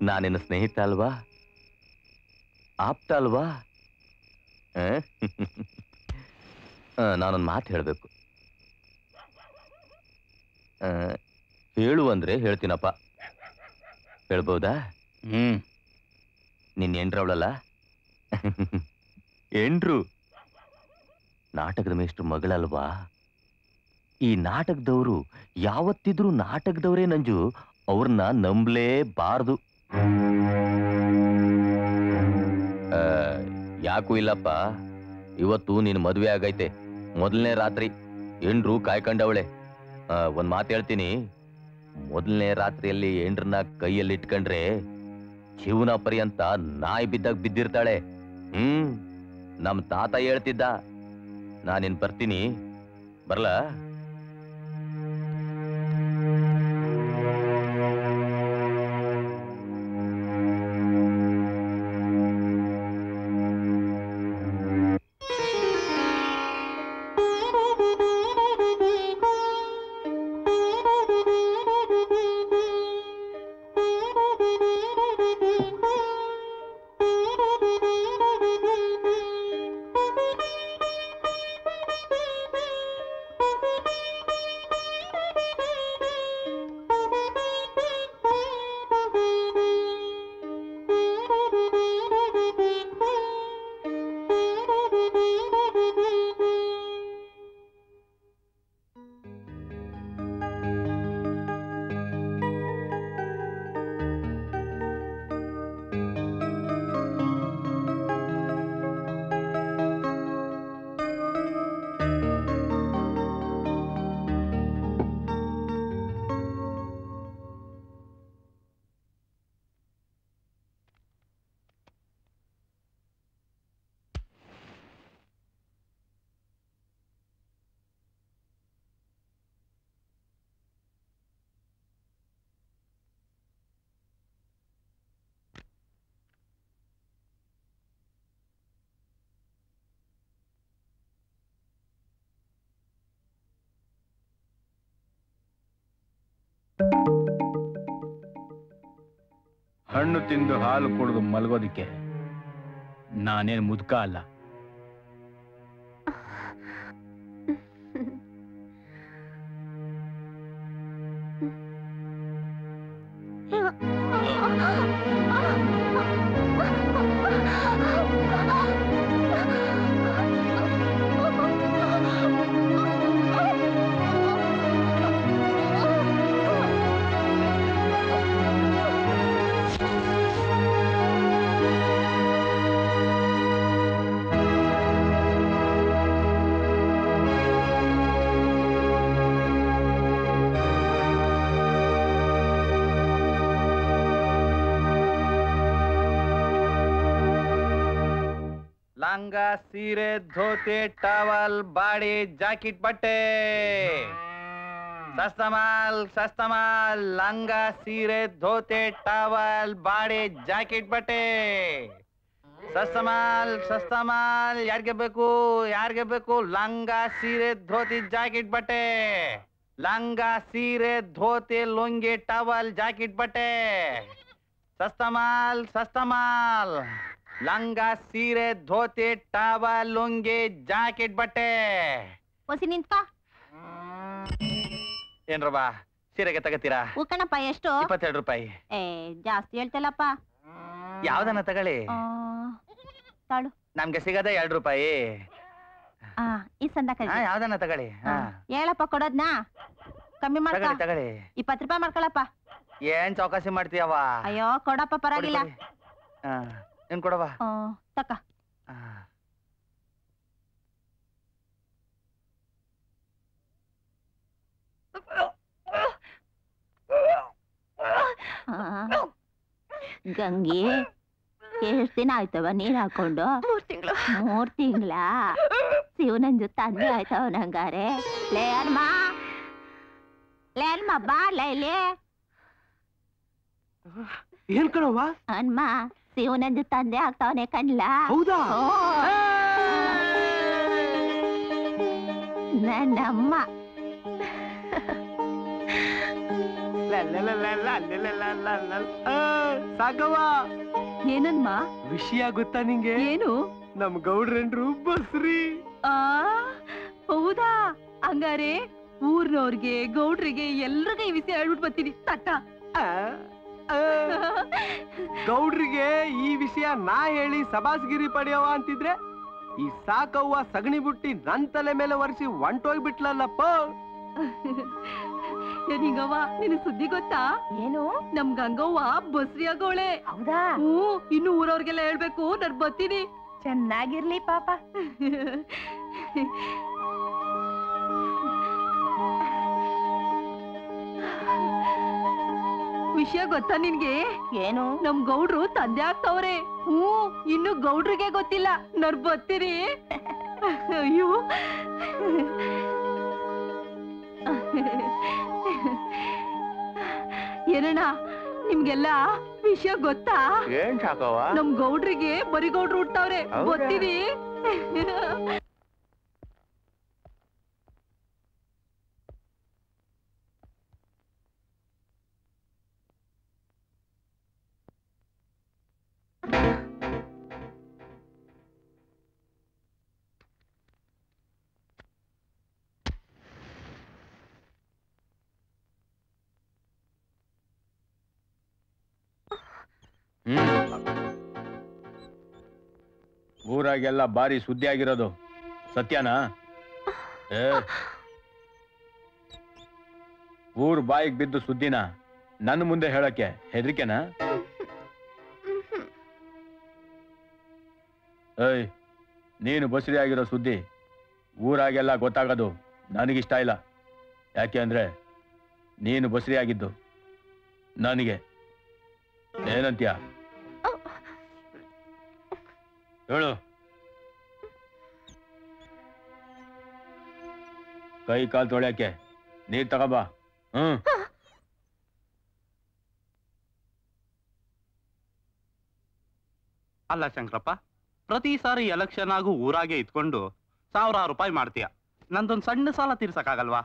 ನಾನಿನ್ನ ಸ್ನೇಹಿತ ಅಲ್ವಾ ಆಪ್ತ ಅಲ್ವಾ ಆ? ಆ, ನಾನೊಂದು ಮಾತು ಹೇಳಬೇಕು ಹೇಳು ಅಂದ್ರೆ ಹೇಳ್ತೀನಪ್ಪ ಹೇಳ್ಬೋದಾ ಹ್ಮ್ ನಿನ್ನ ಎಂಡ್ರವಳಲ್ಲ ಎಂಡ್ರು ನಾಟಕದ ಮೇಷ್ಟ್ರ ಮಗಳಲ್ವಾ ಈ ನಾಟಕದವರು ಯಾವತ್ತಿದ್ರೂ ನಾಟಕದವರೇ ನಂಜು ಅವ್ರನ್ನ ನಂಬಲೇಬಾರ್ದು ಆ, ಯಾಕೂ ಇಲ್ಲಪ್ಪ ಇವತ್ತು ನಿನ್ ಮದ್ವೆ ಆಗೈತೆ ಮೊದಲನೇ ರಾತ್ರಿ ಎಂಡ್ರು ಕಾಯ್ಕೊಂಡವಳೆ ಆ, ಒಂದ್ ಮಾತು ಹೇಳ್ತೀನಿ ಮೊದಲನೇ ರಾತ್ರಿಯಲ್ಲಿ ಎಂಡ್ರನ್ನ ಕೈಯಲ್ಲಿ ಇಟ್ಕೊಂಡ್ರೆ ಜೀವನ ಪರ್ಯಂತ ನಾಯಿ ಬಿದ್ದಾಗ ಬಿದ್ದಿರ್ತಾಳೆ ಹ್ಮ್ ನಮ್ ತಾತ ಹೇಳ್ತಿದ್ದ ನಾನಿನ್ ಬರ್ತೀನಿ ಬರ್ಲಾ ಹಣ್ಣು ತಿಂದು ಹಾಲು ಕುಡಿದು ಮಲಗೋದಿಕ್ಕೆ ನಾನೇನ್ ಮುದುಕ ಅಲ್ಲ ಲಂಗ ಸೀರೆ ಧೋತಿ ಟವಲ್ ಬಾಡಿ ಜಾಕೆಟ್ ಬಟ್ಟೆ ಸಸ್ತಮಾಲ್ ಸಸ್ತಮಾಲ್ ಲಂಗ ಸೀರೆ ಧೋತಿ ಟವಲ್ ಬಾಡಿ ಜಾಕೆಟ್ ಬಟ್ಟೆ ಸಸ್ತಮಾಲ್ ಸಸ್ತಮಾಲ್ ಯಾರಿಗೆ ಬೇಕು ಯಾರಿಗೆ ಬೇಕು ಲಂಗ ಸೀರೆ ಧೋತಿ ಜಾಕೆಟ್ ಬಟ್ಟೆ ಲಂಗ ಸೀರೆ ಧೋತಿ ಲುಂಗಿ ಟವಲ್ ಜಾಕೆಟ್ ಬಟ್ಟೆ ಸಸ್ತಮಾಲ್ ಸಸ್ತಮಾಲ್ ಲಂಗ ಸೀರೆ ಧೋತಿ ಟವಲ್ ಲುಂಗಿ ಜಾಕೆಟ್ ಬಟ್ಟೆ ಒಸಿ ನಿಂತ್ಕೋ ಏನ್ರವ್ವ ಸೀರೆಗೆ ತಗತ್ತೀರಾ ಉಕ್ಕಣಪ್ಪ ಎಷ್ಟು ಇಪ್ಪತ್ತೆರಡು ರೂಪಾಯಿ ಏ ಜಾಸ್ತಿ ಹೇಳ್ತಲ್ಲಪ್ಪ ಯಾವ್ದನ್ನ ತಗೊಳ್ಳಿ ಆ, ತಾಳು ನಮ್ಗೆ ಸಿಗದೆ ಎರಡು ರೂಪಾಯಿ ಆ ಈ ಸಂದ ಹಾ ಯಾವ್ದನ್ನ ತಗೊಳ್ಳಿ ಹಾ ಹೇಳಪ್ಪ ಕೊಡೋದ್ನಾ ಕಮ್ಮಿ ಮಾಡ್ಕ ತಗೊಳ್ಳಿ ತಗೊಳ್ಳಿ ಇಪ್ಪತ್ತು ರೂಪಾಯಿ ಮಾಡ್ಕೊಳಪ್ಪ ಏನ್ ಚೌಕಾಸಿ ಮಾಡ್ತೀಯವ್ವ ಅಯ್ಯೋ ಕೊಡಪ್ಪ ಪರವಾಗಿಲ್ಲ ಕೊಡಿ, ಕೊಡಿ. ಹಾ ಏನ್ ಕೊಡವ್ವ ಆ, ತಕ ಹಾ. ಆ. ಗಂಗಿ ಎಷ್ಟ್ ದಿನ ಆಯ್ತವ ನೀರ್ ಹಾಕೊಂಡು ಮೂರ್ ತಿಂಗಳು ಮೂರ್ ತಿಂಗ್ಳ ಶಿವನಂಜು ತಂದೆ ಆಯ್ತವ ನಂಗಾರೆ ಲೇ ಹನ್ಮ ಲೇ ಹನ್ಮ ಬಾ ಇಲ್ಲಿ ಏನ್ ಕಣವ್ವ ಹನ್ಮ ಶಿವನಂಜು ತಂದೆ ಆಗ್ತಾವನೆ ಕಣ್ಲ ಹೌದಾ ಓ. ನನ್ನಮ್ಮ ಲೇ, ಸಾಕವ್ವ ಏನನ್ಮ ವಿಷಯ ಗೊತ್ತಾ ನಿಂಗೆ ಏನು ನಮ್ ಗೌಡ್ರೇನ್ರು ಬಸ್ರಿ ಆ ಹೌದಾ ಹಂಗಾರೆ ಊರ್ನವ್ರಿಗೆ ಗೌಡ್ರಿಗೆ ಎಲ್ರಿಗೂ ಈ ವಿಷಯ ಹೇಳ್ಬಿಟ್ಟು ಬರ್ತೀನಿ ತಟ್ಟ ಆ, ಆ. ಗೌಡ್ರಿಗೆ ಈ ವಿಷಯ ನಾ ಹೇಳಿ ಸಬಾಸ್ಗಿರಿ ಪಡೆಯವ ಅಂತಿದ್ರೆ ಈ ಸಾಕವ್ವ ಸಗಣಿ ಬುಟ್ಟಿ ನನ್ ತಲೆ ಮೇಲೆ ಒರೆಸಿ ಹೊಂಟೋಗ್ಬಿಟ್ಲಲ್ಲಪ್ಪ ನಿಂಗವ್ವ ನಿನ್ ಸುದ್ದಿ ಗೊತ್ತಾ ಏನು ನಮ್ ಗಂಗವ್ವ ಬಸ್ರಿ ಆಗೋಳೆ ಹೌದಾ ಹ್ಞೂ ಇನ್ನು ಊರವ್ರಿಗೆಲ್ಲ ಹೇಳ್ಬೇಕು ನಾನ್ ಬರ್ತೀನಿ ಚೆನ್ನಾಗಿರ್ಲಿ ಪಾಪ ವಿಷಯ ಗೊತ್ತಾ ನಿನ್ಗೆ ಏನು ನಮ್ ಗೌಡ್ರು ತಂದೆ ಆಗ್ತವ್ರೆ ಹ್ಞೂ ಇನ್ನು ಗೌಡ್ರಿಗೆ ಗೊತ್ತಿಲ್ಲ ನಾನ್ ಬರ್ತೀನಿ ಅಯ್ಯೋ ಏನಣ್ಣ ನಿಮ್ಗೆಲ್ಲ ವಿಷಯ ಗೊತ್ತಾ ಏನ್ ಸಾಕವ್ವ ನಮ್ ಗೌಡ್ರಿಗೆ ಬರಿ ಗೌಡ್ರು ಹುಟ್ಟವ್ರೆ ಹೌದಾ? ಗೊತ್ತೀನಿ ಹ್ಮ್ ಊರಾಗೆಲ್ಲ ಬಾರಿ ಸುದ್ದಿ ಆಗಿರೋದು ಸತ್ಯನಾ ಏ ಊರ್ ಬಾಯಿಗೆ ಬಿದ್ದು ಸುದ್ದಿನ ನನ್ನ ಮುಂದೆ ಹೇಳಕ್ಕೆ ಹೆದರಿಕೆನಾ ಏಯ್ ನೀನು ಬಸರಿ ಆಗಿರೋ ಸುದ್ದಿ ಊರಾಗೆಲ್ಲ ಗೊತ್ತಾಗೋದು ನನಗಿಷ್ಟ ಇಲ್ಲ ಯಾಕೆ ಅಂದ್ರೆ ನೀನು ಬಸರಿ ಆಗಿದ್ದು ನನಗೆ ಏನಂತ್ಯ ಹೇಳು ಕೈ ಕಾಲು ತೊಳ್ಯಾಕೆ ನೀರ್ ತಗೋಬಾ ಹ್ಮ್ ಅಲ್ಲ ಶಂಕರಪ್ಪ ಪ್ರತಿ ಸಾರಿ ಎಲೆಕ್ಷನ್ ಆಗು ಊರಾಗೆ ಇದ್ಕೊಂಡು ಸಾವಿರಾರು ರೂಪಾಯಿ ಮಾಡ್ತೀಯ ನಂದೊಂದ್ ಸಣ್ಣ ಸಾಲ ತೀರ್ಸಕ್ಕಾಗಲ್ವಾ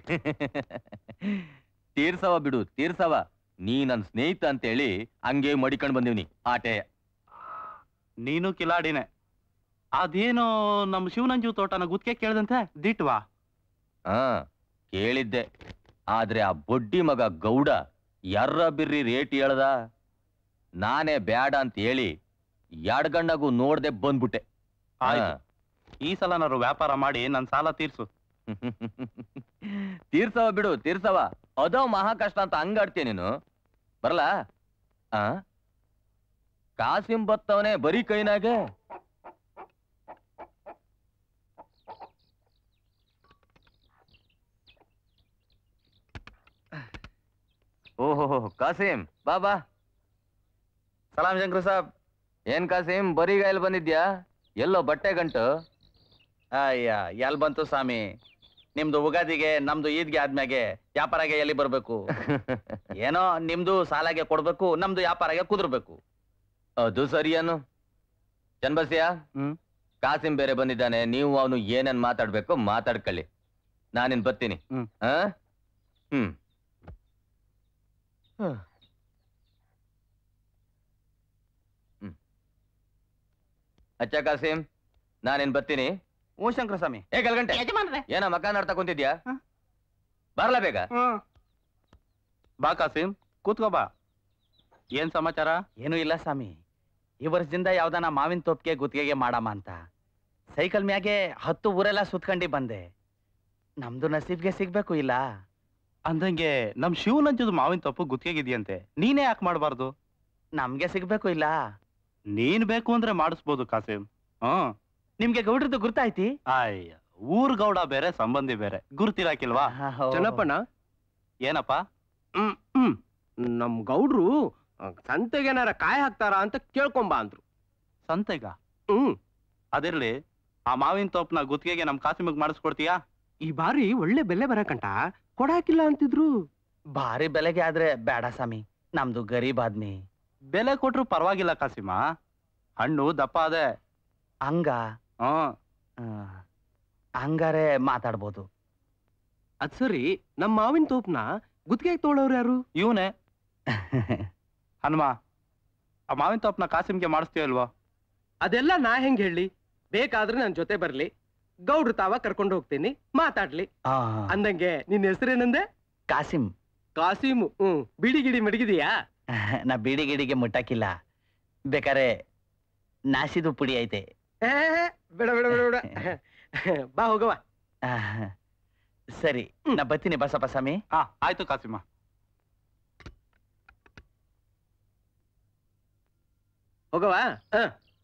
ತೀರ್ಸವ ಬಿಡು ತೀರ್ಸವ ನೀ ನನ್ ಸ್ನೇಹಿತ ಅಂತೇಳಿ ಹಂಗೆ ಮಡಿಕೊಂಡ್ ಬಂದಿವ್ನಿ ಆಟೆ ನೀನು ಕಿಲಾಡಿನೇ ಅದೇನೋ ನಮ್ ಶಿವನಂಜು ತೋಟನ ಗುತ್ತಿಗೆ ಕೇಳ್ದಂತೆ ದಿಟ್ವಾ ಹಾ ಕೇಳಿದ್ದೆ ಆದ್ರೆ ಆ ಬೊಡ್ಡಿ ಮಗ ಗೌಡ ಎರ್ರ ಬಿರ್ರಿ ರೇಟ್ ಹೇಳ್ದ ನಾನೇ ಬ್ಯಾಡ ಅಂತ ಹೇಳಿ ಎಡ್ಗಣ್ಣಗೂ ನೋಡ್ದೆ ಬಂದ್ಬಿಟ್ಟೆ ಆಯ್ತು ಈ ಸಲನಾರು ವ್ಯಾಪಾರ ಮಾಡಿ ನನ್ ಸಾಲ ತೀರ್ಸು ತೀರ್ಸವ ಬಿಡು ತೀರ್ಸವ ಅದೋ ಮಹಾ ಕಷ್ಟ ಅಂತ ಹಂಗಾಡ್ತೀಯ ನೀನು ಬರಲ್ಲ ಆ ಕಾಸಿಂ ಬತ್ತವನೇ ಬರೀ ಕೈನಾಗೆ ಓಹೋ ಕಾಸಿಂ ಬಾ ಬಾ ಸಲಾಂ ಶಂಕರ್ ಸಾಬ್ ಏನ್ ಕಾಸಿಂ ಬರಿಗಾಯಲ್ ಬಂದಿದ್ಯಾ ಎಲ್ಲೋ ಬಟ್ಟೆ ಗಂಟು ಅಯ್ಯ ಎಲ್ ಬಂತು ಸ್ವಾಮಿ ನಿಮ್ದು ಉಗಾದಿಗೆ ನಮ್ದು ಈದ್ಗೆ ಆದ್ಮ್ಯಾಗೆ ವ್ಯಾಪಾರಗೆ ಎಲ್ಲಿ ಬರ್ಬೇಕು ಏನೋ ನಿಮ್ದು ಸಾಲಾಗೆ ಕೊಡ್ಬೇಕು ನಮ್ದು ವ್ಯಾಪಾರಗೆ ಕುದುರ್ಬೇಕು ಅದು ಸರಿಯನು ಚನ್ಬಸ್ಯ ಹ್ಮ್. ಕಾಸಿಂ ಬೇರೆ ಬಂದಿದ್ದಾನೆ ನೀವು ಅವನು ಏನೇನ್ ಮಾತಾಡ್ಬೇಕು ಮಾತಾಡ್ಕೊಳ್ಳಿ ನಾನಿನ್ ಬರ್ತೀನಿ ಹ್ಮ್. ಆ? ಹ್ಮ್ ಹ. ಹ್ಮ್. ಅಚ್ಚ ಕಾಸಿಂ ನಾನಿನ್ ಬರ್ತೀನಿ ಹ್ಞೂ ಶಂಕರ ಸ್ವಾಮಿ ಏ ಗಲ್ಗಂಟೆ ಯಜಮಾನ್ರೆ ಏನ ಮಕ್ಕ ನೋಡ್ತಾ ಕುಂತಿದ್ಯಾ ಹ. ಬರ್ಲಾ ಬೇಗ ಬಾ ಕಾಸಿಂ ಕೂತ್ಕೋ ಬಾ ಏನ್ ಸಮಾಚಾರ ಏನು ಇಲ್ಲ ಸ್ವಾಮಿ ಈ ವರ್ಷದಿಂದ ಯಾವ್ದಾನ ಮಾವಿನ ತೋಪಿಗೆ ಗುತ್ತಿಗೆಗೆ ಮಾಡಮ್ಮ ಅಂತ ಸೈಕಲ್ ಮ್ಯಾಗೆ ಹತ್ತು ಊರೆಲ್ಲ ಸುತ್ಕೊಂಡಿ ಬಂದೆ ನಮ್ದು ನಸೀಬ್ಗೆ ಸಿಗ್ಬೇಕು ಇಲ್ಲ ಅಂದಂಗೆ ನಮ್ ಶಿವನಂಜದು ಮಾವಿನ ತಪ್ಪು ಗುತ್ತಿಗೆಗಿದೆಯಂತೆ ನೀನೇ ಯಾಕೆ ಮಾಡಬಾರ್ದು ನಮ್ಗೆ ಸಿಗ್ಬೇಕು ಇಲ್ಲ ನೀನ್ ಬೇಕು ಅಂದ್ರೆ ಮಾಡಿಸ್ಬೋದು ಕಾಸಿಂ ಹ್ಮ್ ನಿಮ್ಗೆ ಗೌಡ್ರದ್ದು ಗುರ್ತಾಯ್ತಿ ಅಯ್ಯ ಊರ್ ಗೌಡ ಬೇರೆ ಸಂಬಂಧಿ ಬೇರೆ ಗುರ್ತಿರಾಕಿಲ್ವಾ ಚೆನ್ನಪ್ಪಣ್ಣ ಏನಪ್ಪ ಹ್ಮ್ ಹ್ಮ್ ನಮ್ ಗೌಡ್ರು ಆ, ಸಂತೆಗೇನಾರ ಕಾಯಿ ಹಾಕ್ತಾರ ಅಂತ ಕೇಳ್ಕೊಂಬ ಅಂದ್ರು ಸಂತೆಗ ಹ್ಮ್ ಅದಿರ್ಲಿ ಆ ಮಾವಿನ ತೋಪ್ನ ಗುತ್ತಿಗೆಗೆ ನಮ್ ಕಾಸಿಮಿಗ್ ಮಾಡಿಸ್ಕೊಡ್ತೀಯಾ ಈ ಬಾರಿ ಒಳ್ಳೆ ಬೆಲೆ ಬರಕಂಟ ಕೊಡಾಕಿಲ್ಲ ಅಂತಿದ್ರು ಭಾರಿ ಬೆಲೆಗೆ ಆದ್ರೆ ಬೇಡ ಸ್ವಾಮಿ ನಮ್ದು ಗರೀಬ್ ಆದ್ಮಿ ಬೆಲೆ ಕೊಟ್ರು ಪರವಾಗಿಲ್ಲ ಕಾಸಿಮ ಹಣ್ಣು ದಪ್ಪ ಅದೆ ಹಂಗ ಹ್ಮ್ ಹಂಗಾರೆ ಮಾತಾಡ್ಬೋದು ಅದ್ ಸರಿ ನಮ್ ಮಾವಿನ ತೋಪ್ನ ಗುತ್ತಿಗೆ ತೊಗೊಳೋರು ಯಾರು ಇವನೇ ಹನುಮ ಆ ಮಾವಿನ ತೋಪ್ನ ಕಾಸಿಮ್ಗೆ ಮಾಡಿಸ್ತೀಯಲ್ವಾ ಅದೆಲ್ಲ ನಾ ಹೆಂಗ್ ಹೇಳಿ ಬೇಕಾದ್ರೆ ನನ್ ಜೊತೆ ಬರ್ಲಿ ಗೌಡ್ರು ತಾವ ಕರ್ಕೊಂಡು ಹೋಗ್ತೀನಿ ಮಾತಾಡ್ಲಿ ಅಂದಂಗೆ ನಿನ್ ಹೆಸರೇನಂದೆ ಕಾಸಿಮ್ ಕಾಸಿಮು ಹ್ಮ್ ಬಿಡಿ ಗಿಡಿ ಮಡಗಿದೀಯಾ ನಾ ಬಿಡಿ ಗಿಡಿಗೆ ಮುಟ್ಟಕ್ಕಿಲ್ಲ ಬೇಕಾರೆ ನಾಸಿದು ಪುಡಿ ಐತೆ ಏ, ಬೇಡ ಬೇಡ ಬೇಡ ಬೇಡ ಬಾ ಹೋಗವ ಆಹ್, ಸರಿ ನಾ ಬರ್ತೀನಿ ಬಸಪ್ಪ ಸ್ವಾಮಿ ಹಾ ಆಯ್ತು ಕಾಸಿಮ ಹೋಗವ ಹ.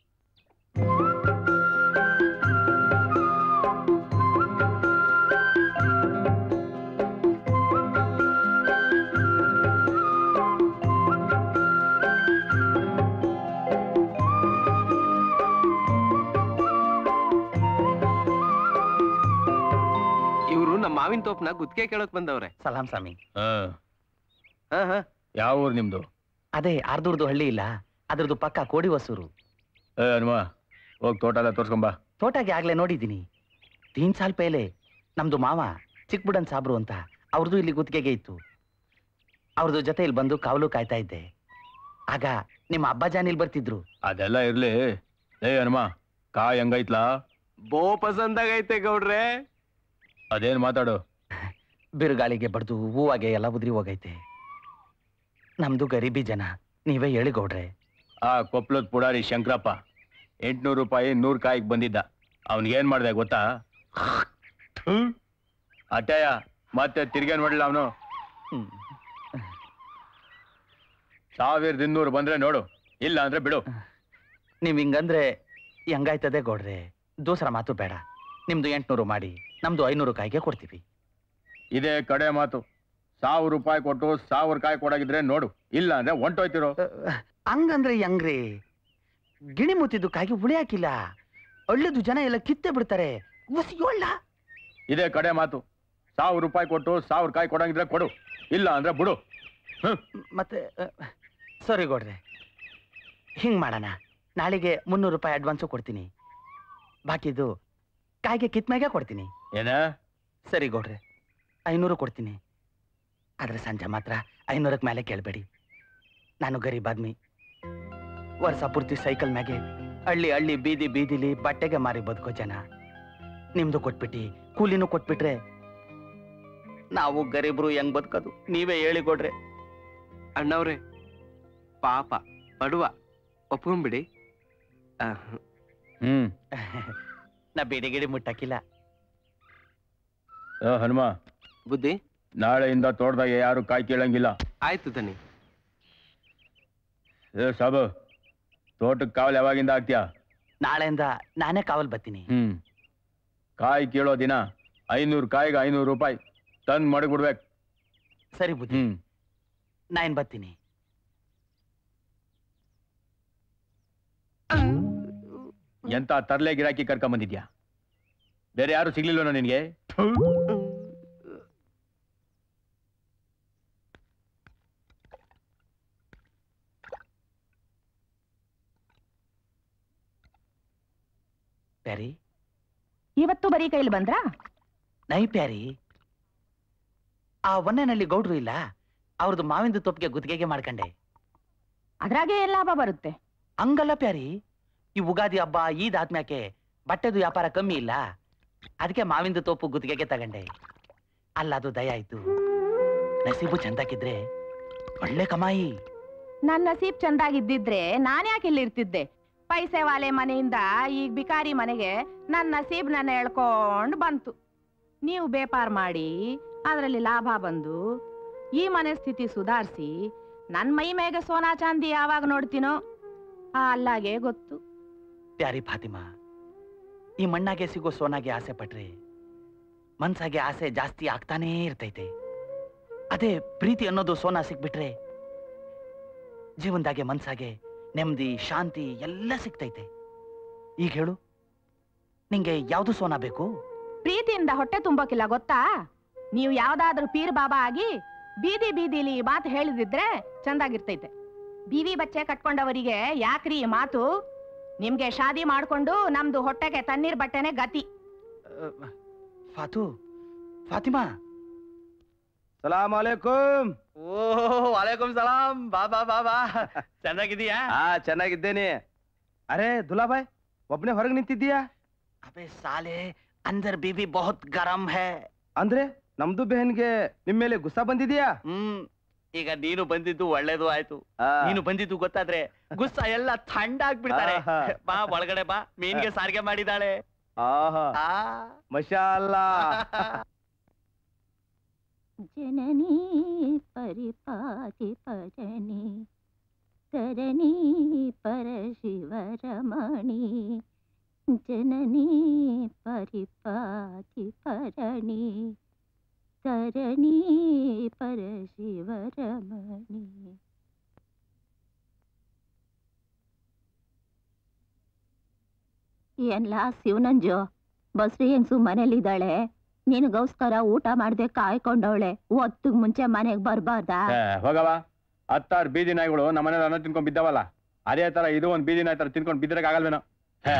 ಇವ್ರು ನಮ್ಮ ಮಾವಿನ ತೋಪ್ನ ಗುತ್ತಿಗೆ ಕೇಳಕ್ ಬಂದವ್ರೆ ಸಲಾಂ ಸ್ವಾಮಿ ಹಾ ಹ ಹ ಯಾವ ಊರು ನಿಮ್ದು ಅದೇ ಆರ್ದೂರ್ದು ಹಳ್ಳಿ ಇಲ್ಲ ಅದ್ರದ್ದು ಪಕ್ಕ ಕೋಡಿ ಹೊಸೂರು ಏ ಹನುಮ ಹೋಗ್ ತೋಟ ಎಲ್ಲ ತೋರ್ಸ್ಕೊಂಬ ತೋಟಗೆ ಆಗ್ಲೇ ನೋಡಿದ್ದೀನಿ ತೀನ್ ಸಾಲ್ ಪೇಲೆ ನಮ್ದು ಮಾವ ಚಿಕ್ಕಬುಡನ್ ಸಾಬ್ರು ಅಂತ ಅವ್ರದ್ದು ಇಲ್ಲಿ ಗುತ್ತಿಗೆಗೆ ಇತ್ತು ಅವ್ರದ್ದು ಜೊತೆ ಇಲ್ಲಿ ಬಂದು ಕಾವಲು ಕಾಯ್ತಾ ಇದ್ದೆ ಆಗ ನಿಮ್ಮ ಅಬ್ಬಾಜಾನ್ ಇಲ್ಲಿ ಬರ್ತಿದ್ರು ಅದೆಲ್ಲ ಇರ್ಲಿ ಏ ಹನುಮ ಕಾಯ್ ಹಂಗೈತ್ಲಾ ಬೋ ಪಸಂದಾಗೈತೆ ಗೌಡ್ರೆ ಅದೇನ್ ಮಾತಾಡು ಬಿರುಗಾಳಿಗೆ ಬಡ್ದು ಹೂವಾಗೆ ಎಲ್ಲ ಉದ್ರಿ ಹೋಗೈತೆ ನಮ್ದು ಗರೀಬಿ ಜನ ನೀವೇ ಹೇಳಿ ಗೌಡ್ರೆ ಆ ಕೊಪ್ಲದ ಪುಡಾರಿ ಶಂಕರಪ್ಪ ಎಂಟ್ನೂರು ರೂಪಾಯಿ ನೂರು ಕಾಯಿಗೆ ಬಂದಿದ್ದ ಅವನಿಗೇನ್ ಮಾಡ್ದೆ ಗೊತ್ತಾ ಹ್ಮ್ ಅಟ್ಟಯ್ಯ ಮತ್ತೆ ತಿರ್ಗೇನ್ ನೋಡಿಲ್ಲ ಅವನು ಹ್ಮ್. ಸಾವಿರದ ಇನ್ನೂರು ಬಂದ್ರೆ ನೋಡು ಇಲ್ಲ ಅಂದ್ರೆ ಬಿಡು ನೀವ್ ಹಿಂಗಂದ್ರೆ ಹೆಂಗಾಯ್ತದೆ ಗೌಡ್ರೆ ದೂಸರ ಮಾತು ಬೇಡ ನಿಮ್ದು ಎಂಟ್ನೂರು ಮಾಡಿ ನಮ್ದು ಐನೂರು ಕಾಯಿಗೆ ಕೊಡ್ತೀವಿ ಇದೇ ಕಡೆ ಮಾತು ಸಾವಿರ ರೂಪಾಯಿ ಕೊಟ್ಟು ಸಾವಿರ ಕಾಯಿ ಕೊಡಾಗಿದ್ರೆ ನೋಡು ಇಲ್ಲ ಅಂದ್ರೆ ಹೊಂಟೋಯ್ತಿರೋ ಹಂಗಂದ್ರೆ ಹೆಂಗ್ರಿ ಗಿಣಿ ಮುತ್ತಿದ್ದು ಕಾಯಿಗೆ ಉಳಿ ಹಾಕಿಲ್ಲ ಒಳ್ಳೇದು ಜನ ಎಲ್ಲ ಕಿತ್ತೆ ಬಿಡ್ತಾರೆ ಒಳ್ಳ ಇದೇ ಕಡೆ ಮಾತು ಸಾವಿರ ರೂಪಾಯಿ ಕೊಟ್ಟು ಸಾವಿರ ಕಾಯಿ ಕೊಡಂಗಿದ್ರೆ ಕೊಡು ಇಲ್ಲ ಅಂದ್ರೆ ಬಿಡು ಮತ್ತೆ ಸಾರಿ ಗೌಡ್ರೆ ಹಿಂಗ್ ಮಾಡೋಣ ನಾಳೆಗೆ ಮುನ್ನೂರು ರೂಪಾಯಿ ಅಡ್ವಾನ್ಸು ಕೊಡ್ತೀನಿ ಬಾಕಿದು ಕಾಯಿಗೆ ಕಿತ್ಮ್ಯಾಗೆ ಕೊಡ್ತೀನಿ ಏನ ಸರಿ ಗೌಡ್ರೆ ಐನೂರು ಕೊಡ್ತೀನಿ ಆದ್ರೆ ಸಂಜೆ ಮಾತ್ರ ಐನೂರಕ್ಕೆ ಮೇಲೆ ಕೇಳಬೇಡಿ ನಾನು ಗರೀಬ್ ಆದ್ಮಿ ವರ್ಷ ಪೂರ್ತಿ ಸೈಕಲ್ ಮ್ಯಾಗೆ ಹಳ್ಳಿ ಹಳ್ಳಿ ಬೀದಿ ಬೀದಿಲಿ ಬಟ್ಟೆಗೆ ಮಾರಿ ಬದುಕೋ ಜನ ನಿಮ್ದು ಕೊಟ್ಬಿಟ್ಟು ಕೂಲಿನೂ ಕೊಟ್ಬಿಟ್ರೆ ನಾವು ಗರೀಬ್ರು ಹೆಂಗ್ ಬದುಕೋದು ನೀವೇ ಹೇಳಿ ಕೊಡ್ರೆ ಅಣ್ಣವ್ರೆ ಪಾಪ ಬಡವ ಒಪ್ಕೊಂಬಿಡಿ ಆ, ಹ್ಮ್ ನಾ ಬಿಡಿ ಗಿಡಿ ಮುಟ್ಟಕ್ಕಿಲ್ಲ ಆ, ಹನುಮ ಬುದ್ಧಿ ನಾಳೆಯಿಂದ ತೋಟದಾಗ ಯಾರು ಕಾಯಿ ಕೇಳಂಗಿಲ್ಲ ಆಯ್ತು ದನಿ ಏ ಸಾಬು ತೋಟಕ್ಕೆ ಕಾವಲ್ ಯಾವಾಗಿಂದ ಆಗ್ತೀಯಾ ನಾಳೆಯಿಂದ ನಾನೇ ಕಾವಲ್ ಬರ್ತೀನಿ ಹ್ಮ್ ಕಾಯಿ ಕೀಳೋ ದಿನ ಐನೂರು ಕಾಯಿಗೆ ಐನೂರು ರೂಪಾಯಿ ತಂದ್ ಮಡಗ್ಬಿಡ್ಬೇಕು ಸರಿ ಬುದ್ಧಿ ಹ್ಮ್ ನಾ ಏನ್ ಬರ್ತೀನಿ ಎಂತ ತರ್ಲೆ ಗಿರಾಕಿ ಕರ್ಕೊಂಡ್ ಬಂದಿದ್ಯಾ ಬೇರೆ ಯಾರು ಸಿಗ್ಲಿಲ್ವನ ನಿನ್ಗೆ ಪ್ಯಾರಿ ಇವತ್ತು ಬರೀ ಕೈಲಿ ಬಂದ್ರಾ ನೈ ಪ್ಯಾರಿ ಆ ಒನ್ನೆನಲ್ಲಿ ಗೌಡ್ರು ಇಲ್ಲ ಅವ್ರದ್ದು ಮಾವಿಂದು ತೊಪ್ಪಿಗೆ ಗುತ್ತಿಗೆಗೆ ಮಾಡ್ಕಂಡೆ ಅದ್ರಾಗೆ ಏನ್ ಲಾಭ ಬರುತ್ತೆ ಹಂಗಲ್ಲ ಪ್ಯಾರಿ ಈ ಉಗಾದಿ ಹಬ್ಬ ಈದ್ ಆದ್ಮ್ಯಾಕೆ ಬಟ್ಟೆದು ವ್ಯಾಪಾರ ಕಮ್ಮಿ ಇಲ್ಲ ಅದಕ್ಕೆ ಮಾವಿಂದು ತೋಪು ಗುತ್ತಿಗೆಗೆ ತಗಂಡೆ ಅಲ್ಲ ಅದು ದಯ ಆಯ್ತು ನಸೀಬು ಚಂದಾಕಿದ್ರೆ ಒಳ್ಳೆ ಕಮಾಯಿ ನನ್ನ ನಸೀಬ್ ಚಂದಾಗಿದ್ದಿದ್ರೆ ನಾನ್ ಯಾಕೆ ಇಲ್ಲಿ ಇರ್ತಿದ್ದೆ ಪೈಸೆ ವಾಲೆ ಮನೆಯಿಂದ ಈಗ ಬಿಕಾರಿ ಮನೆಗೆ ನನ್ನ ನಸೀಬ್ ನನ್ನ ಎಳ್ಕೊಂಡ್ ಬಂತು ನೀವು ಬೇಪಾರ ಮಾಡಿ ಅದರಲ್ಲಿ ಲಾಭ ಬಂದು ಈ ಮನೆ ಸ್ಥಿತಿ ಸುಧಾರಿಸಿ ನನ್ ಮೈ ಮೇಲೆ ಸೋನಾ ಚಾಂದಿ ಯಾವಾಗ ನೋಡ್ತೀನೋ ಆ ಅಲ್ಲಾಗೆ ಗೊತ್ತು ಪ್ಯಾರಿ ಫಾತಿಮಾ ಈ ಮಣ್ಣಾಗೆ ಸಿಗೋ ಸೋನಾಗೆ ಆಸೆ ಪಟ್ರೆ ಮನ್ಸಾಗೆ ಆಸೆ ಜಾಸ್ತಿ ಆಗ್ತಾನೇ ಇರ್ತೈತೆ ಅದೇ ಪ್ರೀತಿ ಅನ್ನೋದು ಸೋನಾ ಸಿಕ್ಬಿಟ್ರೆ ಜೀವನದಾಗೆ ಮನ್ಸಾಗೆ ನೆಮ್ಮದಿ ಶಾಂತಿ ಎಲ್ಲ ಸಿಗ್ತೈತೆ ಈಗ ಹೇಳು ನಿಂಗೆ ಯಾವ್ದು ಸೋನಾ ಬೇಕು ಪ್ರೀತಿಯಿಂದ ಹೊಟ್ಟೆ ತುಂಬೋಕಿಲ್ಲ ಗೊತ್ತಾ ನೀವು ಯಾವ್ದಾದ್ರೂ ಪೀರ್ ಬಾಬಾ ಆಗಿ ಬೀದಿ ಬೀದಿಲಿ ಈ ಮಾತು ಹೇಳಿದಿದ್ರೆ ಚಂದಾಗಿರ್ತೈತೆ ಬೀವಿ ಬಚ್ಚೆ ಕಟ್ಕೊಂಡವರಿಗೆ ಯಾಕ್ರಿ ಈ ಮಾತು ನಿಮ್ಗೆ ಶಾದಿ ಮಾಡ್ಕೊಂಡು ನಮ್ದು ಹೊಟ್ಟೆಗೆ ತಣ್ಣೀರ್ ಬಟ್ಟೆನೆ ಗತಿ ಫಾತು ಫಾತಿಮಾ ಸಲಾಮ್ ಅಲೈಕುಮ್ ಓ ವಾಲೇಕುಮ್ ಸಲಾಂ ಬಾ ಬಾ ಬಾ ಬಾ ಚೆನ್ನಾಗಿದೀಯಾ ಆ ಚೆನ್ನಾಗಿದ್ದೇನೆ ಅರೆ ದುಲಾಬಾಯ್ ಒಬ್ನೇ ಹೊರಗೆ ನಿಂತಿದ್ದೀಯಾ ಅಬೆ ಸಾಲೆ ಅಂದರ್ ಬೀಬಿ ಬಹುತ್ ಗರಂ ಹೇ ಅಂದ್ರೆ ನಮ್ದು ಬೆಹನ್ಗೆ ನಿಮ್ ಮೇಲೆ ಗುಸ್ಸಾ ಬಂದಿದ್ಯಾ ಹ್ಮ್ ಈಗ ನೀನು ಬಂದಿದ್ದು ಒಳ್ಳೇದು ಆಯ್ತು ನೀನು ಬಂದಿದ್ದು ಗೊತ್ತಾದ್ರೆ ಗುಸ್ಸ ಎಲ್ಲ ಥಂಡ ಆಗ್ಬಿಡ್ತಾರೆ ಆಹಾ. ಬಾ ಒಳಗಡೆ ಬಾ ಮೀನ್ಗೆ ಸಾರಿಗೆ ಮಾಡಿದಾಳೆ ಆಹಾ ಆ ಮಶಾ ಅಲ್ಲಾ ಜನನಿ ಪರಿಪಾತಿ ಪಜನಿ ತರಣಿ ಪರಶಿವರಮಣಿ ಜನನಿ ಪರಿಪಾತಿ ಪರಣಿ ತರಣಿ ಪರಶಿವರಮಣಿ ಏನ್ಲ ಶಿವನಂಜು ಬಸ್ರಿ ಹೆಂಗ್ಸು ಮನೇಲಿದ್ದಾಳೆ ನಿನಗೋಸ್ಕರ ಊಟ ಮಾಡ್ದೆ ಕಾಯ್ಕೊಂಡವಳೆ ಹೊತ್ತಿಗ್ ಮುಂಚೆ ಮನೆಗ್ ಬರ್ಬಾರ್ದಾ ಏ, ಹೋಗವ ಹತ್ತಾರು ಬೀದಿ ನಾಯಿಗಳು ನಮ್ಮ ಮನೇಲಿ ಅನ್ನ ತಿನ್ಕೊಂಡ್ ಬಿದ್ದಾವಲ್ಲ ಅದೇ ತರ ಇದು ಒಂದ್ ಬೀದಿ ನಾಯಿ ತರ ತಿನ್ಕೊಂಡ್ ಬಿದ್ರಕ್ ಆಗಲ್ವೇನೋ ಹೇ,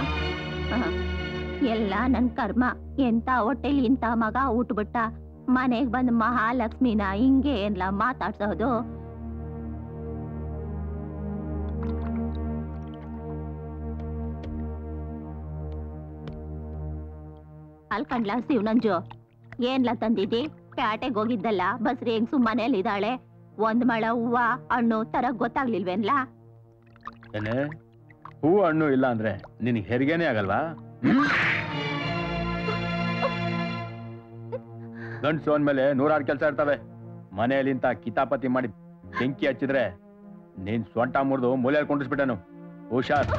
ಎಲ್ಲ ನನ್ ಕರ್ಮ ಎಂತ ಹೊಟ್ಟೆಲಿ ಇಂತ ಮಗ ಊಟ್ಬಿಟ್ಟ ಮನೆಗ್ ಬಂದ್ ಮಹಾಲಕ್ಷ್ಮಿನ ಹಿಂಗೆ ಏನ್ಲ ಮಾತಾಡ್ಸೋದು ಅಲ್ಕಂಡ್ಲ ಶಿವನಂಜು ಏನ್ಲ ತಂದಿದ್ದಿ ಪ್ಯಾಟೆಗ್ ಹೋಗಿದ್ದಲ್ಲ ಬಸ್ರಿ ಹೆಂಗ್ಸು ಮನೇಲಿದ್ದಾಳೆ ಒಂದ್ ಮಳ ಹೂವ ಹಣ್ಣು ತರ ಗೊತ್ತಾಗ್ಲಿಲ್ವೇನ್ಲಾ ಏನೇ ಹೂ ಹಣ್ಣು ಇಲ್ಲ ಅಂದ್ರೆ ನಿನಗೆ ಹೆರಿಗೆನೇ ಆಗಲ್ವಾ ಗಂಡ್ಸು ಅಂದ್ಮೇಲೆ ನೂರಾರು ಕೆಲಸ ಇರ್ತವೆ ಮನೆಯಲ್ಲಿ ಇಂತ ಕಿತಾಪತಿ ಮಾಡಿ ಬೆಂಕಿ ಹಚ್ಚಿದ್ರೆ ನೀನ್ ಸೊಂಟ ಮುರಿದು ಮೂಲೆಯಲ್ಲಿ ಕೊಂಡಿಸ್ಬಿಟ್ಟನು ಹುಷಾರ್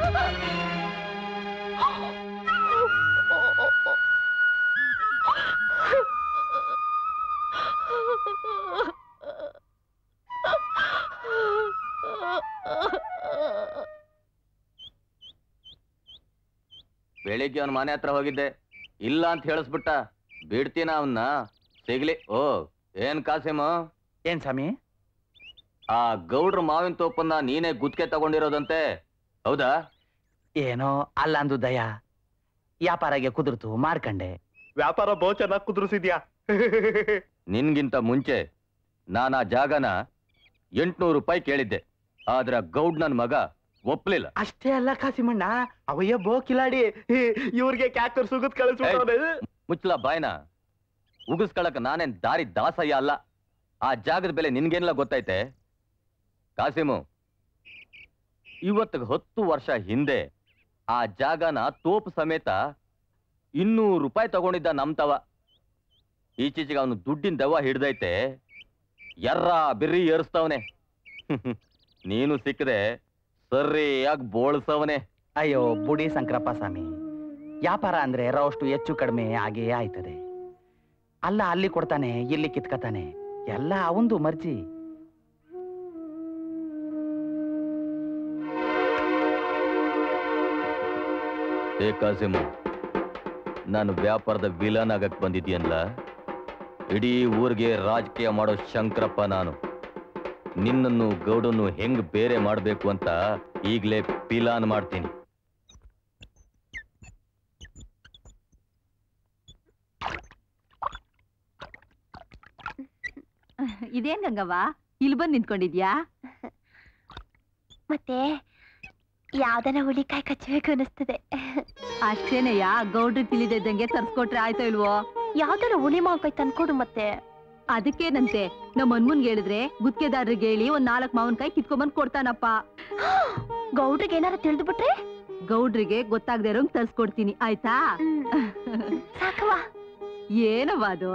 ಬೆಳಿಗ್ಗೆ ಅವನ ಮನೆ ಹತ್ರ ಹೋಗಿದ್ದೆ ಇಲ್ಲ ಅಂತ ಹೇಳಿಸ್ಬಿಟ್ಟ ಬಿಡ್ತೀನ ಅವನ್ನ ಸಿಗ್ಲಿ ಓ ಏನ್ ಕಾಸಿಮು ಏನ್ ಸ್ವಾಮಿ ಆ ಗೌಡ್ರ ಮಾವಿನ ತೋಪನ್ನ ನೀನೇ ಗುತ್ತಿಗೆ ತಗೊಂಡಿರೋದಂತೆ ಹೌದಾ ಏನೋ ಅಲ್ಲ ಅಂದು ದಯ ವ್ಯಾಪಾರಗೆ ಕುದುರ್ತು ಮಾರ್ಕಂಡೆ ವ್ಯಾಪಾರ ಬಹು ಚೆನ್ನಾಗಿ ಕುದುರಿಸಿದ್ಯಾ ನಿನ್ಗಿಂತ ಮುಂಚೆ ನಾನು ಆ ಜಾಗನ ಎಂಟ್ನೂರು ರೂಪಾಯಿ ಕೇಳಿದ್ದೆ ಆದ್ರೆ ಆ ಗೌಡ್ ನನ್ ಮಗ ಒಪ್ಲಿಲ್ಲ ಅಷ್ಟೇ ಅಲ್ಲ ಕಾಸಿಮಣ್ಣ ಅವಯ್ಯ ಬೋ ಕಿಲಾಡಿ ಇವ್ರಿಗೆ ಕ್ಯಾಕರ್ ಸುಗತ್ ಕಳಿಸ್ಬಿಟ್ಟವ್ನೆ ಮುಚ್ಚಲ ಬಾಯ್ನ ಉಗಿಸ್ಕೊಳಕ್ ನಾನೇನ್ ದಾರಿ ದಾಸಯ್ಯ ಅಲ್ಲ ಆ ಜಾಗದ ಬೆಲೆ ನಿನ್ಗೇನಿಲ್ಲ ಗೊತ್ತೈತೆ ಕಾಸಿಮು ಇವತ್ತಿಗೆ ಹತ್ತು ವರ್ಷ ಹಿಂದೆ ಆ ಜಾಗನ ತೋಪು ಸಮೇತ ಇನ್ನೂರು ರೂಪಾಯಿ ತಗೊಂಡಿದ್ದ ನಮ್ತವ ಈಚೀಚೆಗೆ ಅವನು ದುಡ್ಡಿನ ದೆವ್ವ ಹಿಡ್ದೈತೆ ಎರ್ರ ಬಿರ್ರಿ ಏರಿಸ್ತವನೆ ನೀನು ಸಿಕ್ಕದೆ ಸರಿಯಾಗಿ ಬೋಳ್ಸವನೆ ಅಯ್ಯೋ ಬುಡಿ ಸಂಕ್ರಪ್ಪ ಸ್ವಾಮಿ ವ್ಯಾಪಾರ ಅಂದ್ರೆ ರವಷ್ಟು ಹೆಚ್ಚು ಕಡಿಮೆ ಆಗೇ ಆಯ್ತದೆ ಅಲ್ಲ ಅಲ್ಲಿ ಕೊಡ್ತಾನೆ ಇಲ್ಲಿ ಕಿತ್ಕತಾನೆ ಎಲ್ಲ ಅವಂದು ಮರ್ಜಿ ಏ ಕಾಸಿಮು ನಾನು ವ್ಯಾಪಾರದ ವಿಲನ್ ಆಗಕ್ ಬಂದಿದ್ಯನ್ಲ ಇಡೀ ಊರಿಗೆ ರಾಜಕೀಯ ಮಾಡೋ ಶಂಕರಪ್ಪ ನಾನು ನಿನ್ನನ್ನು ಗೌಡನ್ನು ಹೆಂಗ್ ಬೇರೆ ಮಾಡ್ಬೇಕು ಅಂತ ಈಗ್ಲೇ ಪಿಲಾನ್ ಮಾಡ್ತೀನಿ ಇದೇನ್ ಗಂಗವ್ವ ಇಲ್ಲಿ ಬಂದ್ ನಿಂತ್ಕೊಂಡಿದ್ಯಾ ಮತ್ತೆ ಯಾವ್ದನ ಹುಳಿಕಾಯಿ ಕಚ್ಚಬೇಕು ಅನಿಸ್ತದೆ ಅಷ್ಟೇನೆಯ ಗೌಡ್ರು ತಿಳಿದಿದ್ದಂಗೆ ತರ್ಸ್ಕೊಟ್ರೆ ಆಯ್ತೋ ಇಲ್ವೋ ಯಾವ್ದನ ಹುಳಿ ಮಾವಿನಕಾಯಿ ತಂದ್ಕೊಡು ಮತ್ತೆ ಅದಕ್ಕೇನಂತೆ ನಮ್ಮ ಅನ್ಮುನ್ಗೆ ಹೇಳಿದ್ರೆ ಗುತ್ತಿಗೆದಾರರಿಗೆ ಹೇಳಿ ಒಂದ್ ನಾಲ್ಕ್ ಮಾವಿನಕಾಯಿ ಕಿತ್ಕೊಂಬಂದ್ ಕೊಡ್ತಾನಪ್ಪ ಗೌಡ್ರಿಗೆ ಏನಾರ ತಿಳಿದು ಬಿಟ್ರೆ ಗೌಡ್ರಿಗೆ ಗೊತ್ತಾಗ್ದೇ ಇರೋಂಗ್ ತರ್ಸ್ಕೊಡ್ತೀನಿ ಆಯ್ತಾ ಸಾಕವ ಏನವ್ವ ಅದು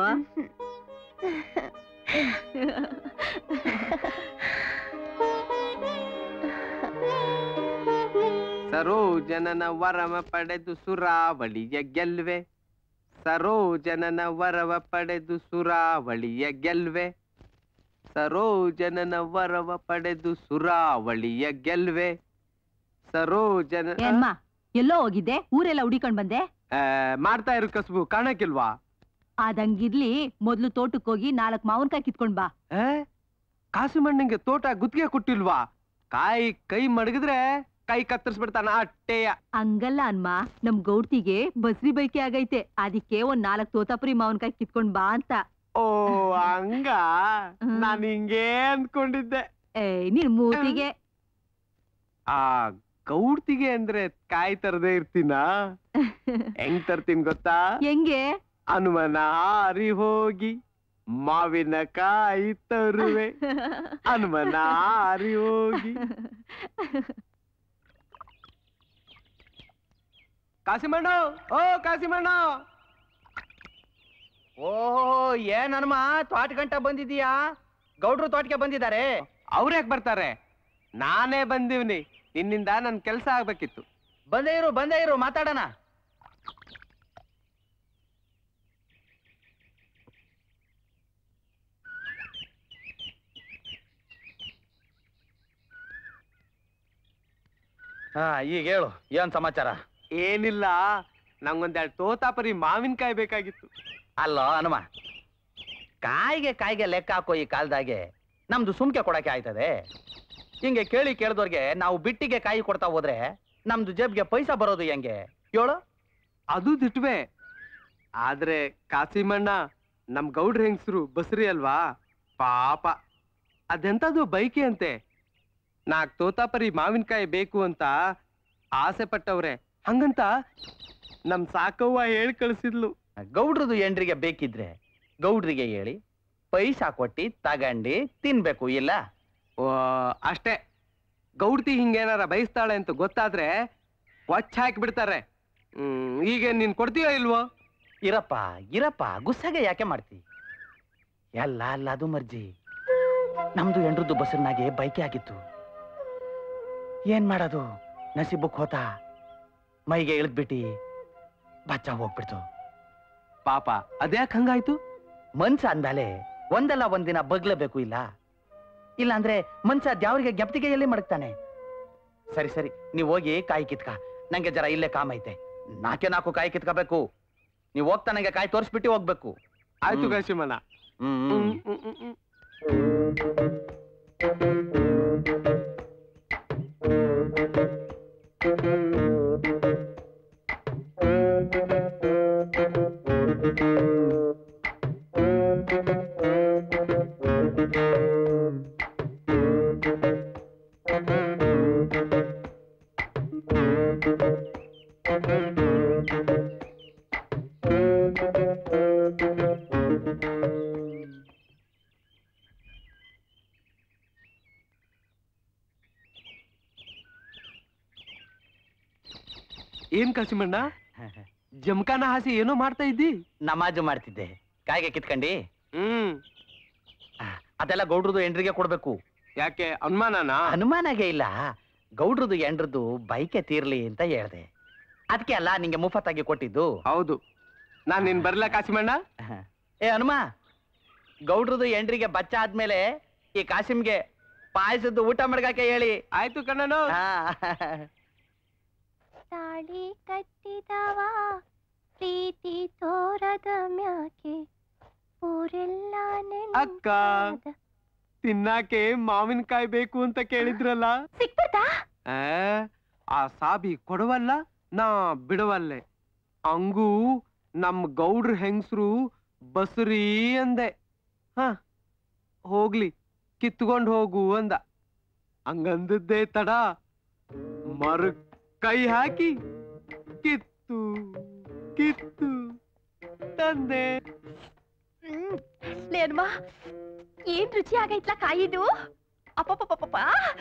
ಸರೋಜನನ ವರವ ಪಡೆದು ಸುರಾವಳಿಯ ಗೆಲ್ವೆ ಸರೋಜನನ ವರವ ಪಡೆದು ಸುರಾವಳಿಯ ಗೆಲ್ವೆ ಸರೋಜನನ ವರವ ಪಡೆದು ಸುರಾವಳಿಯ ಗೆಲ್ವೆ ಸರೋಜನ ಏನ್ಮಾ ಎಲ್ಲೋ ಹೋಗಿದ್ದೆ ಊರೆಲ್ಲ ಹುಡಿಕೊಂಡ್ ಬಂದೆ ಆ, ಮಾಡ್ತಾ ಇರೋ ಕಸ್ಬು ಕಾಣಕ್ಕಿಲ್ವಾ ಅದಂಗಿರ್ಲಿ ಮೊದ್ಲು ತೋಟಕ್ ಹೋಗಿ ನಾಲ್ಕ್ ಮಾವಿನಕಾಯಿ ಕಿತ್ಕೊಂಡ್ ಬಾ ಆ? ಕಾಸಿಮಣ್ಣಂಗೆ ತೋಟ ಗುತ್ತಿಗೆ ಕೊಟ್ಟಿಲ್ವಾ ಕಾಯಿ ಕೈ ಮಡಗಿದ್ರೆ ಕೈ ಕತ್ತರಿಸ್ಬಿಡ್ತಾನ ಅಟ್ಟೆಯ ಹಂಗಲ್ಲ ಅನ್ಮ ನಮ್ ಗೌಡ್ತಿಗೆ ಬಸ್ರಿ ಬೈಕೆ ಆಗೈತೆ ಅದಕ್ಕೆ ಒಂದ್ ನಾಲ್ಕ್ ತೋತಾಪುರಿ ಮಾವಿನಕಾಯಿ ಕಿತ್ಕೊಂಡ್ ಬಾ ಅಂತ ಓ ಹಂಗ ಹ್ಮ್. ನಾನು ಹಿಂಗೇ ಅಂದ್ಕೊಂಡಿದ್ದೆ ಏ ನಿನ್ ಮೂತಿಗೆ ಆ ಗೌಡ್ತಿಗೆ ಅಂದ್ರೆ ಕಾಯಿ ತರದೇ ಇರ್ತೀನಾ ಹೆಂಗ್ ತರ್ತೀನಿ ಗೊತ್ತಾ ಹೆಂಗೆ ಹನುಮನ ಹಾರಿ ಹೋಗಿ ಮಾವಿನ ಕಾಯಿ ತರುವೆ ಹನುಮನ ಹಾರಿ ಹೋಗಿ ಕಾಸಿಮಣ್ಣ ಓ ಕಾಸಿಮಣ್ಣ ಓಹೋ ಏನ್ ಹನುಮ ತೋಟ ಗಂಟ ಬಂದಿದೀಯಾ ಗೌಡ್ರು ತೋಟಕ್ಕೆ ಬಂದಿದ್ದಾರೆ ಅವ್ರ್ಯಾಕ್ ಬರ್ತಾರೆ ನಾನೇ ಬಂದಿವ್ನಿ ನಿನ್ನಿಂದ ನನ್ ಕೆಲ್ಸ ಆಗ್ಬೇಕಿತ್ತು ಬಂದೇ ಇರು ಬಂದೇ ಇರು ಮಾತಾಡೋಣ ಹಾ ಈಗ ಹೇಳು ಏನ್ ಸಮಾಚಾರ ಏನಿಲ್ಲ ನಂಗೊಂದೆರಡು ತೋತಾಪರಿ ಮಾವಿನಕಾಯಿ ಬೇಕಾಗಿತ್ತು ಅಲ್ಲ ಹನುಮ ಕಾಯಿಗೆ ಕಾಯಿಗೆ ಲೆಕ್ಕ ಹಾಕೋ ಈ ಕಾಲದಾಗೆ ನಮ್ದು ಸುಮ್ಕೆ ಕೊಡಕ್ಕೆ ಆಯ್ತದೆ ಹಿಂಗೆ ಕೇಳಿ ಕೇಳಿದವ್ರಿಗೆ ನಾವು ಬಿಟ್ಟಿಗೆ ಕಾಯಿ ಕೊಡ್ತಾ ಹೋದ್ರೆ ನಮ್ದು ಜೇಬ್ಗೆ ಪೈಸಾ ಬರೋದು ಹೆಂಗೆ ಹೇಳು ಅದು ದಿಟ್ವೆ ಆದ್ರೆ ಕಾಸಿಮಣ್ಣ ನಮ್ ಗೌಡ್ರ ಹೆಂಗ್ಸ್ರು ಬಸ್ರಿ ಅಲ್ವಾ ಪಾಪ ಅದೆಂತದು ಬೈಕಿ ಅಂತೆ ನಾಕ್ ತೋತಾಪರಿ ಮಾವಿನಕಾಯಿ ಬೇಕು ಅಂತ ಆಸೆ ಪಟ್ಟವ್ರೆ ಹಂಗಂತ ನಮ್ ಸಾಕವ್ವ ಹೇಳಿ ಕಳಿಸಿದ್ಲು ಗೌಡ್ರದು ಎಂಡ್ರಿಗೆ ಬೇಕಿದ್ರೆ ಗೌಡ್ರಿಗೆ ಹೇಳಿ ಪೈಸಾ ಕೊಟ್ಟಿ ತಗಂಡಿ ತಿನ್ಬೇಕು ಇಲ್ಲ ಓ ಅಷ್ಟೇ ಗೌಡ್ತಿ ಹಿಂಗೇನಾರ ಬಯಸ್ತಾಳೆ ಅಂತ ಗೊತ್ತಾದ್ರೆ ಒಚ್ಚ ಹಾಕಿ ಬಿಡ್ತಾರೆ ಹ್ಮ್ ಈಗ ನೀನ್ ಕೊಡ್ತೀಯೋ ಇಲ್ವೋ ಇರಪ್ಪ ಇರಪ್ಪ ಗುಸ್ಸಾಗೆ ಯಾಕೆ ಮಾಡ್ತಿ ಎಲ್ಲ ಅಲ್ಲ ಅದು ಮರ್ಜಿ ನಮ್ದು ಎಂಡ್ರದ್ದು ಬಸ್ಸಿನಾಗೆ ಬೈಕೆ ಆಗಿತ್ತು ಏನ್ ಮಾಡೋದು ನಸೀಬುಕ್ ಹೋತ ಮೈಗೆ ಇಳಿದ್ಬಿಟ್ಟಿ ಬಚ್ಚ ಹೋಗ್ಬಿಡ್ತು ಪಾಪ ಅದ್ಯಾಕ್ ಹಂಗಾಯ್ತು ಮನ್ಸ ಅಂದಾಲೆ ಒಂದಲ್ಲ ಒಂದಿನ ಬಗ್ಲೇಬೇಕು ಇಲ್ಲ ಇಲ್ಲ ಅಂದ್ರೆ ಮನ್ಸ ದ್ಯಾವ್ರಿಗೆ ಜ್ಞಪ್ತಿಗೆ ಎಲ್ಲಿ ಮಡಗ್ತಾನೆ ಸರಿ ಸರಿ ನೀವ್ ಹೋಗಿ ಕಾಯಿ ಕಿತ್ಕ ನಂಗೆ ಜರ ಇಲ್ಲೇ ಕಾಮ ಐತೆ ನಾಕೆ ನಾಲ್ಕು ಕಾಯಿ ಕಿತ್ಕೋಬೇಕು ನೀವ್ ಹೋಗ್ತಾ ನಂಗೆ ಕಾಯಿ ತೋರಿಸ್ಬಿಟ್ಟು ಹೋಗ್ಬೇಕು ಆಯ್ತು ಹ್ಮ್. ಕಾಶಿಮಣ್ಣ ಹ್ಮ್ ಹ್ಮ್, ಹ್ಮ್. ಹ್ಮ್, ಹ್ಮ್, ಹ್ಮ್. ಏನ್ ಕಾಸಿಮಣ್ಣ ಜಮಖಾನ ಹಾಸಿ ಏನೋ ಮಾಡ್ತಾ ಇದ್ದಿ ನಮಾಜು ಮಾಡ್ತಿದ್ದೆ ಕಾಯಿಗೆ ಕಿತ್ಕಂಡಿ ಹ್ಮ್ ಆ, ಅದೆಲ್ಲ ಗೌಡ್ರದು ಎಂಡ್ರಿಗೆ ಕೊಡ್ಬೇಕು ಯಾಕೆ ಅನುಮಾನನಾ ಅನುಮಾನಗೆ ಇಲ್ಲ ಗೌಡ್ರದು ಎಂಡ್ರದ್ದು ಬೈಕೆ ತೀರ್ಲಿ ಅಂತ ಹೇಳ್ದೆ ಅದಕ್ಕೆ ಅಲ್ಲ ನಿಂಗೆ ಮುಫತ್ತಾಗಿ ಕೊಟ್ಟಿದ್ದು ಹೌದು ನಾನ್ ನಿನ್ ಬರ್ಲಾ ಕಾಸಿಮಣ್ಣ ಏ ಹನುಮ ಗೌಡ್ರದು ಎಂಡ್ರಿಗೆ ಬಚ್ಚ ಆದ್ಮೇಲೆ ಈ ಕಾಸಿಮ್ಗೆ ಪಾಯಸದ್ದು ಊಟ ಮಡ್ಗಾಕೆ ಹೇಳಿ ಆಯ್ತು ಕಣ್ಣನು ಹಾ. ತಾಳಿ ಕಟ್ಟಿದವ ಪ್ರೀತಿ ತೋರದ ಮ್ಯಾಕೆ ಊರೆಲ್ಲ ಅಕ್ಕ. ತಿನ್ನಾಕೆ ಮಾವಿನಕಾಯಿ ಬೇಕು ಅಂತ ಕೇಳಿದ್ರಲ್ಲ ಸಿಕ್ಬಿಡ್ತಾ ಆ, ಆ ಸಾಬಿ ಕೊಡವಲ್ಲ ನಾ ಬಿಡವಲ್ಲೆ ಹಂಗೂ ನಮ್ ಗೌಡ್ರ ಹೆಂಗ್ಸ್ರು ಬಸ್ರಿ ಅಂದೆ ಹ ಹೋಗ್ಲಿ ಕಿತ್ಕೊಂಡ್ ಹೋಗು ಅಂದ ಹಂಗಂದದ್ದೇ ತಡ ಮರ ಕೈ ಹಾಕಿ ಕಿತ್ತು ಕಿತ್ತು ತಂದೆ ಹ್ಮ್ ಲೇನ್ಮಾ ಏನ್ ರುಚಿ ಆಗೈತ್ಲ ಕಾಯಿದು ಅಪ್ಪಪ್ಪಪ್ಪಪ್ಪ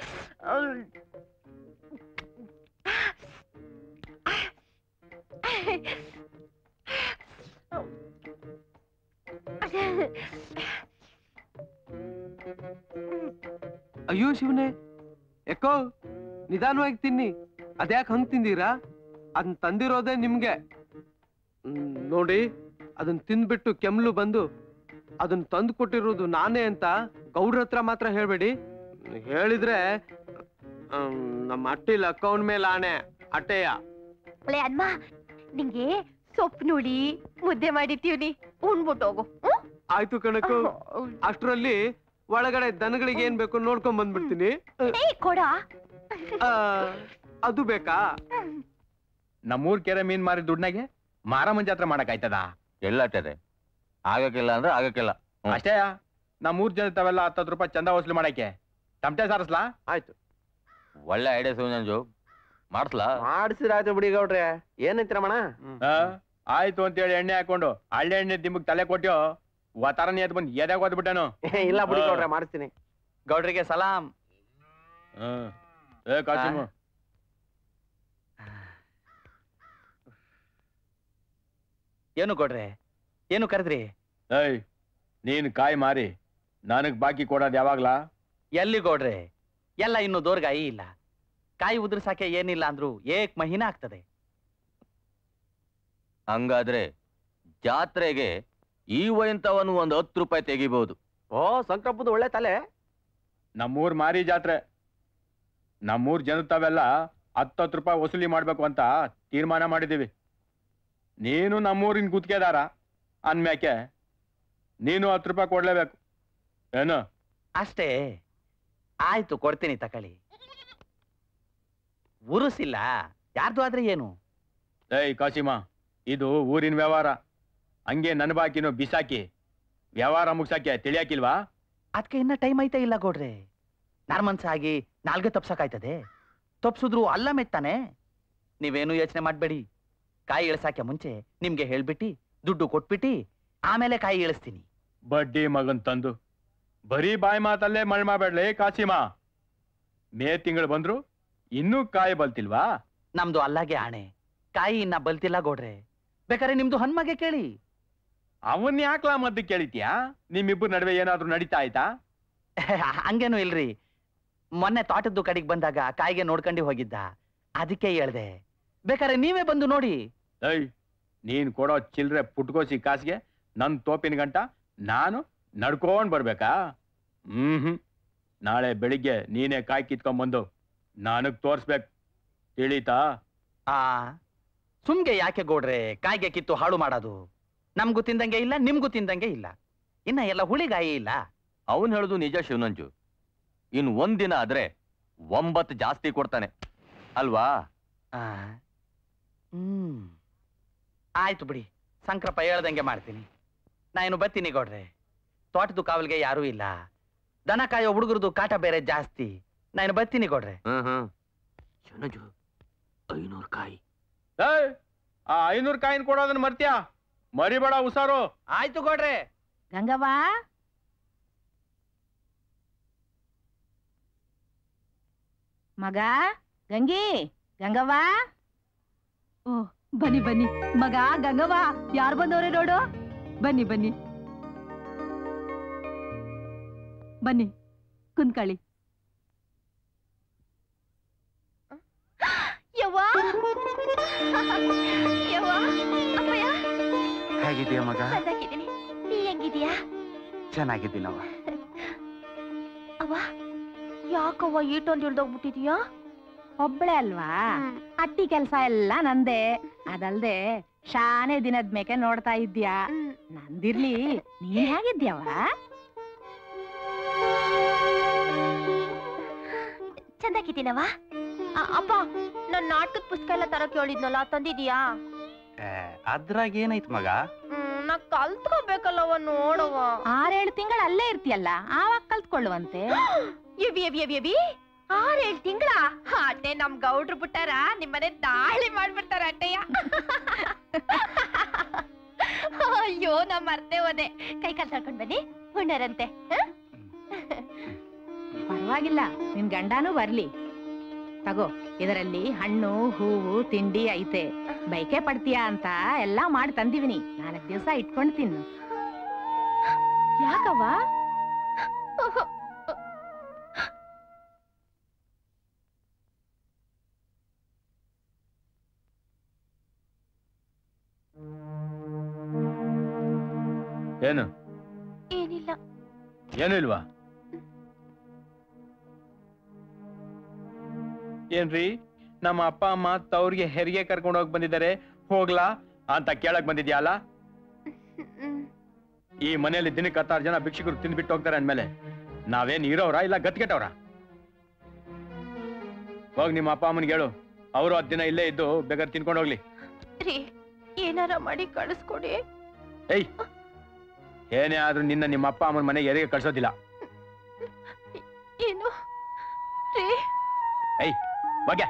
ಅಯ್ಯೋ ಶಿವನೇ ಯಾಕೋ ನಿಧಾನವಾಗಿ ತಿನ್ನಿ ಅದ್ಯಾಕ್ ಹಂಗ್ ತಿಂದೀರಾ ಅದನ್ನ ತಂದಿರೋದೇ ನಿಮ್ಗೆ ಹ್ಮ್, ನೋಡಿ ಅದನ್ನ ತಿಂದ್ಬಿಟ್ಟು ಕೆಮ್ಲು ಬಂದು ಅದನ್ನ ತಂದು ಕೊಟ್ಟಿರೋದು ನಾನೇ ಅಂತ ಗೌಡ್ರ ಹತ್ರ ಮಾತ್ರ ಹೇಳ್ಬೇಡಿ ಹೇಳಿದ್ರೆ ಹ್ಮ್, ನಮ್ಮ ಅಟ್ಟಿಲ್ ಅಕೌಂಟ್ ಮೇಲೆ ಆಣೆ ಅಟ್ಟೆಯ ಲೇ ಅನ್ಮ ನಿಂಗೆ ಸೊಪ್ಪು ನೋಡಿ ಮುದ್ದೆ ಮಾಡಿರ್ತೀವ್ನಿ ಉಣ್ಬಿಟ್ಟು ಹೋಗು ಹ್ಮ್? ಆಯ್ತು ಕಣಕು ಅಷ್ಟ್ರಲ್ಲಿ ಒಳಗಡೆ ದನಗಳಿಗೆ ಏನ್ ಬೇಕು ನೋಡ್ಕೊಂಡ್ ಬಂದ್ಬಿಡ್ತೀನಿ ಏ ಕೊಡ ಆ, ಅದು ಬೇಕಾ ನಮ್ಮೂರ್ ಕೆರೆ ಮೀನ್ ಮಾರಿ ದುಡ್ನಾಗೆ ಮಾರಮ್ಮನ್ ಜಾತ್ರೆ ಮಾಡಕ್ ಆಯ್ತದ ಎಲ್ಲಾಟದೆ ಆಗಕ್ಕಿಲ್ಲ ಅಂದ್ರೆ ಆಗಕ್ಕಿಲ್ಲ ಹ್ಮ್. ಅಷ್ಟೇ ನಾ ಮೂರ್ ಜನ ತಾವೆಲ್ಲ ಹತ್ತತ್ತು ರೂಪಾಯಿ ಚಂದ ವಸೂಲಿ ಮಾಡಕ್ಕೆ ತಮಟೆ ಸಾರಸ್ಲಾ ಆಯ್ತು ಒಳ್ಳೆ ಐಡಿಯಾ ಶಿವನಂಜು ಮಾಡ್ಸ್ಲಾ ಮಾಡಿಸಿದ್ರೆ ಆಯ್ತು ಬಿಡಿ ಗೌಡ್ರೆ ಏನಂತೀರಮ್ಮಣ ಆ, ಆಯ್ತು ಅಂತೇಳಿ ಎಣ್ಣೆ ಹಾಕೊಂಡು ಹಳ್ಳಿ ಎಣ್ಣೆ ದಿಮ್ಮಗ್ ತಲೆ ಕೊಟ್ಯೋ ವತಾರನೇ ಎದ್ದು ಬಂದು ಎದಾಗ ಓದ್ಬಿಟ್ಟನು ಇಲ್ಲ ಬಿಡಿ ಹಾ. ಗೌಡ್ರೆ ಮಾಡಿಸ್ತೀನಿ ಗೌಡ್ರಿಗೆ ಸಲಾಂ ಏ ಕಾಸಿಮು ಏನು ಗೌಡ್ರೆ ಏನು ಕರೆದ್ರಿ ಏಯ್ ನೀನ್ ಕಾಯಿ ಮಾರಿ ನನಗ್ ಬಾಕಿ ಕೊಡೋದ್ ಯಾವಾಗ್ಲಾ ಎಲ್ಲಿ ಗೌಡ್ರೆ ಎಲ್ಲ ಇನ್ನು ದೋರ್ಗಾಯಿ ಇಲ್ಲ ಕಾಯಿ ಉದುರ್ಸಾಕೆ ಏನಿಲ್ಲ ಅಂದ್ರು ಏಕ್ ಮಹಿನ ಆಗ್ತದೆ ಹಂಗಾದ್ರೆ ಜಾತ್ರೆಗೆ ಈ ವಯಂತವನು ಒಂದು ಹತ್ತು ರೂಪಾಯಿ ತೆಗಿಬಹುದು ಓ ಸಂಕ್ರಪ್ಪದ ಒಳ್ಳೆ ತಲೆ ನಮ್ಮೂರ್ ಮಾರಿ ಜಾತ್ರೆ ನಮ್ಮೂರ್ ಜನ ತಾವೆಲ್ಲ ಹತ್ತತ್ತು ರೂಪಾಯಿ ವಸೂಲಿ ಮಾಡ್ಬೇಕು ಅಂತ ತೀರ್ಮಾನ ಮಾಡಿದೀವಿ ನೀನು ನಮ್ಮೂರಿನ ಗುತ್ತಿಗೆದಾರ ಅಂದ್ಮ್ಯಾಕೆ ನೀನು ಹತ್ತು ರೂಪಾಯಿ ಕೊಡ್ಲೇಬೇಕು ಏನು ಅಷ್ಟೇ ಆಯ್ತು ಕೊಡ್ತೀನಿ ತಕಳಿ ಉರುಸಿಲ್ಲ ಯಾರ್ದು ಆದ್ರೆ ಏನು ಏಯ್ ಕಾಸಿಮ ಇದು ಊರಿನ ವ್ಯವಹಾರ ಹಂಗೆ ನನ್ನ ಬಾಕಿನೂ ಬಿಸಾಕಿ ವ್ಯವಹಾರ ಮುಗ್ಸಕ್ಕೆ ತಿಳಿಯಾಕಿಲ್ವಾ ಅದಕ್ಕೆ ಇನ್ನ ಟೈಮ್ ಐತೆ ಇಲ್ಲ ಗೌಡ್ರೆ ನಾರ್ಮನ್ಸ್ ಆಗಿ ನಾಲ್ಗೆ ತಪ್ಸಕ್ಕಾಯ್ತದೆ ತಪ್ಸಿದ್ರು ಅಲ್ಲ ಮೆತ್ತಾನೆ ನೀವೇನು ಯೋಚನೆ ಮಾಡ್ಬೇಡಿ ಕಾಯಿ ಇಳಿಸಾಕೆ ಮುಂಚೆ ನಿಮ್ಗೆ ಹೇಳ್ಬಿಟ್ಟು ದುಡ್ಡು ಕೊಟ್ಬಿಟ್ಟು ಆಮೇಲೆ ಕಾಯಿ ಇಳಿಸ್ತೀನಿ ಬಡ್ಡಿ ಮಗನ್ ತಂದು ಬರೀ ಬಾಯಿ ಮಾತಲ್ಲೇ ಮಳ್ ಮಾಡ್ಬೇಡ್ಲೇ ಕಾಸಿಮ ಮೇ ತಿಂಗಳು ಬಂದ್ರು ಇನ್ನೂ ಕಾಯಿ ಬಲ್ತಿಲ್ವಾ ನಮ್ದು ಅಲ್ಲಾಗೆ ಆಣೆ ಕಾಯಿ ಇನ್ನ ಬಲ್ತಿಲ್ಲ ಗೌಡ್ರೆ ಬೇಕಾದ್ರೆ ನಿಮ್ದು ಹನ್ಮಗೆ ಕೇಳಿ ಅವನ್ ಯಾಕ್ಲಾ ಮದ್ದು ಕೇಳಿದ್ಯಾ ನಿಮ್ಮಿಬ್ಬರ ನಡುವೆ ಏನಾದ್ರೂ ನಡೀತಾ ಆಯ್ತಾ ಹಂಗೇನು ಇಲ್ರಿ ಮೊನ್ನೆ ತೋಟದ್ದು ಕಡೆಗೆ ಬಂದಾಗ ಕಾಯಿಗೆ ನೋಡ್ಕೊಂಡು ಹೋಗಿದ್ದ ಅದಕ್ಕೆ ಹೇಳ್ದೆ ಬೇಕಾದ್ರೆ ನೀವೇ ಬಂದು ನೋಡಿ ಏಯ್ ನೀನ್ ಕೊಡೋ ಚಿಲ್ರೆ ಪುಟ್ಕೋಸಿ ಕಾಸಿಗೆ ನನ್ ತೋಪಿನ ಗಂಟ ನಾನು ನಡ್ಕೊಂಡ್ ಬರ್ಬೇಕಾ ಹ್ಮ್ ಹ್ಮ್ ನಾಳೆ ಬೆಳಿಗ್ಗೆ ನೀನೇ ಕಾಯಿ ಕಿತ್ಕೊಂಬಂದು ನನಗ್ ತೋರ್ಸ್ಬೇಕು ತಿಳಿತಾ ಆ ಸುಮ್ಗೆ ಯಾಕೆ ಗೌಡ್ರೆ ಕಾಯಿಗೆ ಕಿತ್ತು ಹಾಳು ಮಾಡೋದು ನಮ್ಗೂ ತಿಂದಂಗೆ ಇಲ್ಲ ನಿಮ್ಗೂ ತಿಂದಂಗೆ ಇಲ್ಲ ಇನ್ನ ಎಲ್ಲ ಹುಳಿಗಾಯಿ ಇಲ್ಲ ಅವನ್ ಹೇಳುದು ನಿಜ ಶಿವನಂಜು ಇನ್ ಒಂದಿನ ಆದ್ರೆ ಒಂಬತ್ತು ಜಾಸ್ತಿ ಕೊಡ್ತಾನೆ ಅಲ್ವಾ ಆ, ಹ್ಮ್ ಆಯ್ತು ಬಿಡಿ ಸಂಕ್ರಪ್ಪ ಹೇಳ್ದಂಗೆ ಮಾಡ್ತೀನಿ ನಾನು ಬರ್ತೀನಿ ಗೌಡ್ರೆ ತೋಟದ ಕಾವಲ್ಗೆ ಯಾರೂ ಇಲ್ಲ ದನ ಕಾಯೋ ಹುಡುಗರದು ಕಾಟ ಬೇರೆ ಜಾಸ್ತಿ ನಾನು ಬರ್ತೀನಿ ಗೌಡ್ರೆ ಹ್ಮ್ ಹ್ಮ್ ಶಿವನಂಜು ಐನೂರು ಕಾಯಿ ಏಯ್ ಆ ಐನೂರು ಕಾಯಿನ್ ಕೊಡೋದನ್ನ ಮರ್ತ್ಯಾ ಮರಿಬೇಡ ಹುಷಾರು ಆಯ್ತು ಗೌಡ್ರೆ ಗಂಗವ್ವ ಮಗ ಗಂಗಿ ಗಂಗವ್ವ ಬನ್ನಿ ಬನ್ನಿ ಮಗ ಗಂಗವ್ವ ಯಾರು ಬಂದವ್ರೆ ನೋಡು ಬನ್ನಿ ಬನ್ನಿ ಬನ್ನಿ ಕುಂತ್ಕೊಳ್ಳಿ ಯವ್ವ ಯವ್ವ ಅಪ್ಪಯ್ಯ ಹೇಗಿದೆಯಾ ಮಗ ಚೆನ್ನಾಗಿದ್ದೀನಿ ನೀ ಹೆಂಗಿದ್ಯಾ ಚೆನ್ನಾಗಿದ್ದೀನವ ಅವ್ವ ಯಾಕವ್ವ ಈಟೊಂದು ಇಳ್ದೋಗ್ಬಿಟ್ಟಿದ್ಯಾ ಒಬ್ಳೆ ಅಲ್ವಾ ಅಟ್ಟಿ ಕೆಲ್ಸ ಎಲ್ಲ ನಂದೆ ಅದಲ್ದೆ ಶಾನೆ ದಿನದ ಮೇಕೆ ನೋಡ್ತಾ ಇದ್ಯಾ ನಂದಿರ್ಲಿ ನೀನ್ ಹೇಗಿದ್ಯವ ಚೆನ್ನಾಗಿದ್ದೀನವ ಅಪ್ಪ ನನ್ ನಾಟಕದ ಪುಸ್ತಕ ಎಲ್ಲ ತರಕ್ ಹೇಳಿದ್ನಲ್ಲ ತಂದಿದ್ಯಾ ಅದ್ರಾಗ ಏನೈತ್ ಮಗ ಹ್ಮ್ ನಾ ಕಲ್ತ್ಕೋಬೇಕಲ್ಲವ ನೋಡವ್ವ ಆರೇಳು ತಿಂಗಳು ಅಲ್ಲೇ ಇರ್ತೀಯಲ್ಲ ಆವಾಗ ಕಲ್ತ್ಕೊಳ್ಳುವಂತೆ ಎವಿ ಎವಿ ಎವಿ ಎವಿ ಆರೇಳ್ ತಿಂಗಳ ಅಟ್ಟೆ ನಮ್ ಗೌಡ್ರು ಬಿಟ್ಟಾರ ನಿಮ್ಮನೆ ದಾಳಿ ಮಾಡ್ಬಿಡ್ತಾರ ಅಟ್ಟೆಯ ಅಯ್ಯೋ ನಾ ಮರ್ತೆ ಹೋದೆ ಕೈ ಕಾಲ್ ತಳ್ಕೊಂಡ್ ಬನ್ನಿ ಹುಣ್ಣರಂತೆ ಪರವಾಗಿಲ್ಲ ನಿನ್ ಗಂಡನೂ ಬರ್ಲಿ ತಗೋ ಇದರಲ್ಲಿ ಹಣ್ಣು ಹೂವು ತಿಂಡಿ ಐತೆ ಬೈಕೆ ಪಡ್ತೀಯಾ ಅಂತ ಎಲ್ಲಾ ಮಾಡಿ ತಂದಿವಿನಿ ನಾಲ್ಕು ದಿವಸ ಇಟ್ಕೊಂಡು ತಿನ್ನು ಯಾಕವ್ವ ಏನು ಏನಿಲ್ಲ ಏನು ಇಲ್ವಾ ಏನ್ರಿ ನಮ್ಮ ಅಪ್ಪ ಅಮ್ಮ ತವ್ರಿಗೆ ಹೆರಿಗೆ ಕರ್ಕೊಂಡು ಹೋಗಿ ಬಂದಿದ್ದಾರೆ ಹೋಗ್ಲಾ ಅಂತ ಕೇಳಕ್ ಬಂದಿದ್ಯಲ್ಲ ಹ್ಮ್. ಈ ಮನೆಯಲ್ಲಿ ದಿನಕ್ಕೆ ಹತ್ತಾರು ಜನ ಭಿಕ್ಷುಕರು ತಿಂದ್ಬಿಟ್ಟು ಹೋಗ್ತಾರೆ ಅಂದ್ಮೇಲೆ ನಾವೇನ್ ಇರೋವ್ರ ಇಲ್ಲ ಗತ್ಗೆಟ್ಟವ್ರ ಹೋಗ್ ನಿಮ್ಮ ಅಪ್ಪ ಅಮ್ಮನಿಗೆ ಹೇಳು ಅವರು ಹತ್ತು ದಿನ ಇಲ್ಲೇ ಇದ್ದು ಬೇಕಾದ್ರೆ ತಿನ್ಕೊಂಡು ಹೋಗ್ಲಿ ರೀ ಏನಾರ ಮಾಡಿ ಕಳಿಸ್ಕೊಡಿ ಏಯ್ ಏನೇ ಆದ್ರೂ ನಿನ್ನ ನಿಮ್ಮ ಅಪ್ಪ ಅಮ್ಮನ ಮನೆಗೆ ಎರಿಗೆ ಕಳ್ಸೋದಿಲ್ಲ ಏನು ರೀ ಏಯ್ ಬಗ್ಗೆ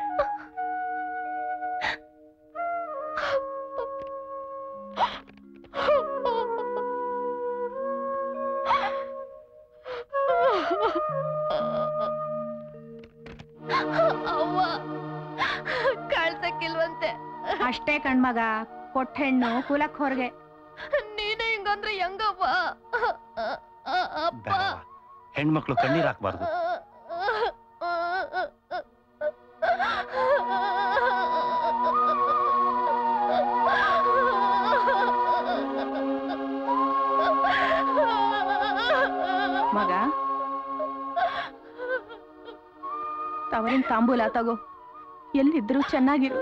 ಅವ್ವ ಕಳ್ಸಕ್ಕಿಲ್ವಂತೆ ಅಷ್ಟೇ ಕಣ್ಮಗ ಕೊಟ್ಟ ಹೆಣ್ಣು ಕುಲಕ್ ಹೊರಗೆ ನೀನೇ ಹಿಂಗಂದ್ರೆ ಹೆಂಗವ್ವ ಅಪ್ಪ ಬೇಡವ್ವ. ಹೆಣ್ಮಕ್ಳು ಕಣ್ಣೀರ್ ಹಾಕ್ಬಾರ್ದು ಮಗ ತವರಿನ ತಾಂಬೂಲ ತಗೋ ಎಲ್ಲಿದ್ರು ಚೆನ್ನಾಗಿರು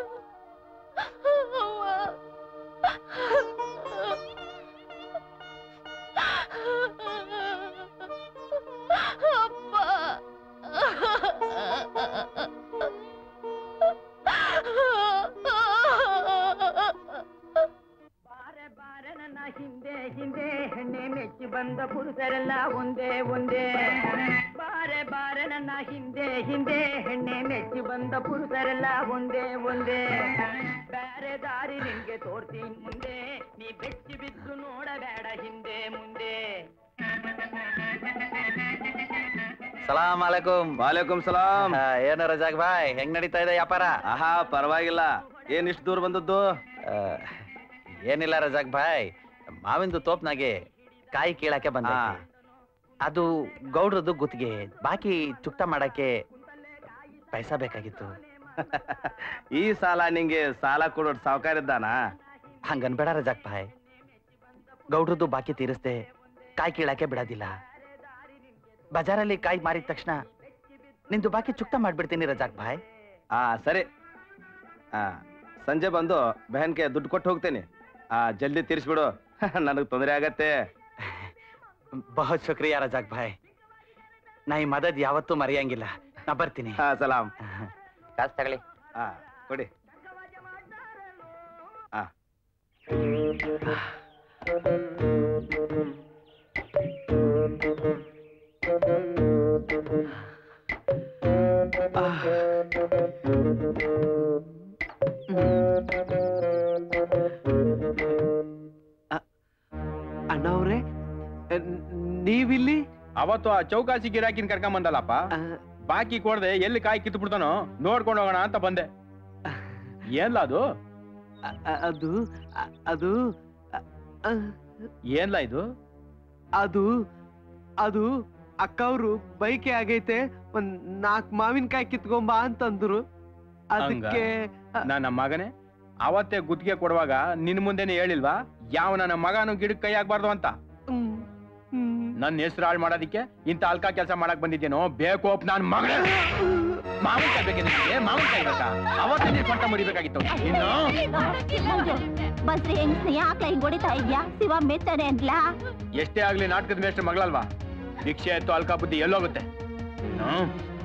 ಬಾರೆ ಬಾರೆ ನನ್ನ ಹಿಂದೆ ಹಿಂದೆ ಹೆಣ್ಣೆ ಮೆಚ್ಚಿ ಬಂದ ಪುರುಷರೆಲ್ಲ ಒಂದೇ ಒಂದೇ ಬಾರೆ ಬಾರೆ ನನ್ನ ಹಿಂದೆ ಹಿಂದೆ ಹೆಣ್ಣೆ ಮೆಚ್ಚಿ ಬಂದ ಪುರುಷರೆಲ್ಲ ಒಂದೇ ಒಂದೇ ಬೇರೆ ದಾರಿ ನಿನ್ಗೆ ತೋರ್ತೀನಿ ಮುಂದೆ ನೀ ಬೆಚ್ಚಿ ಬಿದ್ದು ನೋಡಬೇಡ ಹಿಂದೆ ಮುಂದೆ ಸಲಾಮ್ ಅಲೈಕುಂ ವಾಲೇಕುಂ ಸಲಾಂ ಆ, ಏನು ರಜಾಕ್ ಬಾಯ್ ಹೆಂಗ್ ನಡೀತಾ ಇದೆ ವ್ಯಾಪಾರ ಆಹಾ ಪರವಾಗಿಲ್ಲ ಏನ್ ಇಷ್ಟು ದೂರ ಬಂದದ್ದು ಆ, ಏನಿಲ್ಲ ರಜಾಕ್ ಭಾಯ್ ಮಾವಿಂದು ತೋಪ್ನಾಗೆ ಕಾಯಿ ಕೀಳಕ್ಕೆ ಬಂದ ಆ. ಅದು ಗೌಡ್ರದ್ದು ಗುತ್ತಿಗೆ ಬಾಕಿ ಚುಕ್ತ ಮಾಡಕ್ಕೆ ಪೈಸಾ ಬೇಕಾಗಿತ್ತು ಈ ಸಾಲ ನಿಂಗೆ ಸಾಲ ಕೊಡೋಡ್ ಸಾವುಕಾರ ಇದ್ದಾನ ಹಂಗನ್ಬೇಡ ರಜಾಕ್ ಭಾಯ್ ಗೌಡ್ರದ್ದು ಬಾಕಿ ತೀರಿಸ್ದೆ ಕಾಯಿ ಕೀಳಕ್ಕೆ ಬಿಡೋದಿಲ್ಲ ಬಜಾರಲ್ಲಿ ಕಾಯಿ ಮಾರಿದ ತಕ್ಷಣ ನಿಂದು ಬಾಕಿ ಚುಕ್ತ ಮಾಡ್ಬಿಡ್ತೀನಿ ರಜಾಕ್ ಭಾಯ್ ಆ ಸರಿ ಆ ಸಂಜೆ ಬಂದು ಬೆಹನ್ಗೆ ದುಡ್ಡು ಕೊಟ್ಟು ಹೋಗ್ತೇನೆ ಆ ಜಲ್ದಿ ತೀರಿಸ್ಬಿಡು ನನಗ್ ತೊಂದರೆ ಆಗತ್ತೆ ಬಹುತ್ ಶುಕ್ರಿಯಾ ರಜಾಕ್ ಭಾಯ್ ನಾ ಈ ಮದದ್ ಯಾವತ್ತೂ ಮರೆಯಂಗಿಲ್ಲ ನಾ ಬರ್ತೀನಿ ಹಾ ಸಲಾಂ ಕಾಸು ತಗೊಳ್ಳಿ ಆ ಕೊಡಿ ಆ ಅಣ್ಣ ಅವ್ರೆ ನೀವಿಲ್ಲಿ ಅವತ್ತು ಆ ಚೌಕಾಸಿ ಗಿರಾಕಿನ ಕರ್ಕೊಂಡ್ ಬಂದಲ್ಲಪ್ಪ ಆ, ಬಾಕಿ ಕೊಡದೆ ಎಲ್ಲಿ ಕಾಯಿ ಕಿತ್ತು ಬಿಡ್ತಾನೋ ನೋಡ್ಕೊಂಡು ಹೋಗೋಣ ಅಂತ ಬಂದೆ ಏನ್ಲ ಅದು ಅ- ಅ- ಅದು ಅ- ಅದು ಅ- ಅ, ಏನ್ಲ ಇದು ಅದು ಅದು ಅಕ್ಕವ್ರು ಬೈಕೆ ಆಗೈತೆ ಒಂದ್ ನಾಲ್ಕ್ ಮಾವಿನಕಾಯಿ ಕಿತ್ಕೊಂಬಾ ಅಂತಂದ್ರು ಅದಕ್ಕೆ ನನ್ನ ಮಗನೇ ಅವತ್ತೇ ಗುತ್ತಿಗೆ ಕೊಡುವಾಗ ನಿನ್ ಮುಂದೆನೆ ಹೇಳಿಲ್ವಾ ಯಾವ ನನ್ನ ಮಗನು ಗಿಡಕ್ಕೆ ಕೈ ಹಾಕ್ಬಾರ್ದು ಅಂತ ಹ್ಮ್, ಹ್ಮ್. ನನ್ನ ಹೆಸರು ಹಾಳು ಮಾಡೋದಿಕ್ಕೆ ಇಂತ ಅಲ್ಕ ಕೆಲಸ ಮಾಡಕ್ ಬಂದಿದ್ದೇನೋ ಬೇಕು ಅಪ್ ನಾನ್ ಮಗನೇ ಮಾವಿನಕಾಯಿ ಬೇಕಿದೆ ನಿನಗೆ? ಮಾವಿನಕಾಯಿ ಬೇಕಾ ಅವತ್ತೇ ನೀನ್ ಸೊಂಟ ಮುರಿಬೇಕಾಗಿತ್ತು ಇನ್ನು ಮಂಜು ಬಸ್ರಿ ಹೆಂಗ್ಸ್ನ ಯಾಕೆ ಹಿಂಗ್ ಹೊಡಿತಾ ಇದ್ಯಾ ಶಿವ ಮೆತ್ತನೆ ಅಂದ್ಲಾ ಎಷ್ಟೇ ಆಗ್ಲಿ ನಾಟಕದ ಮೇಷ್ಟ್ರ ಮಗಳಲ್ವಾ ಭಿಕ್ಷೆ ಎತ್ತು ಅಲ್ಕ ಬುದ್ಧಿ ಎಲ್ಲೋಗುತ್ತೆ ಹ್ಮ್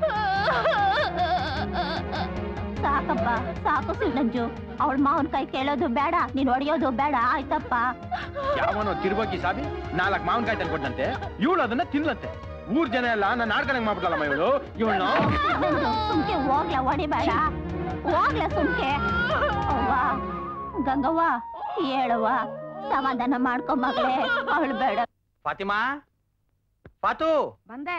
ಸಾಕಪ್ಪ ಸಾಕು ಶಿವನಂಜು ಅವಳ ಮಾವನ್ ಕೈ ಕೇಳೋದು ಬೇಡ ನೀನ್ ಹೊಡೆಯೋದು ಬೇಡ ಆಯ್ತಪ್ಪ ಯಾವನೋ ತಿರುಗಿ ಸಾಬಿ ನಾಲ್ಕು ಮಾವಿನಕಾಯಿ ತಂದು ಕೊಟ್ಟಂತೆ ಇವಳು ಅದನ್ನ ತಿನ್ಲಂತೆ ಊರ್ ಜನ ಎಲ್ಲ ನನ್ನ ಆಡ್ಕಣಂಗ್ ಮಾಡ್ಬಿಟ್ಟಲ್ಲಮ್ಮ ಇವಳು ಇವಳನ್ನ ನಂಜು ಸುಮ್ಕೆ ಹೋಗ್ಲ ಹೊಡಿಬೇಡ ಹೋಗ್ಲ ಸುಮ್ಕೆ ಅವ್ವ ಗಂಗವ್ವ ಹೇಳವ್ವ ಸಮಾಧಾನ ಮಾಡ್ಕೊ ಮಗಳೇ ಅವಳು ಬೇಡ ಫಾತಿಮಾ ಫಾತು ಬಂದೆ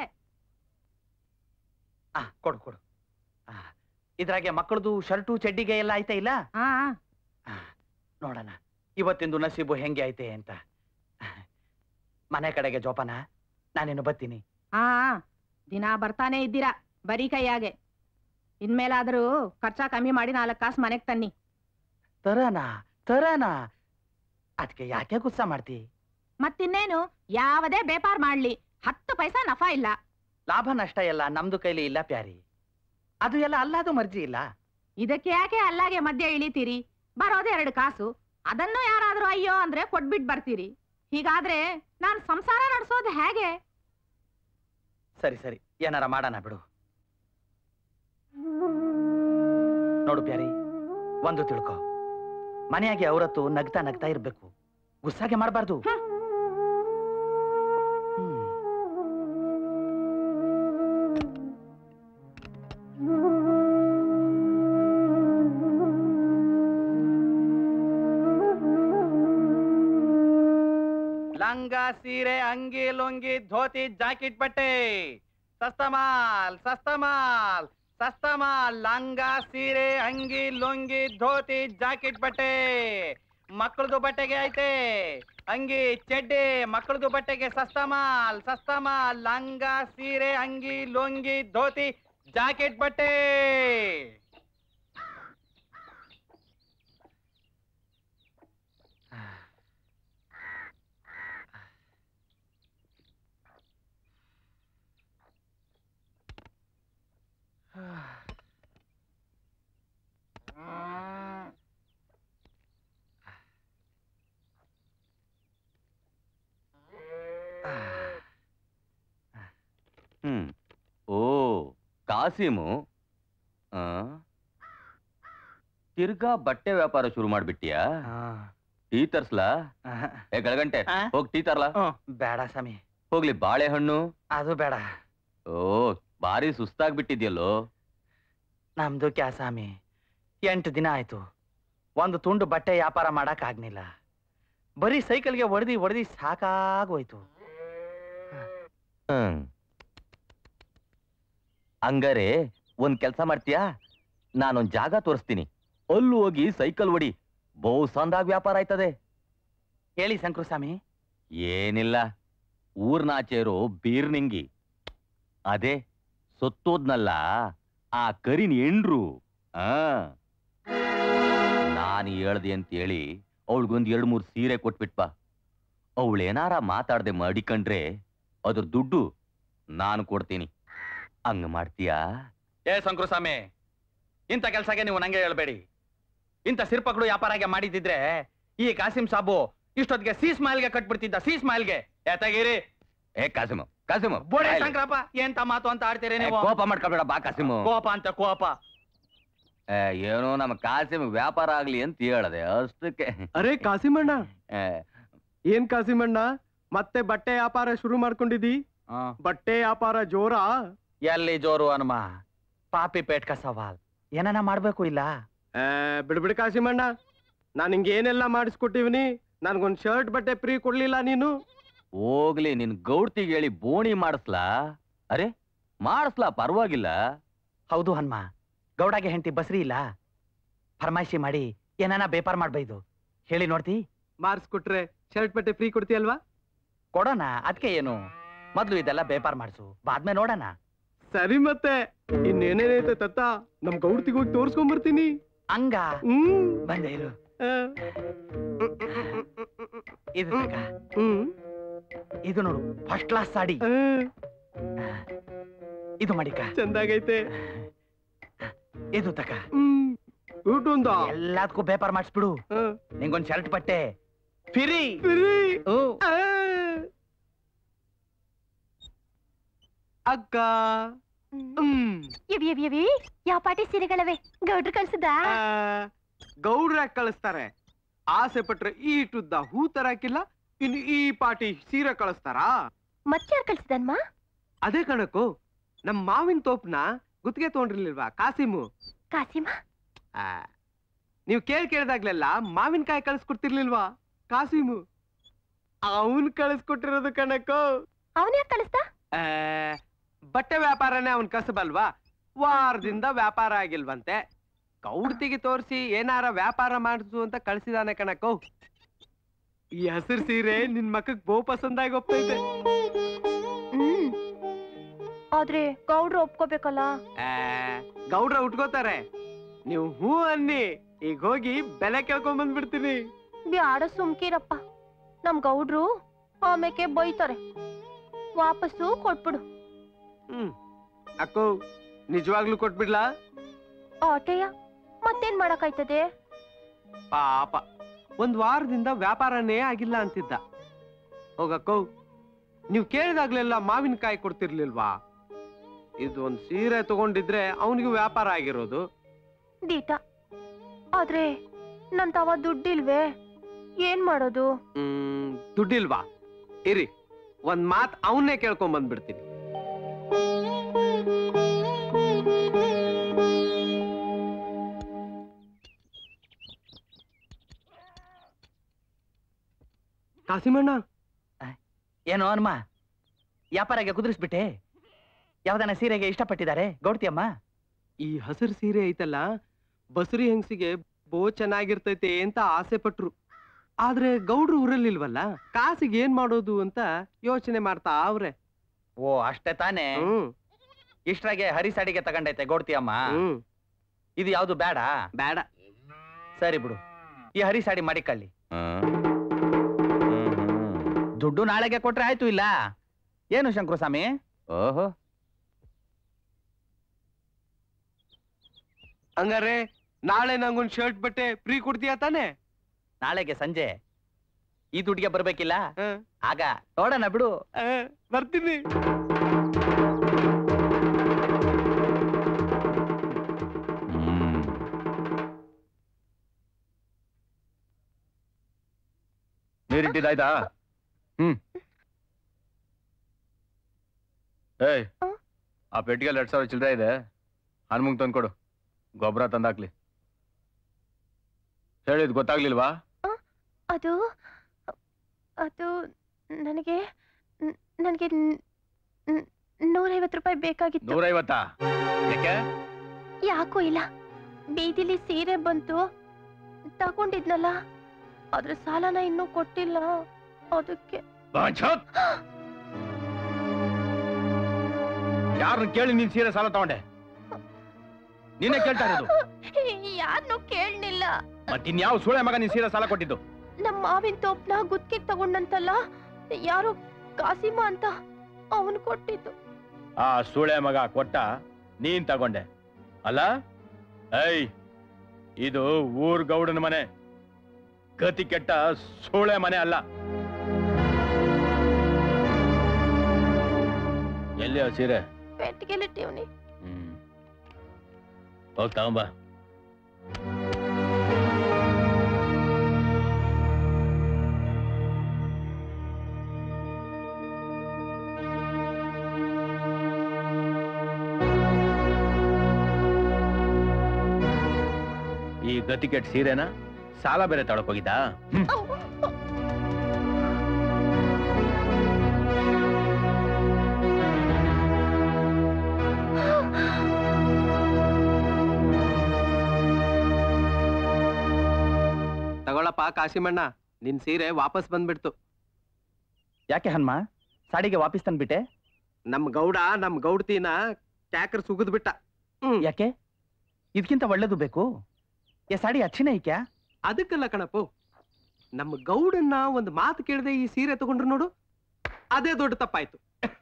ಆ ಕೊಡು ಕೊಡು ಆ, ಇದ್ರಾಗೆ ಮಕ್ಕಳದು ಶರ್ಟು ಚಡ್ಡಿಗೆ ಎಲ್ಲ ಐತೆ ಇಲ್ಲ ಆ ಆ, ನೋಡೋಣ ಇವತ್ತಿಂದು ನಸೀಬು ಹೆಂಗೆ ಐತೆ ಅಂತ ಮನೆ ಕಡೆಗೆ ಜೋಪಾನ ನಾನೇನು ಬರ್ತೀನಿ ಆ ದಿನ ಬರ್ತಾನೆ ಇದ್ದೀರಾ ಬರೀ ಕೈಯಾಗೆ ಇನ್ಮೇಲಾದ್ರೂ ಖರ್ಚ ಕಮ್ಮಿ ಮಾಡಿ ನಾಲ್ಕು ಕಾಸು ಮನೆಗ್ ತನ್ನಿ ತರನಾ ತರನಾ ಅದಕ್ಕೆ ಯಾಕೆ ಗುಸ್ಸ ಮಾಡ್ತಿ ಮತ್ತಿನ್ನೇನು ಯಾವುದೇ ಬೇಪಾರ್ ಮಾಡ್ಲಿ ಹತ್ತು ಪೈಸಾ ನಫಾ ಇಲ್ಲ ಲಾಭ ನಷ್ಟ ಎಲ್ಲ ನಮ್ದು ಕೈಲಿ ಇಲ್ಲ ಪ್ಯಾರಿ ಅದು ಎಲ್ಲ ಅಲ್ಲಾದು ಮರ್ಜಿ ಇಲ್ಲ ಇದಕ್ಕೆ ಯಾಕೆ ಅಲ್ಲಾಗೆ ಮಧ್ಯೆ ಇಳಿತೀರಿ ಬರೋದೇ ಎರಡು ಕಾಸು ಅದನ್ನು ಯಾರಾದ್ರೂ ಅಯ್ಯೋ ಅಂದ್ರೆ ಕೊಟ್ಬಿಟ್ ಬರ್ತೀರಿ ಹೀಗಾದ್ರೆ ನಾನ್ ಸಂಸಾರ ನಡೆಸೋದು ಹೇಗೆ ಸರಿ ಸರಿ ಏನಾರ ಮಾಡೋಣ ಬಿಡು ನೋಡು ಪ್ಯಾರಿ ಒಂದು ತಿಳ್ಕೊ ಮನೆಯಾಗೆ ಅವರತ್ತು ನಗ್ತಾ ನಗ್ತಾ ಇರ್ಬೇಕು ಗುಸ್ಸಾಗೆ ಮಾಡಬಾರ್ದು ಲಂಗ ಸೀರೆ ಅಂಗಿ ಲುಂಗಿ ಧೋತಿ ಜಾಕೆಟ್ ಬಟ್ಟೆ ಸಸ್ತಮಾಲ್ ಸಸ್ತಮಾಲ್ ಸಸ್ತಮಾಲ್ ಲಂಗ ಸೀರೆ ಅಂಗಿ ಲುಂಗಿ ಧೋತಿ ಜಾಕೆಟ್ ಬಟ್ಟೆ ಮಕ್ಕಳದು ಬಟ್ಟೆಗೆ ಐತೆ ಅಂಗಿ ಚಡ್ಡಿ ಮಕ್ಕಳದು ಬಟ್ಟೆಗೆ ಸಸ್ತಮಾಲ್ ಸಸ್ತಮಾಲ್ ಲಂಗ ಸೀರೆ ಅಂಗಿ ಲುಂಗಿ ಧೋತಿ ಜಾಕೆಟ್ ಬಟ್ಟೆ ಹ್ಮ್ ಓ ಕಾಸಿಮು ಆ? ತಿರ್ಗಾ ಬಟ್ಟೆ ವ್ಯಾಪಾರ ಶುರು ಮಾಡ್ಬಿಟ್ಟಿಯಾ ಟೀ ತರ್ಸ್ಲಾ ಏ ಗಳಗಂಟೆ ಆ? ಹೋಗ್ ಟೀ ತರ್ಲಾ ಬೇಡ ಸ್ವಾಮಿ ಹೋಗ್ಲಿ ಬಾಳೆಹಣ್ಣು ಅದು ಬೇಡ ಓ ಬಾರಿ ಸುಸ್ತಾಗ್ಬಿಟ್ಟಿದ್ಯಲ್ಲೋ ನಮ್ದು ಕ್ಯಾ ಸ್ವಾಮಿ ಎಂಟು ದಿನ ಆಯ್ತು ಒಂದು ತುಂಡು ಬಟ್ಟೆ ವ್ಯಾಪಾರ ಮಾಡಕ್ ಆಗ್ನಿಲ್ಲ ಬರೀ ಸೈಕಲ್ಗೆ ಹೊಡೆದಿ ಹೊಡೆದಿ ಸಾಕಾಗೋಯ್ತು ಹ್ಮ್ ಹಂಗಾರೆ ಒಂದ್ ಕೆಲ್ಸ ಮಾಡ್ತೀಯಾ ನಾನೊಂದ್ ಜಾಗ ತೋರಿಸ್ತೀನಿ ಅಲ್ಲೂ ಹೋಗಿ ಸೈಕಲ್ ಹೊಡಿ ಬಹು ಸಂದಾಗ್ ವ್ಯಾಪಾರ ಆಯ್ತದೆ ಹೇಳಿ ಶಂಕರು ಸ್ವಾಮಿ ಏನಿಲ್ಲ ಊರ್ನಾಚೆರೋ ಬೀರ್ನಿಂಗಿ ಅದೇ ಸೊತ್ತೋದ್ನಲ್ಲ ಆ ಕರಿನ್ ಎಂಡ್ರು ಆ ನಾನು ಹೇಳ್ದೆ ಅಂತೇಳಿ ಅವಳಿಗೊಂದ್ ಎರಡ್ ಮೂರ್ ಸೀರೆ ಕೊಟ್ಬಿಟ್ಪ ಅವಳೇನಾರ ಮಾತಾಡ್ದೆ ಮಡಿಕಂಡ್ರೆ ಅದ್ರ ದುಡ್ಡು ನಾನು ಕೊಡ್ತೀನಿ ಹಂಗ ಮಾಡ್ತೀಯಾ ಏ ಶಂಕರು ಸ್ವಾಮಿ ಇಂಥ ಕೆಲ್ಸಕ್ಕೆ ನೀವು ನಂಗೆ ಹೇಳ್ಬೇಡಿ ಇಂಥ ಸಿರ್ಪಗಳು ವ್ಯಾಪಾರಗೆ ಮಾಡಿದಿದ್ರೆ ಈ ಕಾಸಿಂ ಸಾಬು ಇಷ್ಟೊತ್ತಿಗೆ ಸೀಸ್ ಮಾಲ್ಗೆ ಕಟ್ಬಿಡ್ತಿದ್ದ ಸೀಸ್ ಮಾಲ್ಗೆ ಎತ್ತಾಗಿರಿ ಏ ಕಾಸಿಮು ಕಾಸಿಮು ಬೋಡೆ ಬಾಯ್ಲಿ. ಶಂಕರಪ್ಪ ಎಂತ ಮಾತು ಅಂತ ಆಡ್ತೀರಿ ಏ, ನೀವು ಕೋಪ ಮಾಡ್ಕೊಬೇಡ ಬಾ ಕಾಸಿಮು ಕೋಪ ಅಂತ ಕೋಪ ಏ, ಏನೋ ನಮ್ಮ ಕಾಸಿಮ್ ವ್ಯಾಪಾರ ಆಗ್ಲಿ ಅಂತ ಹೇಳದೆ ಅಷ್ಟಕ್ಕೆ ಅರೆ ಕಾಸಿಮಣ್ಣ ಏ, ಏನ್ ಕಾಸಿಮಣ್ಣ ಮತ್ತೆ ಬಟ್ಟೆ ವ್ಯಾಪಾರ ಶುರು ಮಾಡ್ಕೊಂಡಿದಿ ಬಟ್ಟೆ ವ್ಯಾಪಾರ ಜೋರ ಎಲ್ಲಿ ಜೋರು ಹನುಮ ಪಾಪಿ ಪೇಟ್ಕ ಸವಾಲ್ ಏನನ ಮಾಡ್ಬೇಕು ಇಲ್ಲ ಬಿಡ್ಬಿಡ್ ಕಾಸಿಮಣ್ಣ ನಾನ್ ಹಿಂಗೆ ಏನೆಲ್ಲ ಮಾಡಿಸ್ಕೊಟ್ಟಿವ್ನಿ ನನ್ಗೊಂದ್ ಶರ್ಟ್ ಬಟ್ಟೆ ಫ್ರೀ ಕೊಡ್ಲಿಲ್ಲ ನೀನು ಹೋಗ್ಲಿ ನಿನ್ ಗೌಡ್ತಿಗೆ ಹೇಳಿ ಬೋಣಿ ಮಾಡಿಸ್ಲಾ ಅರೆ ಮಾಡಿಸ್ಲಾ ಪರವಾಗಿಲ್ಲ ಹೌದು ಹನುಮ ಗೌಡಗೆ ಹೆಂಡತಿ ಬಸ್ರಿ ಇಲ್ಲ ಫರ್ಮಾಯಿಶಿ ಮಾಡಿ ಏನನ ಬೇಪಾರ್ ಮಾಡ್ಬೈದು ಹೇಳಿ ನೋಡ್ತಿ ಮಾರ್ಸ್ಕೊಟ್ರೆ ಶರ್ಟ್ ಬಟ್ಟೆ ಫ್ರೀ ಕೊಡ್ತೀಯಲ್ವಾ ಕೊಡೋಣ ಅದಕ್ಕೆ ಏನು ಮೊದ್ಲು ಇದೆಲ್ಲ ಬೇಪಾರ್ ಮಾಡಿಸು ಬಾದ್ಮೇ ನೋಡೋಣ ಸರಿ ಮತ್ತೆ ಇನ್ನೇನೇನೈತೆ ತತ್ತ ನಮ್ ಗೌಡ್ತಿಗೆ ಹೋಗಿ ತೋರ್ಸ್ಕೊಂಡ್ ಬರ್ತೀನಿ ಹಂಗ ಹ್ಮ್ ಬಂದೆ ಇರು ಆ, ಇದು ತಕ. ಹ್ಮ್ ಇದು ನೋಡು ಫಸ್ಟ್ ಕ್ಲಾಸ್ ಸಾಡಿ ಆ, ಇದು ಮಾಡಿಕ ಚಂದಾಗೈತೆ ಇದು ತಕ ಹ್ಮ್ ಊಟುಂದ ಎಲ್ಲದಕ್ಕೂ ಬೇಪಾರ್ ಮಾಡಿಸ್ಬಿಡು ನಿಂಗೊಂದ್ ಶರ್ಟ್ ಬಟ್ಟೆ ಫಿರಿ ಅಕ್ಕ ಹ್ಮ್ ಇವಿ ಇವಿ ಇವಿ ಯಾವ ಪಾಟಿ ಸೀರೆಗಳವೆ ಗೌಡ್ರು ಕಳ್ಸಿದ ಆ, ಗೌಡ್ರ ಕಳಿಸ್ತಾರೆ ಆಸೆ ಪಟ್ರೆ ಈ ಇಟ್ಟುದ್ದ ಹೂ ತರಾಕಿಲ್ಲ ಇನ್ನು ಈ ಪಾಟಿ ಸೀರೆ ಕಳಿಸ್ತಾರಾ ಮತ್ತಾರ್ ಕಳ್ಸಿದನ್ಮ ಅದೇ ಕಣಕು ನಮ್ ಮಾವಿನ ತೋಪ್ನ ಗುತ್ತಿಗೆ ತಗೊಂಡಿರ್ಲಿಲ್ವಾ ಕಾಸಿಮು ಕಾಸಿಮ ಆ, ನೀವ್ ಕೇಳ್ ಕೇಳ್ದಾಗ್ಲೆಲ್ಲ ಮಾವಿನಕಾಯಿ ಕಳಿಸ್ಕೊಡ್ತಿರ್ಲಿಲ್ವಾ ಕಾಸಿಮು ಅವನ್ ಕಳಿಸ್ಕೊಟ್ಟಿರೋದು ಕಣಕ್ಕೋ ಅವನ್ ಯಾಕೆ ಕಳಿಸ್ದ ಆ, ಬಟ್ಟೆ ವ್ಯಾಪಾರನೇ ಅವನ್ ಕಸಬಲ್ವಾ ವಾರದಿಂದ ವ್ಯಾಪಾರ ಆಗಿಲ್ವಂತೆ ಕೌಡ್ತಿಗೆ ತೋರಿಸಿ ಏನಾರ ವ್ಯಾಪಾರ ಮಾಡಿಸು ಅಂತ ಕಳ್ಸಿದಾನೆ ಕಣಕ್ಕೋ ಈ ಹಸಿರು ಸೀರೆ ನಿನ್ ಮಕ್ಕಕ್ ಬಹು ಪಸಂದಾಗಿ ಹೋಗ್ತೈತೆ ಹ್ಮ್ ಆದ್ರೆ ಗೌಡ್ರು ಒಪ್ಕೋಬೇಕಲ್ಲ ಆ, ಗೌಡ್ರ ಉಟ್ಕೋತಾರೆ ನೀವು ಹೂ ಅನ್ನಿ ಈಗ ಹೋಗಿ ಬೆಲೆ ಕೇಳ್ಕೊಂಡ್ ಬಂದ್ಬಿಡ್ತೀನಿ ಬ್ಯಾಡ ಸುಮ್ಕಿರಪ್ಪ ನಮ್ ಗೌಡ್ರು ಆಮೇಕೆ ಬೈತಾರೆ ವಾಪಸ್ಸು ಕೊಟ್ಬಿಡು ಹ್ಮ್ ಅಕ್ಕೋ ನಿಜವಾಗ್ಲೂ ಕೊಟ್ಬಿಡ್ಲಾ ಆಟೆಯ ಮತ್ತೇನ್ ಮಾಡಕ್ಕಾಯ್ತದೆ ಪಾಪ ಒಂದ್ ವಾರದಿಂದ ವ್ಯಾಪಾರನೇ ಆಗಿಲ್ಲ ಅಂತಿದ್ದ ಹೋಗಕ್ಕೋ ನೀವ್ ಕೇಳಿದಾಗ್ಲೆಲ್ಲ ಮಾವಿನಕಾಯಿ ಕೊಡ್ತಿರ್ಲಿಲ್ವಾ ಇದು ಒಂದ್ ಸೀರೆ ತಗೊಂಡಿದ್ರೆ ಅವನಿಗೂ ವ್ಯಾಪಾರ ಆಗಿರೋದು ದೀಟ ಆದ್ರೆ ನನ್ ತವ ದುಡ್ಡಿಲ್ವೇ ಏನ್ ಮಾಡೋದು ಹ್ಮ್ ದುಡ್ಡಿಲ್ವಾ ಇರಿ ಒಂದ್ ಮಾತ್ ಅವನ್ನೇ ಕೇಳ್ಕೊಂಡ್ ಬಂದ್ಬಿಡ್ತೀನಿ ಕಾಸಿಮಣ್ಣ ಏನೋ ಹನುಮ ವ್ಯಾಪಾರಗೆ ಕುದುರಿಸ್ಬಿಟ್ಟೆ ಯಾವ್ದನ ಸೀರೆಗೆ ಇಷ್ಟಪಟ್ಟಿದ್ದಾರೆ ಗೌಡ್ತಿಯಮ್ಮ ಈ ಹಸಿರು ಸೀರೆ ಐತಲ್ಲ ಬಸರಿ ಹೆಂಗಸಿಗೆ ಬೋ ಚೆನ್ನಾಗಿರ್ತೈತೆ ಅಂತ ಆಸೆ ಪಟ್ರು ಆದ್ರೆ ಗೌಡ್ರು ಊರಲ್ಲಿಲ್ವಲ್ಲ ಕಾಸಿಗೆ ಏನ್ ಮಾಡೋದು ಅಂತ ಯೋಚನೆ ಮಾಡ್ತಾ ಅವ್ರೆ ಓ ಅಷ್ಟೇ ತಾನೇ ಹ್ಮ್ ಇಷ್ಟ್ರಾಗೆ ಹರಿ ಸಾಡಿಗೆ ತಗೊಂಡೈತೆ ಗೌಡ್ತಿಯಮ್ಮ ಹ್ಮ್ ಇದು ಯಾವ್ದು ಬೇಡ ಬೇಡ ಸರಿ ಬಿಡು ಈ ಹರಿ ಸಾಡಿ ಮಾಡಿಕೊಳ್ಳಿ ಹ್ಮ್. ಹ್ಮ್, ಹ್ಮ್. ದುಡ್ಡು ನಾಳೆಗೆ ಕೊಟ್ರೆ ಆಯ್ತು ಇಲ್ಲ ಏನು ಶಂಕರಸ್ವಾಮಿ ಓಹೋ ಹಂಗಾರೆ ನಾಳೆ ನಂಗೊಂದ್ ಶರ್ಟ್ ಬಟ್ಟೆ ಫ್ರೀ ಕೊಡ್ತೀಯ ತಾನೆ ನಾಳೆಗೆ ಸಂಜೆ ಈ ದುಡ್ಡಿಗೆ ಬರ್ಬೇಕಿಲ್ಲ ಹ, ಆಗ ನೋಡೋಣ ಬಿಡು ಹ, ಬರ್ತೀನಿ ಹ್ಮ್ ನೀರಿಟ್ಟಿದ್ದಾಯ್ತಾ ಹ್ಮ್ ಏಯ್ ಆ ಪೆಟ್ಟಿಗೆ ಎರಡ್ ಸಾವಿರ ಚಿಲ್ಲರೆ ಇದೆ ಹನುಮಂಗ್ ತಂದ್ಕೊಡು ಗೊಬ್ಬರ ತಂದಾಕ್ಲಿ ಹೇಳಿದ್ ಗೊತ್ತಾಗ್ಲಿಲ್ವಾ ಅದು ಅದು ನನಗೆ ನ- ನನಗೆ ನ್- ನ್- ನೂರೈವತ್ತು ರೂಪಾಯಿ ಬೇಕಾಗಿತ್ತು ನೂರೈವತ್ತಾ ಯಾಕೆ ಯಾಕೂ ಇಲ್ಲ ಬೀದಿಲಿ ಸೀರೆ ಬಂತು ತಗೊಂಡಿದ್ನಲ್ಲ ಅದ್ರ ಸಾಲನ ಇನ್ನೂ ಕೊಟ್ಟಿಲ್ಲ ಅದಕ್ಕೆ ಯಾರನ್ನ ಕೇಳಿ ನೀನ್ ಸೀರೆ ಸಾಲ ತಗೊಂಡೆ ನೀನೇ ಕೇಳ್ತಾ ಇರೋದು ಯಾರನ್ನೂ ಕೇಳಲಿಲ್ಲ ಮತ್ತಿನ್ಯಾವ ಸುಳೆ ಮಗ ನೀನ್ ಸೀರೆ ಸಾಲ ಕೊಟ್ಟಿದ್ದು ನಮ್ಮ ಮಾವಿನ ತೋಪ್ನ ಗುತ್ತಿಗೆ ತಗೊಂಡಂತಲ್ಲ ಯಾರೋ ಕಾಸಿಮ ಅಂತ ಅವನು ಕೊಟ್ಟಿದ್ದು ಆ ಸುಳೆ ಮಗ ಕೊಟ್ಟ ನೀನ್ ತಗೊಂಡೆ ಅಲ್ಲ ಐ ಇದು ಊರ್ ಗೌಡನ ಮನೆ ಗತಿ ಕೆಟ್ಟ ಸೂಳೆ ಮನೆ ಅಲ್ಲ ಎಲ್ಲಿ ಆ ಸೀರೆ ಪೆಟ್ಟಿಗೆಲಿಟ್ಟಿವ್ನಿ ಹ್ಮ್ ಹೋಗ್ ತಗೊಂಬ ಈ ಗತಿ ಕೆಟ್ಟ ಸೀರೆನ ಸಾಲ ಬೇರೆ ತಗೊಳಕ್ ಹೋಗಿದ್ದಾ ಹ್ಮ್ ತಗೊಳಪ್ಪ ಕಾಶಿಮಣ್ಣ ನಿನ್ ಸೀರೆ ವಾಪಸ್ ಬಂದ್ಬಿಡ್ತು ಯಾಕೆ ಹನುಮ ಸಾಡಿಗೆ ವಾಪಸ್ ತಂದ್ಬಿಟ್ಟೆ ನಮ್ ಗೌಡ ನಮ್ ಗೌಡ್ತಿನ ಟ್ಯಾಕರ್ ಸುಗದ್ ಬಿಟ್ಟ ಹ್ಮ್ ಯಾಕೆ ಇದಕ್ಕಿಂತ ಒಳ್ಳೇದು ಬೇಕು ಏ ಸಾಡಿ ಅಚ್ಚಿನ ಈಕ್ಯಾ ಅದಕ್ಕಲ್ಲ ಕಣಪ್ಪು ನಮ್ಮ ಗೌಡನ್ನ ಒಂದು ಮಾತು ಕೇಳದೆ ಈ ಸೀರೆ ತಗೊಂಡ್ರು ನೋಡು ಅದೇ ದೊಡ್ಡ ತಪ್ಪಾಯ್ತು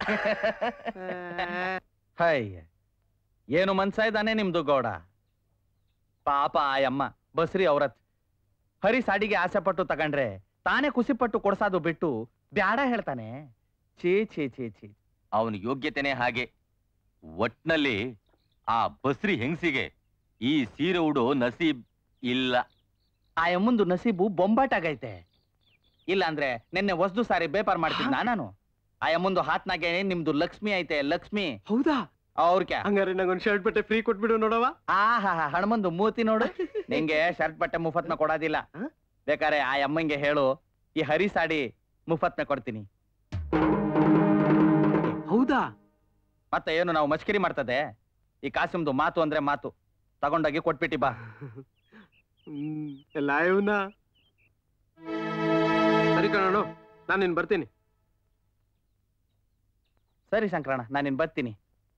ಹೈ ಏನು ಮನ್ಸ ಇದ್ದಾನೆ ನಿಮ್ದು ಗೌಡ ಪಾಪ ಆಯಮ್ಮ ಬಸ್ರಿ ಅವ್ರತ್ ಹರಿ ಸಾಡಿಗೆ ಆಸೆ ಪಟ್ಟು ತಗೊಂಡ್ರೆ ತಾನೇ ಖುಷಿಪಟ್ಟು ಕೊಡ್ಸಾದು ಬಿಟ್ಟು ಬ್ಯಾಡ ಹೇಳ್ತಾನೆ ಛೇ ಛೇ ಛೇ ಛೇ ಅವನ ಯೋಗ್ಯತೆನೇ ಹಾಗೆ ಒಟ್ನಲ್ಲಿ ಆ ಬಸ್ರಿ ಹೆಂಗಸಿಗೆ ಈ ಸೀರೆ ಉಡೋ ನಸೀಬ್ ಇಲ್ಲ ಆ ಯಮ್ಮಂದು ನಸೀಬು ಬೊಂಬಾಟಾಗೈತೆ ಇಲ್ಲ ಅಂದ್ರೆ ನಿನ್ನೆ ಹೊಸ್ದು ಸಾರಿ ಬೇಪಾರ್ ಮಾಡ್ತಿದ್ನ ನಾನು ಆ ಯಮ್ಮಂದು ಹಾತ್ನಾಗೆ ನಿಮ್ದು ಲಕ್ಷ್ಮಿ ಐತೆ ಲಕ್ಷ್ಮಿ ಹೌದಾ ಅವ್ರ್ಕ್ಯಾ ಹಂಗಾರೆ ನಂಗೊಂದ್ ಶರ್ಟ್ ಬಟ್ಟೆ ಫ್ರೀ ಕೊಟ್ಬಿಡು ನೋಡವ ಆಹಾ ಹಣಮಂದು ಮೂತಿ ನೋಡು ನಿಂಗೆ ಶರ್ಟ್ ಬಟ್ಟೆ ಮುಫತ್ನ ಕೊಡೋದಿಲ್ಲ ಹ? ಬೇಕಾರೆ ಆ ಅಮ್ಮಂಗೆ ಹೇಳು ಈ ಹರಿ ಸಾಡಿ ಮುಫತ್ನ ಕೊಡ್ತೀನಿ ಹೌದಾ ಮತ್ತೆ ಏನು ನಾವು ಮಸ್ಕಿರಿ ಮಾಡ್ತದೆ ಈ ಕಾಸಿಮ್ದು ಮಾತು ಅಂದ್ರೆ ಮಾತು ತಗೊಂಡೋಗಿ ಕೊಟ್ಬಿಟ್ಟಿ ಬಾ ಹ್ಮ್ ಎಲ್ಲ ಇವನ ಸರಿ ಕಣೋ ನಾನು ಇನ್ ಬರ್ತೀನಿ ಸರಿ ಶಂಕರಣ್ಣ ನಾನು ಇನ್ ಬರ್ತೀನಿ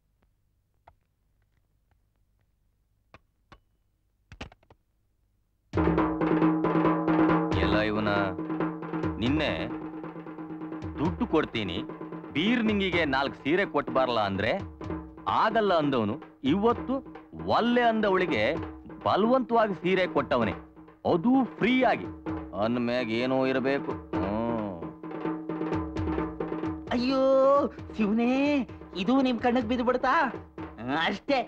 ಎಲ್ಲ ಇವನ ನಿನ್ನೆ ದುಡ್ಡು ಕೊಡ್ತೀನಿ ಬೀರ್ ನಿಂಗಿಗೆ ನಾಲ್ಕು ಸೀರೆ ಕೊಟ್ಟು ಬರಲ್ಲ ಅಂದ್ರೆ ಆಗಲ್ಲ ಅಂದವನು ಇವತ್ತು ಒಲ್ಲೆ ಅಂದವಳಿಗೆ ಬಲವಂತವಾಗಿ ಸೀರೆ ಕೊಟ್ಟವನೇ ಅದು ಫ್ರೀ ಆಗಿ ಮ್ಯಾಗ ಏನೋ ಇರಬೇಕು ಹ್ಮ್ ಅಯ್ಯೋ ಶಿವನೇ ಇದು ನಿಮ್ ಕಣ್ಣಿಗೆ ಬಿದ್ದು ಬಿಡ್ತಾ ಅಷ್ಟೇ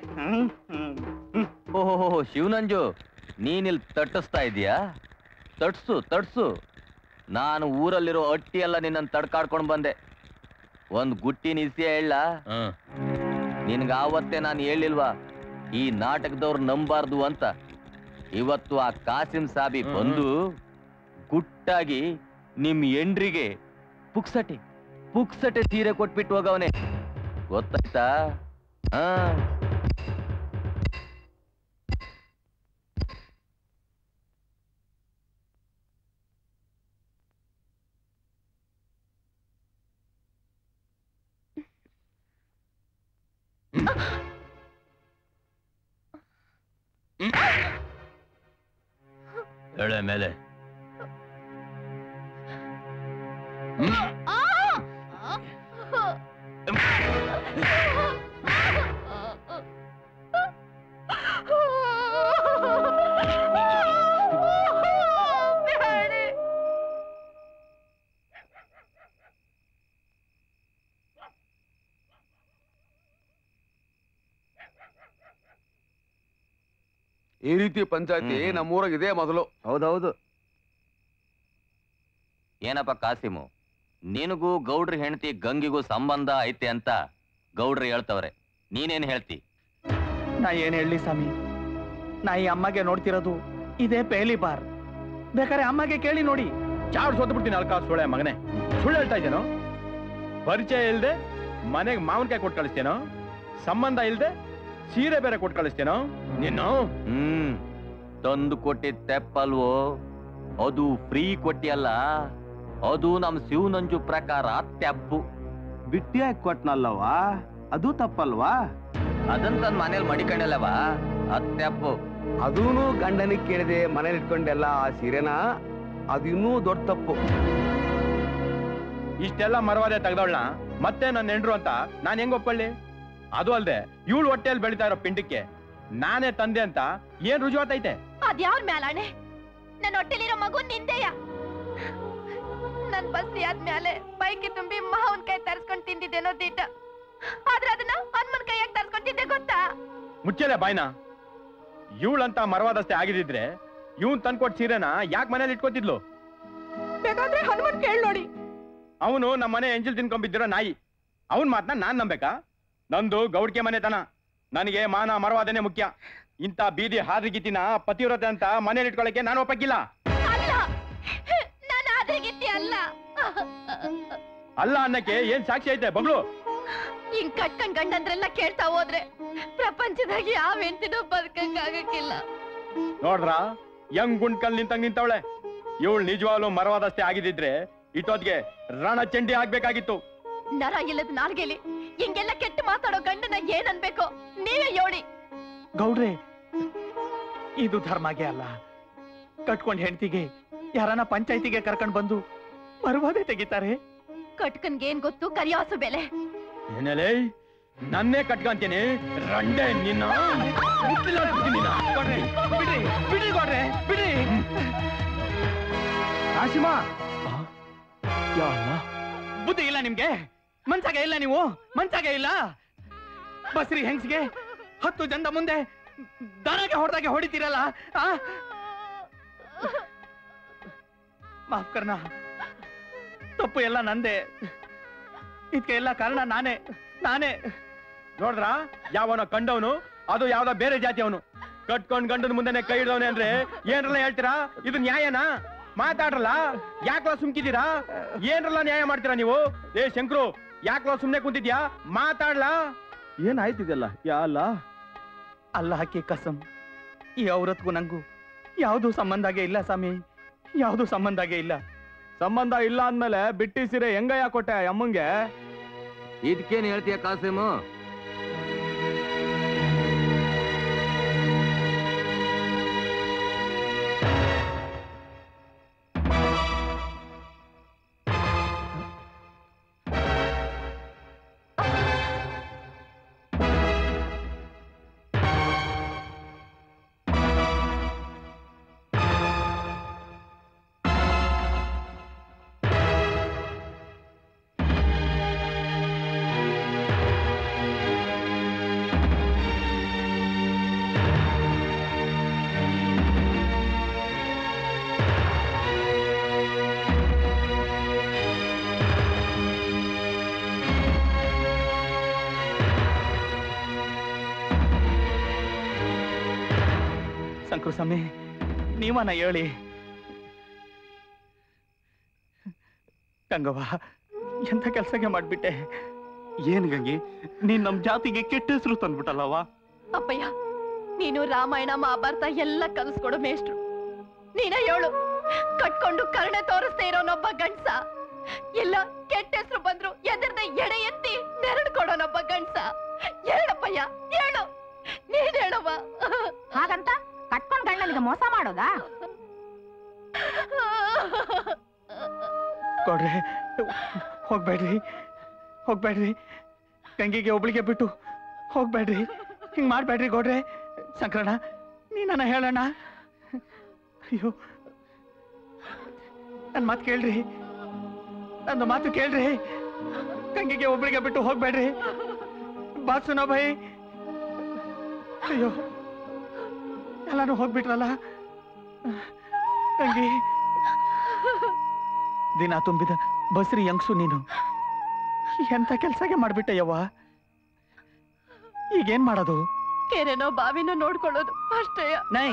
ಓಹೋ ಶಿವನಂಜು ನೀನಿಲ್ ತಟ್ಟಿಸ್ತಾ ಇದೀಯಾ ತಟ್ಸು ತಟ್ಸು ನಾನು ಊರಲ್ಲಿರೋ ಅಟ್ಟಿ ಎಲ್ಲ ನಿನ್ನನ್ನು ತಡ್ಕಾಡ್ಕೊಂಡು ಬಂದೆ ಒಂದ್ ಗುಟ್ಟಿನ ಇಸಿಯ ಹೇಳ ಹ್ಮ್ ನಿನ್ಗ ಆವತ್ತೇ ನಾನು ಹೇಳಿಲ್ವಾ ಈ ನಾಟಕದವ್ರು ನಂಬಾರ್ದು ಅಂತ ಇವತ್ತು ಆ ಕಾಸಿಂ ಸಾಬಿ ಬಂದು ಗುಟ್ಟಾಗಿ ನಿಮ್ ಎಂಡ್ರಿಗೆ ಪುಕ್ಸಟಿ ಪುಕ್ಸಟೆ ಸೀರೆ ಕೊಟ್ಬಿಟ್ಟು ಹೋಗವನೆ ಗೊತ್ತಾಯ್ತಾ ಹಾ ಎಳೆ ಮೇಲೆ ಈ ರೀತಿ ಪಂಚಾಯತಿ ಹ್ಮ್. ನಮ್ಮೂರಾಗ ಇದೆ ಮೊದಲು ಹೌದೌದು ಏನಪ್ಪ ಕಾಸಿಮು ನಿನಗೂ ಗೌಡ್ರ ಹೆಂಡತಿ ಗಂಗಿಗೂ ಸಂಬಂಧ ಐತೆ ಅಂತ ಗೌಡ್ರು ಹೇಳ್ತವ್ರೆ ನೀನೇನ್ ಹೇಳ್ತಿ ನಾ ಏನ್ ಹೇಳಿ ಸ್ವಾಮಿ ನಾ ಈ ಅಮ್ಮಗೆ ನೋಡ್ತಿರೋದು ಇದೇ ಪೇಲಿ ಬಾರ್ ಬೇಕಾದ್ರೆ ಅಮ್ಮಗೆ ಕೇಳಿ ನೋಡಿ ಚಾಡ್ ಸೋತ್ ಬಿಡ್ತೀನಿ ಅಲ್ಕ ಸುಳೆ ಮಗನೇ ಸುಳ್ಳು ಹೇಳ್ತಾ ಇದ್ದೇನೋ ಪರಿಚಯ ಇಲ್ದೆ ಮನೆಗೆ ಮಾವಿನಕಾಯಿ ಕೊಟ್ಟು ಕಳಿಸ್ತೇನೋ ಸಂಬಂಧ ಇಲ್ದೆ ಸೀರೆ ಬೇರೆ ಕೊಟ್ಟು ಕಳಿಸ್ತೇನೋ ನಿನ್ನು ಹ್ಮ್ ತಂದು ಕೊಟ್ಟಿದ್ ತೆಪ್ಪಲ್ವೋ ಅದು ಫ್ರೀ ಕೊಟ್ಟಿಯಲ್ಲ ಅದು ನಮ್ ಶಿವನಂಜು ಪ್ರಕಾರ ತೆಪ್ಪು ಬಿಟ್ಟಿಯಾಗಿ ಕೊಟ್ನಲ್ಲವಾ ಅದು ತಪ್ಪಲ್ವಾ ಅದನ್ ತನ್ ಮನೇಲಿ ಮಡಿಕೊಂಡಲ್ಲವಾ ಅದ್ ತೆಪ್ಪು ಅದೂನು ಗಂಡನಿಗೆ ಕೇಳಿದೆ ಮನೇಲಿ ಇಟ್ಕೊಂಡೆಲ್ಲ ಆ ಸೀರೆನ ಅದು ಇನ್ನೂ ದೊಡ್ಡ ತಪ್ಪು ಇಷ್ಟೆಲ್ಲ ಮರವಾದೆ ತೆಗ್ದವಳನ್ನ ಮತ್ತೆ ನನ್ನ ಹೆಂಡ್ರು ಅಂತ ನಾನ್ ಹೆಂಗ್ ಒಪ್ಕೊಳ್ಳಿ ಅದು ಅಲ್ದೆ ಇವಳು ಹೊಟ್ಟೆಯಲ್ಲಿ ಬೆಳಿತಾ ಇರೋ ಪಿಂಡಕ್ಕೆ ನಾನೇ ತಂದೆ ಅಂತ ಏನ್ ರುಜುವಾತೈತೆ ಅದ್ಯಾವ್ರ ಮ್ಯಾಲಾಣೆ ನನ್ನ ಹೊಟ್ಟೆಲಿರೋ ಮಗು ನಿಂದೆಯ ನನ್ ಬಸ್ತಿ ಆದ್ಮೇಲೆ ಬೈಕಿ ತುಂಬಿ ಮಾವನ್ ಕೈ ತರ್ಸ್ಕೊಂಡ್ ತಿಂದಿದ್ದೇನೋ ದಿಟ್ಟ ಆದ್ರೆ ಅದನ್ನ ಹನುಮನ್ ಕೈಯಾಗ ತರ್ಸ್ಕೊಂಡ್ ಗೊತ್ತಾ ಮುಚ್ಚಲೆ ಬಾಯ್ನ ಇವಳಂತ ಮರವಾದಷ್ಟೇ ಆಗಿದ್ರೆ ಇವನ್ ತಂದ್ಕೊಟ್ ಸೀರೆನ ಯಾಕೆ ಮನೇಲಿ ಇಟ್ಕೋತಿದ್ಲು ಬೇಕಾದ್ರೆ ಹನುಮನ್ ಕೇಳ್ ನೋಡಿ ಅವನು ನಮ್ಮ ಮನೆ ಎಂಜಲ್ ತಿನ್ಕೊಂಬಿದ್ದಿರೋ ನಾಯಿ ಅವನ್ ಮಾತನ್ನ ನಾನ್ ನಂಬೇಕಾ ನಂದು ಗೌಡ್ಕೆ ಮನೆತನ ನನಗೆ ಮಾನ ಮರವಾದನೆ ಮುಖ್ಯ ಇಂಥ ಬೀದಿ ಹಾದ್ರಿಗಿತ್ತಿನ ಪತಿವ್ರತೆ ಅಂತ ಮನೇಲಿ ಇಟ್ಕೊಳಕ್ಕೆ ನಾನು ಒಪ್ಪಕ್ಕಿಲ್ಲ ಅಲ್ಲ ನಾನು ಆದ್ರಿಗಿತ್ತಿ ಅಲ್ಲ ಅಲ್ಲ ಅನ್ನಕ್ಕೆ ಏನ್ ಸಾಕ್ಷಿ ಐತೆ ಬಗ್ಲು ಹಿಂಗ್ ಕಟ್ಕೊಂಡ್ ಗಂಡಂದ್ರೆಲ್ಲ ಕೇಳ್ತಾ ಹೋದ್ರೆ ಪ್ರಪಂಚದಾಗ ಯಾವ ಹೆಂಡತಿನೂ ಬದುಕಂಗಾಗಕ್ಕಿಲ್ಲ ನೋಡ್ರ ಯಂಗ್ ಗುಂಡ್ಕಲ್ ನಿಂತಂಗ್ ನಿಂತವಳೆ ಇವಳು ನಿಜವಾಗ್ಲೂ ಮರವಾದಷ್ಟೇ ಆಗಿದ್ದಿದ್ರೆ ಇಟ್ಟೋದ್ಗೆ ರಣ ಚಂಡಿ ಆಗ್ಬೇಕಾಗಿತ್ತು ನರ ಇಲ್ಲದ ನಾಲ್ಗೆಲಿ ಹಿಂಗೆಲ್ಲ ಕೆಟ್ಟ ಮಾತಾಡೋ ಗಂಡನ ಏನ್ ಅನ್ಬೇಕು ನೀವೇ ಯೋಳಿ ಗೌಡ್ರೆ ಇದು ಧರ್ಮಗೆ ಅಲ್ಲ ಕಟ್ಕೊಂಡ್ ಹೆಂಡತಿಗೆ ಯಾರನ್ನ ಪಂಚಾಯತಿಗೆ ಕರ್ಕೊಂಡ್ ಬಂದು ಮರುವಾದೆ ತೆಗಿತಾರೆ ಕಟ್ಕನ್ಗೆ ಏನ್ ಗೊತ್ತು ಕರಿಯಾಸು ಬೆಲೆ ಏನೇಲೇ ನನ್ನೇ ಕಟ್ಕೊಂತೀನಿ ರಂಡೆ ನಿನ್ನ ಮುಟ್ಟಿಲ್ಲ ಅಂದ್ಬಿಡ್ತೀನಿ ನಿನ್ನ. ಬಿಡ್ರಿ ಬಿಡ್ರಿ ಗೌಡ್ರೆ ಬಿಡ್ರಿ ಕಾಶಿಮಾ ಬುದ್ಧಿ ಇಲ್ಲ ನಿಮ್ಗೆ ಮನ್ಸಾಗ ಇಲ್ಲ ನೀವು ಮನ್ಸಾಗ ಇಲ್ಲ ಬಸ್ರಿ ಹೆಂಗ್ಸ್ಗೆ ಹತ್ತು ಜನದ ಮುಂದೆ ದನಗೆ ಹೊಡೆದಾಗೆ ಹೊಡಿತೀರಲ್ಲ ಆ? ಮಾಫ್ ಕರ್ನ ತಪ್ಪು ಎಲ್ಲ ನಂದೆ ಇದಕ್ಕೆ ಎಲ್ಲ ಕಾರಣ ನಾನೇ ನಾನೇ ನೋಡ್ರ ಯಾವನ ಕಂಡವನು ಅದು ಯಾವ್ದೋ ಬೇರೆ ಜಾತಿ ಅವನು ಕಟ್ಕೊಂಡ್ ಗಂಡನ ಮುಂದೆನೆ ಕೈ ಹಿಡ್ದವನೆ ಅಂದ್ರೆ ಏನ್ರಲ್ಲ ಹೇಳ್ತೀರಾ ಇದು ನ್ಯಾಯನಾ ಮಾತಾಡ್ರಲ್ಲ ಯಾಕಲ ಸುಮ್ಕಿದ್ದೀರಾ ಏನ್ರಲ್ಲ ನ್ಯಾಯ ಮಾಡ್ತೀರಾ ನೀವು ಏ ಶಂಕ್ರು ಯಾಕಲ ಸುಮ್ನೆ ಕುಂತಿದ್ಯಾ ಮಾತಾಡ್ಲಾ ಏನಾಯ್ತಿದೆಲ್ಲ ಯಾ ಅಲ್ಲ ಅಲ್ಲಾಹಕ್ಕೆ ಕಸಂ ಈ ಔರತ್ಗೂ ನಂಗೂ ಯಾವುದು ಸಂಬಂಧಾಗೆ ಇಲ್ಲ ಸ್ವಾಮಿ ಯಾವುದು ಸಂಬಂಧಾಗೆ ಇಲ್ಲ ಸಂಬಂಧ ಇಲ್ಲ ಅಂದ್ಮೇಲೆ ಬಿಟ್ಟಿ ಸೀರೆ ಹೆಂಗಯ್ಯ ಕೊಟ್ಟೆ ಅಮ್ಮಂಗೆ ಇದಕ್ಕೇನ್ ಹೇಳ್ತೀಯ ಕಾಸಿಮು ಸಂಕ್ರು ಸ್ವಾಮಿ ನೀವನ ಹೇಳಿ ಗಂಗವ್ವ ಎಂಥ ಕೆಲಸಕ್ಕೆ ಮಾಡ್ಬಿಟ್ಟೆ ಏನ್ ಗಂಗಿ ನೀನ್ ನಮ್ ಜಾತಿಗೆ ಕೆಟ್ಟ ಹೆಸರು ತಂದ್ಬಿಟ್ಟಲ್ಲವ ಅಪ್ಪಯ್ಯ ನೀನು ರಾಮಾಯಣ ಮಹಾಭಾರತ ಎಲ್ಲ ಕಲಿಸ್ಕೊಡು ಮೇಷ್ಟ್ರು ನೀನ ಹೇಳು ಕಟ್ಕೊಂಡು ಕರ್ಣೆ ತೋರಿಸ್ತಾ ಇರೋನೊಬ್ಬ ಗಂಡ್ಸ ಇಲ್ಲ ಕೆಟ್ಟ ಹೆಸರು ಬಂದ್ರು ಎದರ್ದ ಎಡೆ ಎತ್ತಿ ನೆರಳು ಕೊಡೋನೊಬ್ಬ ಗಂಡ್ಸ ಹೇಳಪ್ಪಯ್ಯ ಹೇಳು ನೀನ್ ಹೇಳವ್ವ ಹಾಗಂತ ಕಟ್ಕೊಂಡ್ ಗಂಡನಿಗೆ ಮೋಸ ಮಾಡೋದಾ ಕೊಡ್ರಿ ಹೋಗ್ಬೇಡ್ರಿ ಹೋಗ್ಬೇಡ್ರಿ ಗಂಗಿಗೆ ಒಬ್ಳಿಗೆ ಬಿಟ್ಟು ಹೋಗ್ಬೇಡ್ರಿ ಹಿಂಗ್ ಮಾಡ್ಬೇಡ್ರಿ ಗೌಡ್ರೆ ಸಂಕ್ರಣ ನೀ ನನ್ನ ಹೇಳಣ್ಣ ಅಯ್ಯೋ ನನ್ ಮಾತು ಕೇಳ್ರಿ ನನ್ನ ಮಾತು ಕೇಳ್ರಿ ಗಂಗಿಗೆ ಒಬ್ಳಿಗೆ ಬಿಟ್ಟು ಹೋಗ್ಬೇಡ್ರಿ ಬಾತ್ ಸುನೋ ಭೈ ಅಯ್ಯೋ ಎಲ್ಲಾನು ಹೋಗ್ಬಿಟ್ರಲ್ಲ ಗಂಗಿ ದಿನ ತುಂಬಿದ ಬಸ್ರಿ ಯಂಗ್ಸು ನೀನು ಎಂತ ಕೆಲ್ಸಗೆ ಮಾಡ್ಬಿಟ್ಟೆ ಯವ್ವ ಈಗೇನ್ ಮಾಡೋದು ಕೆರೆನೋ ಬಾವಿನೋ ನೋಡ್ಕೊಳ್ಳೋದು ಅಷ್ಟೇ ನೈ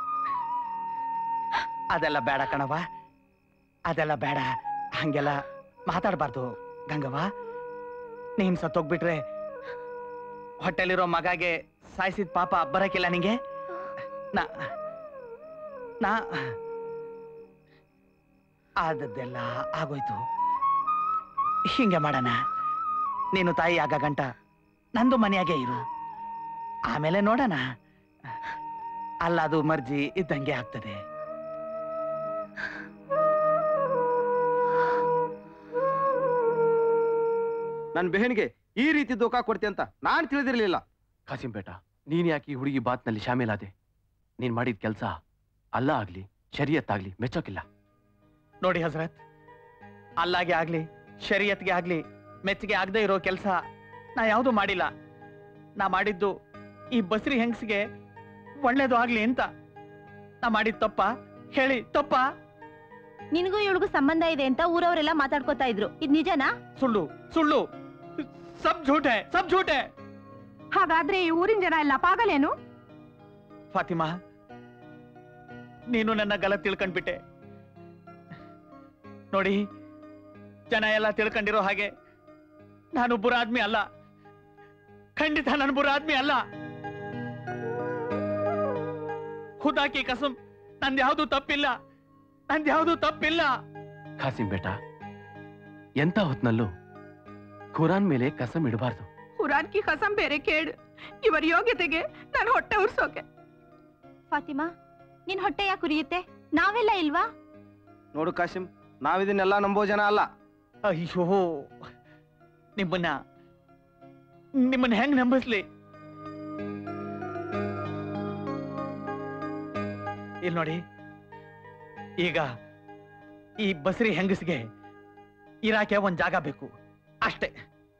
ಅದೆಲ್ಲ ಬೇಡ ಕಣವ ಅದೆಲ್ಲ ಬೇಡ ಹಂಗೆಲ್ಲ ಮಾತಾಡಬಾರ್ದು ಗಂಗವ್ವ ನೀನ್ ಸತ್ತೋಗ್ಬಿಟ್ರೆ ಹೊಟ್ಟೆಲಿರೋ ಮಗಾಗೆ ಸಾಯಿಸಿದ ಪಾಪ ಬರಕಿಲ್ಲ ನಿಂಗೆ ನಾ ನಾ ಆದದ್ದೆಲ್ಲ ಆಗೋಯ್ತು ಹಿಂಗೆ ಮಾಡೋಣ ನೀನು ತಾಯಿ ಆಗ ಗಂಟ ನಂದು ಮನೆಯಾಗೆ ಇರು ಆಮೇಲೆ ನೋಡೋಣ ಅಲ್ಲ ಅದು ಮರ್ಜಿ ಇದ್ದಂಗೆ ಆಗ್ತದೆ ನನ್ನ ಬೆಹನ್ಗೆ ಈ ರೀತಿ ದೋಖ ಕೊಡ್ತಿ ಅಂತ ನಾನ್ ತಿಳಿದಿರ್ಲಿಲ್ಲ ಕಾಸಿಂ ಬೇಟ ನೀನ್ ಯಾಕೆ ಈ ಹುಡುಗಿ ಬಾತ್ನಲ್ಲಿ ಶಾಮೀಲಾದೆ ನೀನ್ ಮಾಡಿದ ಕೆಲಸ ಅಲ್ಲ ಆಗ್ಲಿ ಶರಿಯತ್ತಾಗ್ಲಿ ಮೆಚ್ಚೋಕಿಲ್ಲ ನೋಡಿ ಹಜರತ್ ಅಲ್ಲಾಗೆ ಆಗ್ಲಿ ಶರೀಯತ್ಗೆ ಆಗ್ಲಿ ಮೆಚ್ಚಿಗೆ ಆಗದೆ ಇರೋ ಕೆಲಸ ನಾ ಯಾವುದು ಮಾಡಿಲ್ಲ ನಾ ಮಾಡಿದ್ದು ಈ ಬಸ್ರಿ ಹೆಂಗಸಿಗೆ ಒಳ್ಳೇದು ಆಗ್ಲಿ ಅಂತ ನಾ ಮಾಡಿದ ತಪ್ಪ ಹೇಳಿ ತಪ್ಪ ನಿನಗೂ ಇವಳಿಗೂ ಸಂಬಂಧ ಇದೆ ಅಂತ ಊರವರೆಲ್ಲ ಮಾತಾಡ್ಕೋತಾ ಇದ್ರು ಇದ್ ನಿಜನಾ ಸುಳ್ಳು ಸುಳ್ಳು ಸಬ್ ಝೂಟೆ ಸಬ್ ಝೂಟೆ ಹಾಗಾದ್ರೆ ಈ ಊರಿನ ಜನ ಎಲ್ಲ ಪಾಗಲೇನು ಫಾತಿಮಾ ನೀನು ನನ್ನ ಗಲ ತಿಳ್ಕೊಂಡ್ಬಿಟ್ಟೆ ನೋಡಿ ಜನ ಎಲ್ಲ ತಿಳ್ಕೊಂಡಿರೋ ಹಾಗೆ ನಾನು ಬುರ ಆದ್ಮಿ ಅಲ್ಲ ಖಂಡಿತ ನಾನು ಬುರ ಆದ್ಮಿ ಅಲ್ಲ ಖುದಾಕಿ ಕಸಂ ನಂದ್ಯಾವುದು ತಪ್ಪಿಲ್ಲ ನಂದ್ಯಾವುದು ತಪ್ಪಿಲ್ಲ ಕಾಸಿಂ ಬೇಟ ಎಂತ ಹೊತ್ನಲ್ಲೂ ಖುರಾನ್ ಮೇಲೆ ಕಸಂ ಇಡಬಾರ್ದು ಹುರಾನ್ ಕಿ ಕಸಂ ಬೇರೆ ಕೇಳು ಇವರ ಯೋಗ್ಯತೆಗೆ ನಾನು ಹೊಟ್ಟೆ ಉರ್ಸೋಕೆ ಫಾತಿಮಾ ನಿನ್ ಹೊಟ್ಟೆ ಯಾಕೆ ಉರಿಯುತ್ತೆ ನಾವೆಲ್ಲ ಇಲ್ವಾ ನೋಡು ಕಾಶಿಂ ನಾವಿದನ್ನೆಲ್ಲ ನಂಬೋ ಜನ ಅಲ್ಲ ಅಯ್ಯೋ ನಿಮ್ಮನ್ನ ನಿಮ್ಮನ್ನ ಹೆಂಗ್ ನಂಬಿಸ್ಲಿ ಇಲ್ಲಿ ನೋಡಿ ಈಗ ಈ ಬಸ್ರಿ ಹೆಂಗಸ್ಗೆ ಇರಾಕೆ ಒಂದ್ ಜಾಗ ಬೇಕು ಅಷ್ಟೇ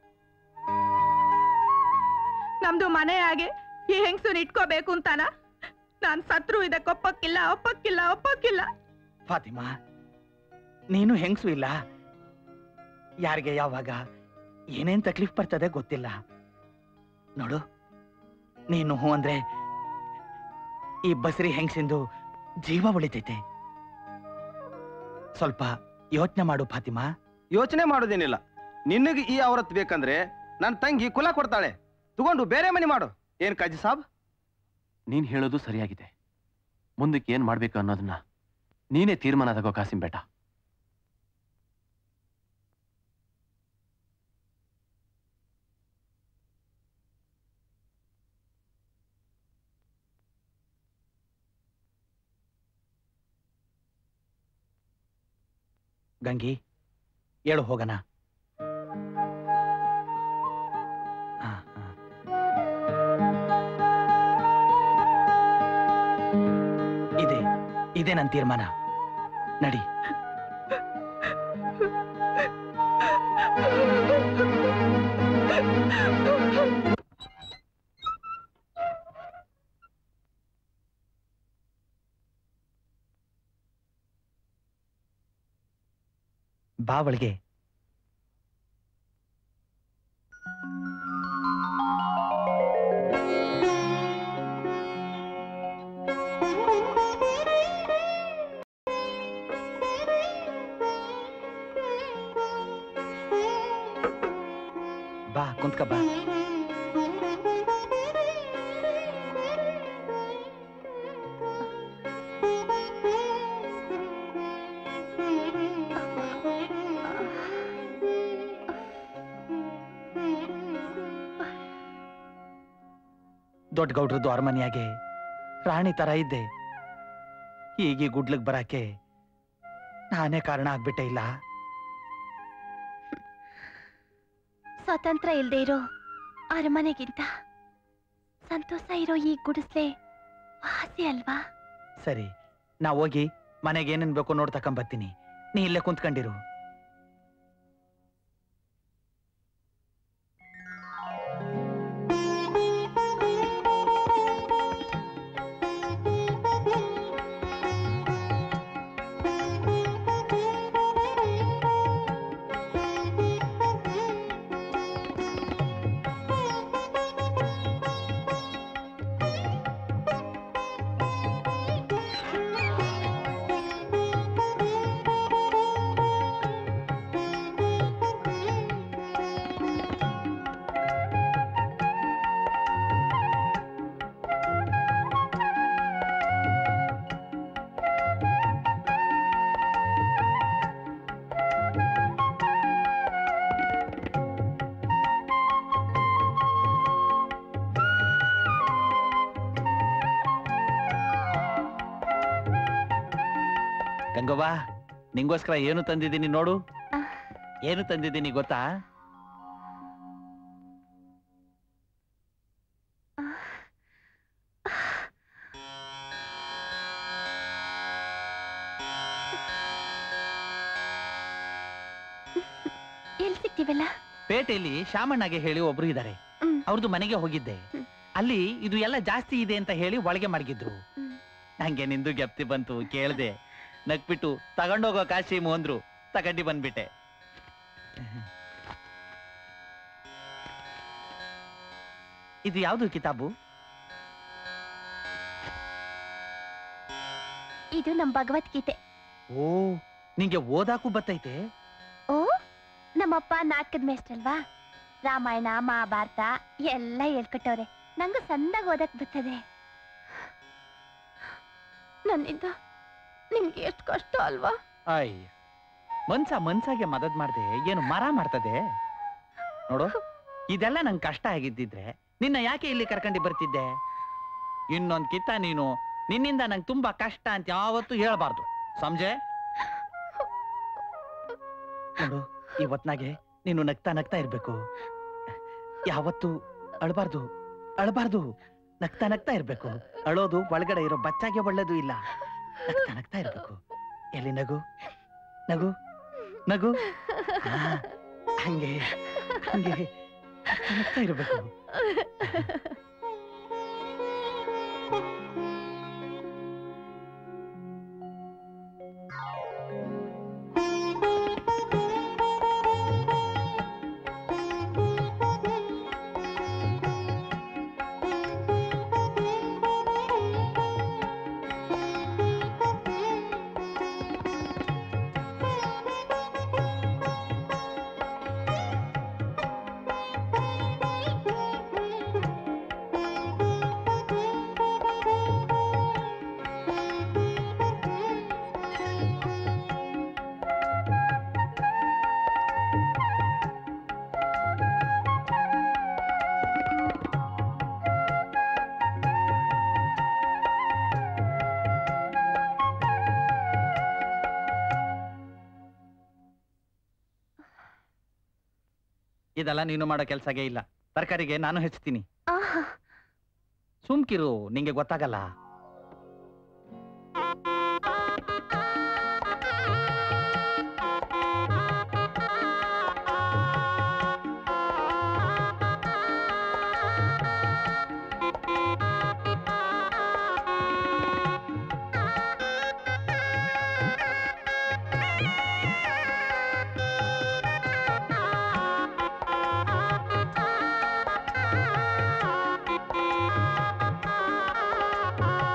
ನಮ್ದು ಮನೆ ಹಾಗೆ ಈ ಹೆಂಗ್ಸನ್ ಇಟ್ಕೋಬೇಕು ಅಂತಾನ ನಾನ್ ಸತ್ರು ಇದಕ್ಕೆ ಒಪ್ಪಕ್ಕಿಲ್ಲ ಒಪ್ಪಕ್ಕಿಲ್ಲ ಒಪ್ಪಕ್ಕಿಲ್ಲ ಫಾತಿಮಾ ನೀನು ಹೆಂಗಸು ಇಲ್ಲ ಯಾರಿಗೆ ಯಾವಾಗ ಏನೇನ್ ತಕ್ಲೀಫ್ ಬರ್ತದೆ ಗೊತ್ತಿಲ್ಲ ನೋಡು ನೀನು ಹೂ ಅಂದ್ರೆ ಈ ಬಸ್ರಿ ಹೆಂಗಸಿಂದು ಜೀವ ಉಳಿತೈತೆ ಸ್ವಲ್ಪ ಯೋಚನೆ ಮಾಡು ಫಾತಿಮಾ ಯೋಚನೆ ಮಾಡೋದೇನಿಲ್ಲ ನಿನಗೆ ಈ ಅವರತ್ ಬೇಕಂದ್ರೆ ನನ್ನ ತಂಗಿ ಕುಲ ಕೊಡ್ತಾಳೆ ತಗೊಂಡು ಬೇರೆ ಮನೆ ಮಾಡು ಏನ್ ಕಾಜಿ ಸಾಬ್ ನೀನ್ ಹೇಳೋದು ಸರಿಯಾಗಿದೆ ಮುಂದಕ್ಕೆ ಏನ್ ಮಾಡ್ಬೇಕು ಅನ್ನೋದನ್ನ ನೀನೇ ತೀರ್ಮಾನ ತಗೋ ಕಾಸಿಂ ಬೇಟ ಗಂಗಿ ಹೇಳು ಹೋಗಣ ಹಾ, ಹಾ. ಇದೆ ಇದೇ ನನ್ನ ತೀರ್ಮಾನ ನಡಿ ಬಾ ಒಳಗೆ ಕುಂತ್ಕ ಬಾ ದೊಡ್ಡ ಗೌಡ್ರದ್ದು ಅರಮನೆಯಾಗೆ ರಾಣಿ ತರ ಇದ್ದೆ ಹೀಗೆ ಗುಡ್ಲಕ್ ಬರಾಕೆ ನಾನೇ ಕಾರಣ ಆಗ್ಬಿಟ್ಟೆ ಇಲ್ಲ ಸ್ವಾತಂತ್ರ್ಯ ಇಲ್ದೇ ಇರೋ ಅರಮನೆಗಿಂತ ಸಂತೋಷ ಇರೋ ಈ ಗುಡಿಸ್ಲೆ ವಾಸಿ ಅಲ್ವಾ ಸರಿ ನಾ ಹೋಗಿ ಮನೆಗೆ ಏನೇನ್ ಬೇಕೋ ನೋಡ್ ತಕೊಂಬರ್ತೀನಿ ನೀ ಇಲ್ಲೇ ಕುಂತ್ಕೊಂಡಿರು ಗಂಗವ್ವ ನಿಂಗೋಸ್ಕರ ಏನು ತಂದಿದ್ದೀನಿ ನೋಡು ಏನು ತಂದಿದ್ದೀನಿ ಗೊತ್ತಾ ಎಲ್ಲಿ ಸಿಗ್ತೀವಲ್ಲ ಪೇಟೆಯಲ್ಲಿ ಶಾಮಣ್ಣಗೆ ಹೇಳಿ ಒಬ್ರು ಇದ್ದಾರೆ ಹ್ಮ್. ಅವ್ರದ್ದು ಮನೆಗೆ ಹೋಗಿದ್ದೆ ಹ್ಮ್. ಅಲ್ಲಿ ಇದು ಎಲ್ಲ ಜಾಸ್ತಿ ಇದೆ ಅಂತ ಹೇಳಿ ಒಳಗೆ ಮಡಗಿದ್ರು ಹ್ಮ್. ನಂಗೆ ನಿಂದು ಗೆಪ್ತಿ ಬಂತು ಕೇಳ್ದೆ ನಕ್ಬಿಟ್ಟು ತಗೊಂಡೋಗೋ ಕಾಶಿಮು ಅಂದ್ರು ತಗೊಂಡಿ ಬಂದ್ಬಿಟ್ಟೆ ಇದು ಯಾವುದು ಕಿತಾಬು ಇದು ನಮ್ ಭಗವದ್ಗೀತೆ ಓ ನಿಂಗೆ ಓದಾಕು ಬತ್ತೈತೆ ಓ ನಮ್ಮಪ್ಪ ನಾಟಕದ ಮೇಷ್ಟ್ರಲ್ವಾ ರಾಮಾಯಣ ಮಹಾಭಾರತ ಎಲ್ಲ ಹೇಳ್ಕೊಟ್ಟವ್ರೆ ನಂಗೂ ಸಂದಾಗ ಓದಕ್ ಬರ್ತದೆ ನನ್ನಿಂದ ನಿಮ್ಗೆ ಎಷ್ಟು ಕಷ್ಟ ಅಲ್ವಾ ಅಯ್ಯ ಮನ್ಸ ಮನ್ಸಾಗೆ ಮದದ್ ಮಾಡ್ದೆ ಏನು ಮರ ಮಾಡ್ತದೆ ನೋಡು ಇದೆಲ್ಲ ನಂಗೆ ಕಷ್ಟ ಆಗಿದ್ದಿದ್ರೆ ನಿನ್ನ ಯಾಕೆ ಇಲ್ಲಿ ಕರ್ಕೊಂಡು ಬರ್ತಿದ್ದೆ ಇನ್ನೊಂದ್ ಕಿತ್ತ ನೀನು ನಿನ್ನಿಂದ ನಂಗೆ ತುಂಬಾ ಕಷ್ಟ ಅಂತ ಯಾವತ್ತೂ ಹೇಳ್ಬಾರ್ದು ಸಂಜೆ ನೋಡು ಇವತ್ನಾಗೆ ನೀನು ನಗ್ತಾ ನಗ್ತಾ ಇರ್ಬೇಕು ಯಾವತ್ತು ಅಳ್ಬಾರ್ದು ಅಳ್ಬಾರ್ದು ನಗ್ತಾ ನಗ್ತಾ ಇರ್ಬೇಕು ಅಳೋದು ಒಳಗಡೆ ಇರೋ ಬಚ್ಚಾಗೆ ಒಳ್ಳೇದು ಇಲ್ಲ ನಗ್ತಾ ನಗ್ತಾ ಇರ್ಬೇಕು ಎಲ್ಲಿ ನಗು ನಗು ನಗು ಆ, ಹಂಗೆ ಹಂಗೆ ನಗ್ತಾ ನಗ್ತಾ ಇರ್ಬೇಕು ಇದೆಲ್ಲ ನೀನು ಮಾಡೋ ಕೆಲ್ಸಗೆ ಇಲ್ಲ ತರಕಾರಿಗೆ ನಾನು ಹೆಚ್ಚುತ್ತೀನಿ ಆಹಾ, ಸುಮ್ಕಿರು ನಿಂಗೆ ಗೊತ್ತಾಗಲ್ಲ ಆ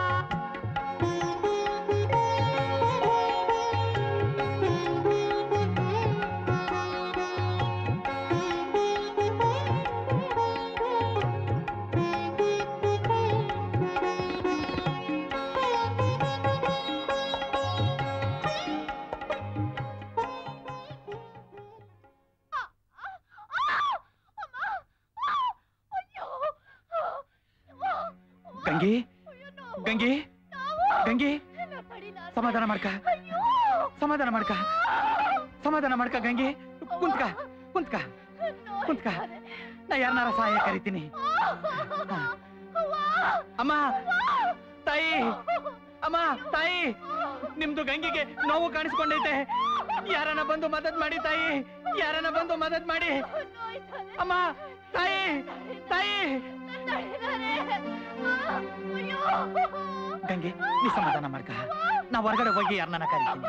ಗಂಗಿ ಗಂಗಿ ಗಂಗಿ ಸಮಾಧಾನ ಮಾಡ್ಕ ಸಮಾಧಾನ ಮಾಡ್ಕ ಸಮಾಧಾನ ಮಾಡ್ಕ ಗಂಗಿ ಕುಂತ್ಕ ಕುಂತ್ಕ ಕುಂತ್ಕ ನಾ ಯಾರನ್ನಾರ ಸಹಾಯ ಕರಿತೀನಿ ಹಾ. ಅಮ್ಮ ತಾಯಿ ಅಮ್ಮ ತಾಯಿ ನಿಮ್ದು ಗಂಗಿಗೆ ನೋವು ಕಾಣಿಸ್ಕೊಂಡೈತೆ ಯಾರನ್ನ ಬಂದು ಮದದ್ ಮಾಡಿ ತಾಯಿ ಯಾರನ್ನ ಬಂದು ಮದದ್ ಮಾಡಿ ಅಮ್ಮ ತಾಯಿ ತಾಯಿ ಗಂಗೆ ನೀ ಸಮಾಧಾನ ಮಾಡ್ಕ ನಾ ಹೊರಗಡೆ ಹೋಗಿ ಯಾರನ್ನ ಕರಿತೀನಿ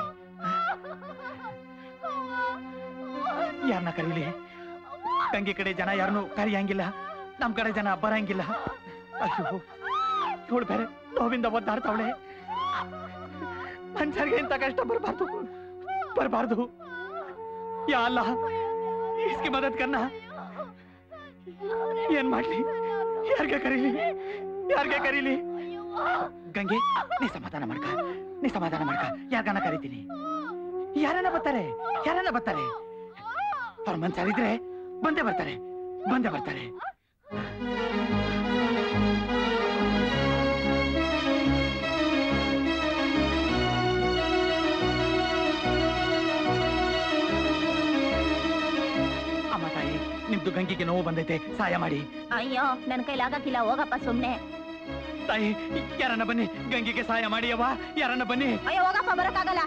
ಯಾರನ್ನ ಕರೀಲಿ ಗಂಗೆ ಕಡೆ ಜನ ಯಾರನ್ನು ಕರಿಯಂಗಿಲ್ಲ ನಮ್ ಕಡೆ ಜನ ಬರಂಗಿಲ್ಲ ಅಯ್ಯೋ ಇವಳು ಬೇರೆ ನೋವಿಂದ ಒದ್ದಾಡ್ತಾವಳೆ ಮನ್ಸರ್ಗೆ ಇಂಥ ಕಷ್ಟ ಬರಬಾರ್ದು ಬರಬಾರ್ದು ಯಾ ಅಲ್ಲ इसकी मदद करना ಏನ್ ಮಾಡ್ಲಿ ಯಾರ್ಗೆ ಕರೀಲಿ ಯಾರ್ಗೆ ಕರೀಲಿ ಗಂಗೆ ನೀ ಸಮಾಧಾನ ಮಾಡ್ಕ ನೀ ಸಮಾಧಾನ ಮಾಡ್ಕ ಯಾರ್ಗನ ಕರಿತೀನಿ ಯಾರನ್ನ ಬರ್ತಾರೆ ಯಾರನ್ನ ಬರ್ತಾರೆ ಅವ್ರ ಮನ್ಸರಿದ್ರೆ ಬಂದೇ ಬರ್ತಾರೆ ಬಂದೇ ಬರ್ತಾರೆ ಅಮ್ಮ ತಾಯಿ ನಿಮ್ದು ಗಂಗಿಗೆ ನೋವು ಬಂದೈತೆ ಸಹಾಯ ಮಾಡಿ ಅಯ್ಯೋ ನನ್ ಕೈಲಾಗಕ್ಕಿಲ್ಲ ಹೋಗಪ್ಪ ಸುಮ್ನೆ ತಾಯಿ ಯಾರನ್ನ ಬನ್ನಿ ಗಂಗಿಗೆ ಸಹಾಯ ಮಾಡಿ ಅವ್ವ ಯಾರನ್ನ ಬನ್ನಿ ಅಯ್ಯೋ ಹೋಗಪ್ಪ ಬರಕ್ಕಾಗಲ್ಲ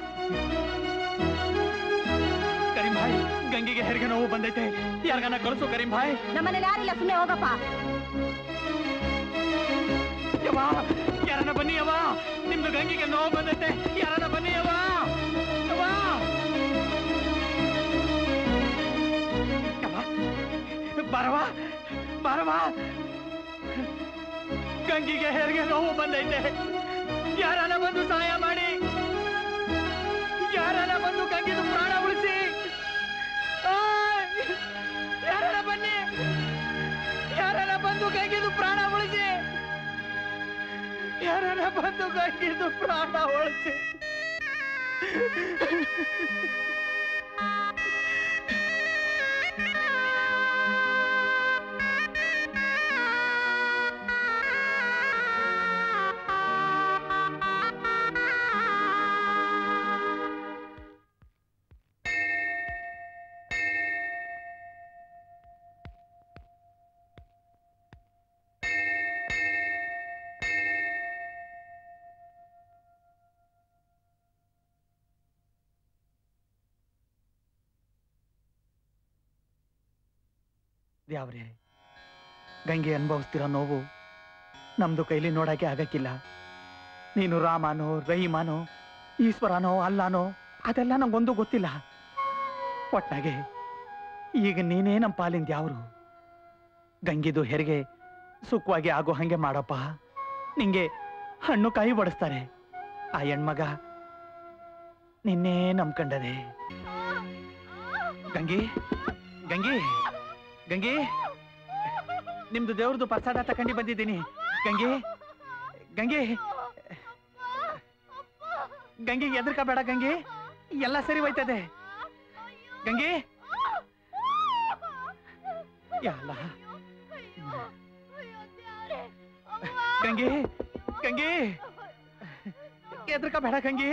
ಕರೀಂ ಭಾಯ್ ಗಂಗಿಗೆ ಹೆರಿಗೆ ನೋವು ಬಂದೈತೆ ಯಾರ್ಗನ ಕಳಿಸು ಕರೀಂ ಭಾಯ್ ನಮ್ಮನೇಲಿ ಯಾರಿಲ್ಲ ಸುಮ್ನೆ ಹೋಗಪ್ಪ ಯವ್ವ ಯಾರನ್ನ ಬನ್ನಿ ಯವ್ವ ನಿಮ್ದು ಗಂಗಿಗೆ ನೋವು ಬಂದೈತೆ ಯಾರನ್ನ ಬನ್ನಿ ಯವ್ವ ಯವ್ವ ಯವ್ವ ಬಾರವ ಬಾರವ ಗಂಗಿಗೆ ಹೆರಿಗೆ ನೋವು ಬಂದೈತೆ ಯಾರನ್ನ ಬಂದು ಸಹಾಯ ಮಾಡಿ ಯಾರನ್ನ ಬಂದು ಗಂಗಿದು ಪ್ರಾಣ ಉಳಿಸಿ ಆಯ್! ಯಾರನ್ನ ಬನ್ನಿ ಯಾರನ್ನ ಬಂದು ಗಂಗಿದು ಪ್ರಾಣ ಉಳಿಸಿ ಯಾರನ್ನ ಬಂದು ಗಂಗಿದು ಪ್ರಾಣ ಉಳಿಸಿ ದ್ಯಾವ್ರೆ ಗಂಗೆ ಅನುಭವಿಸ್ತಿರೋ ನೋವು ನಮ್ದು ಕೈಲಿ ನೋಡಕ್ಕೆ ಆಗಕ್ಕಿಲ್ಲ ನೀನು ರಾಮನೋ ರಹೀಮನೋ ಈಶ್ವರನೋ ಅಲ್ಲನೋ ಅದೆಲ್ಲ ನಂಗೊಂದು ಗೊತ್ತಿಲ್ಲ ಒಟ್ನಾಗೆ ಈಗ ನೀನೇ ನಮ್ಮ ಪಾಲಿಂದ ಯಾವ್ರು ಗಂಗಿದು ಹೆರಿಗೆ ಸುಖವಾಗಿ ಆಗೋ ಹಂಗೆ ಮಾಡಪ್ಪ ನಿಂಗೆ ಹಣ್ಣು ಕಾಯಿ ಬಡಿಸ್ತಾರೆ ಆ ಹೆಣ್ಮಗ ನಿನ್ನೇ ನಂಬ್ಕೊಂಡದೆ ಗಂಗಿ ಗಂಗಿ ಗಂಗಿ ನಿಮ್ದು ದೇವ್ರದ್ದು ಪ್ರಸಾದ ತಕೊಂಡಿ ಬಂದಿದ್ದೀನಿ ಗಂಗಿ ಗಂಗಿ ಗಂಗಿ ಎದ್ರಕ ಬೇಡ ಗಂಗಿ ಎಲ್ಲ ಸರಿ ಹೋಯ್ತದೆ ಗಂಗಿ ಯಾಲ ಗಂಗಿ ಗಂಗಿ ಎದ್ರಕ ಬೇಡ ಗಂಗಿ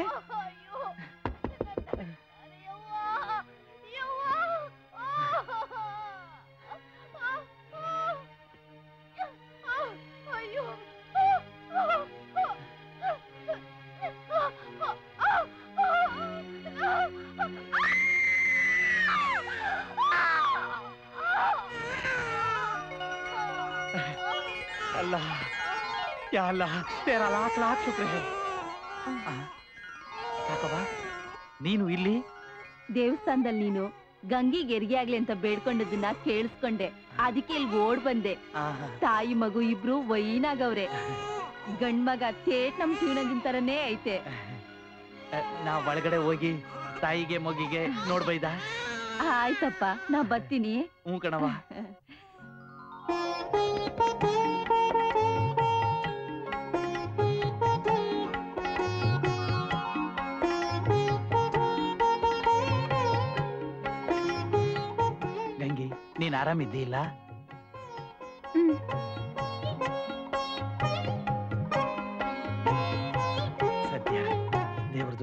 अल्लाह या अल्लाह तेरा लाख लाख शुक्र है ಆ, ಯಾಕವ್ವ ನೀನು ಇಲ್ಲಿ ದೇವಸ್ಥಾನದಲ್ಲಿ ನೀನು ಗಂಗಿಗೆ ಹೆರಿಗೆ ಆಗ್ಲಿ ಅಂತ ಬೇಡ್ಕೊಂಡದನ್ನ ಕೇಳಿಸ್ಕೊಂಡೆ ಅದಕ್ಕೆ ಇಲ್ಲಿ ಓಡ್ ಬಂದೆ ಆಹಾ. ತಾಯಿ ಮಗು ಇಬ್ರು ವೈನಾಗವ್ರೆ ಗಂಡ್ ಮಗ ತೇಟ್ ನಮ್ ಶಿವನಗಿಂತರನೇ ಐತೆ ಅ, ನಾ ಒಳಗಡೆ ಹೋಗಿ ತಾಯಿಗೆ ಮಗಿಗೆ ನೋಡ್ಬೈದ ಆಯ್ತಪ್ಪ ನಾ ಬರ್ತೀನಿ ಹ್ಞೂ ಕಣವ ಗಂಗಿ ನೀನ್ ಆರಾಮಿದ್ದೀಲ್ಲ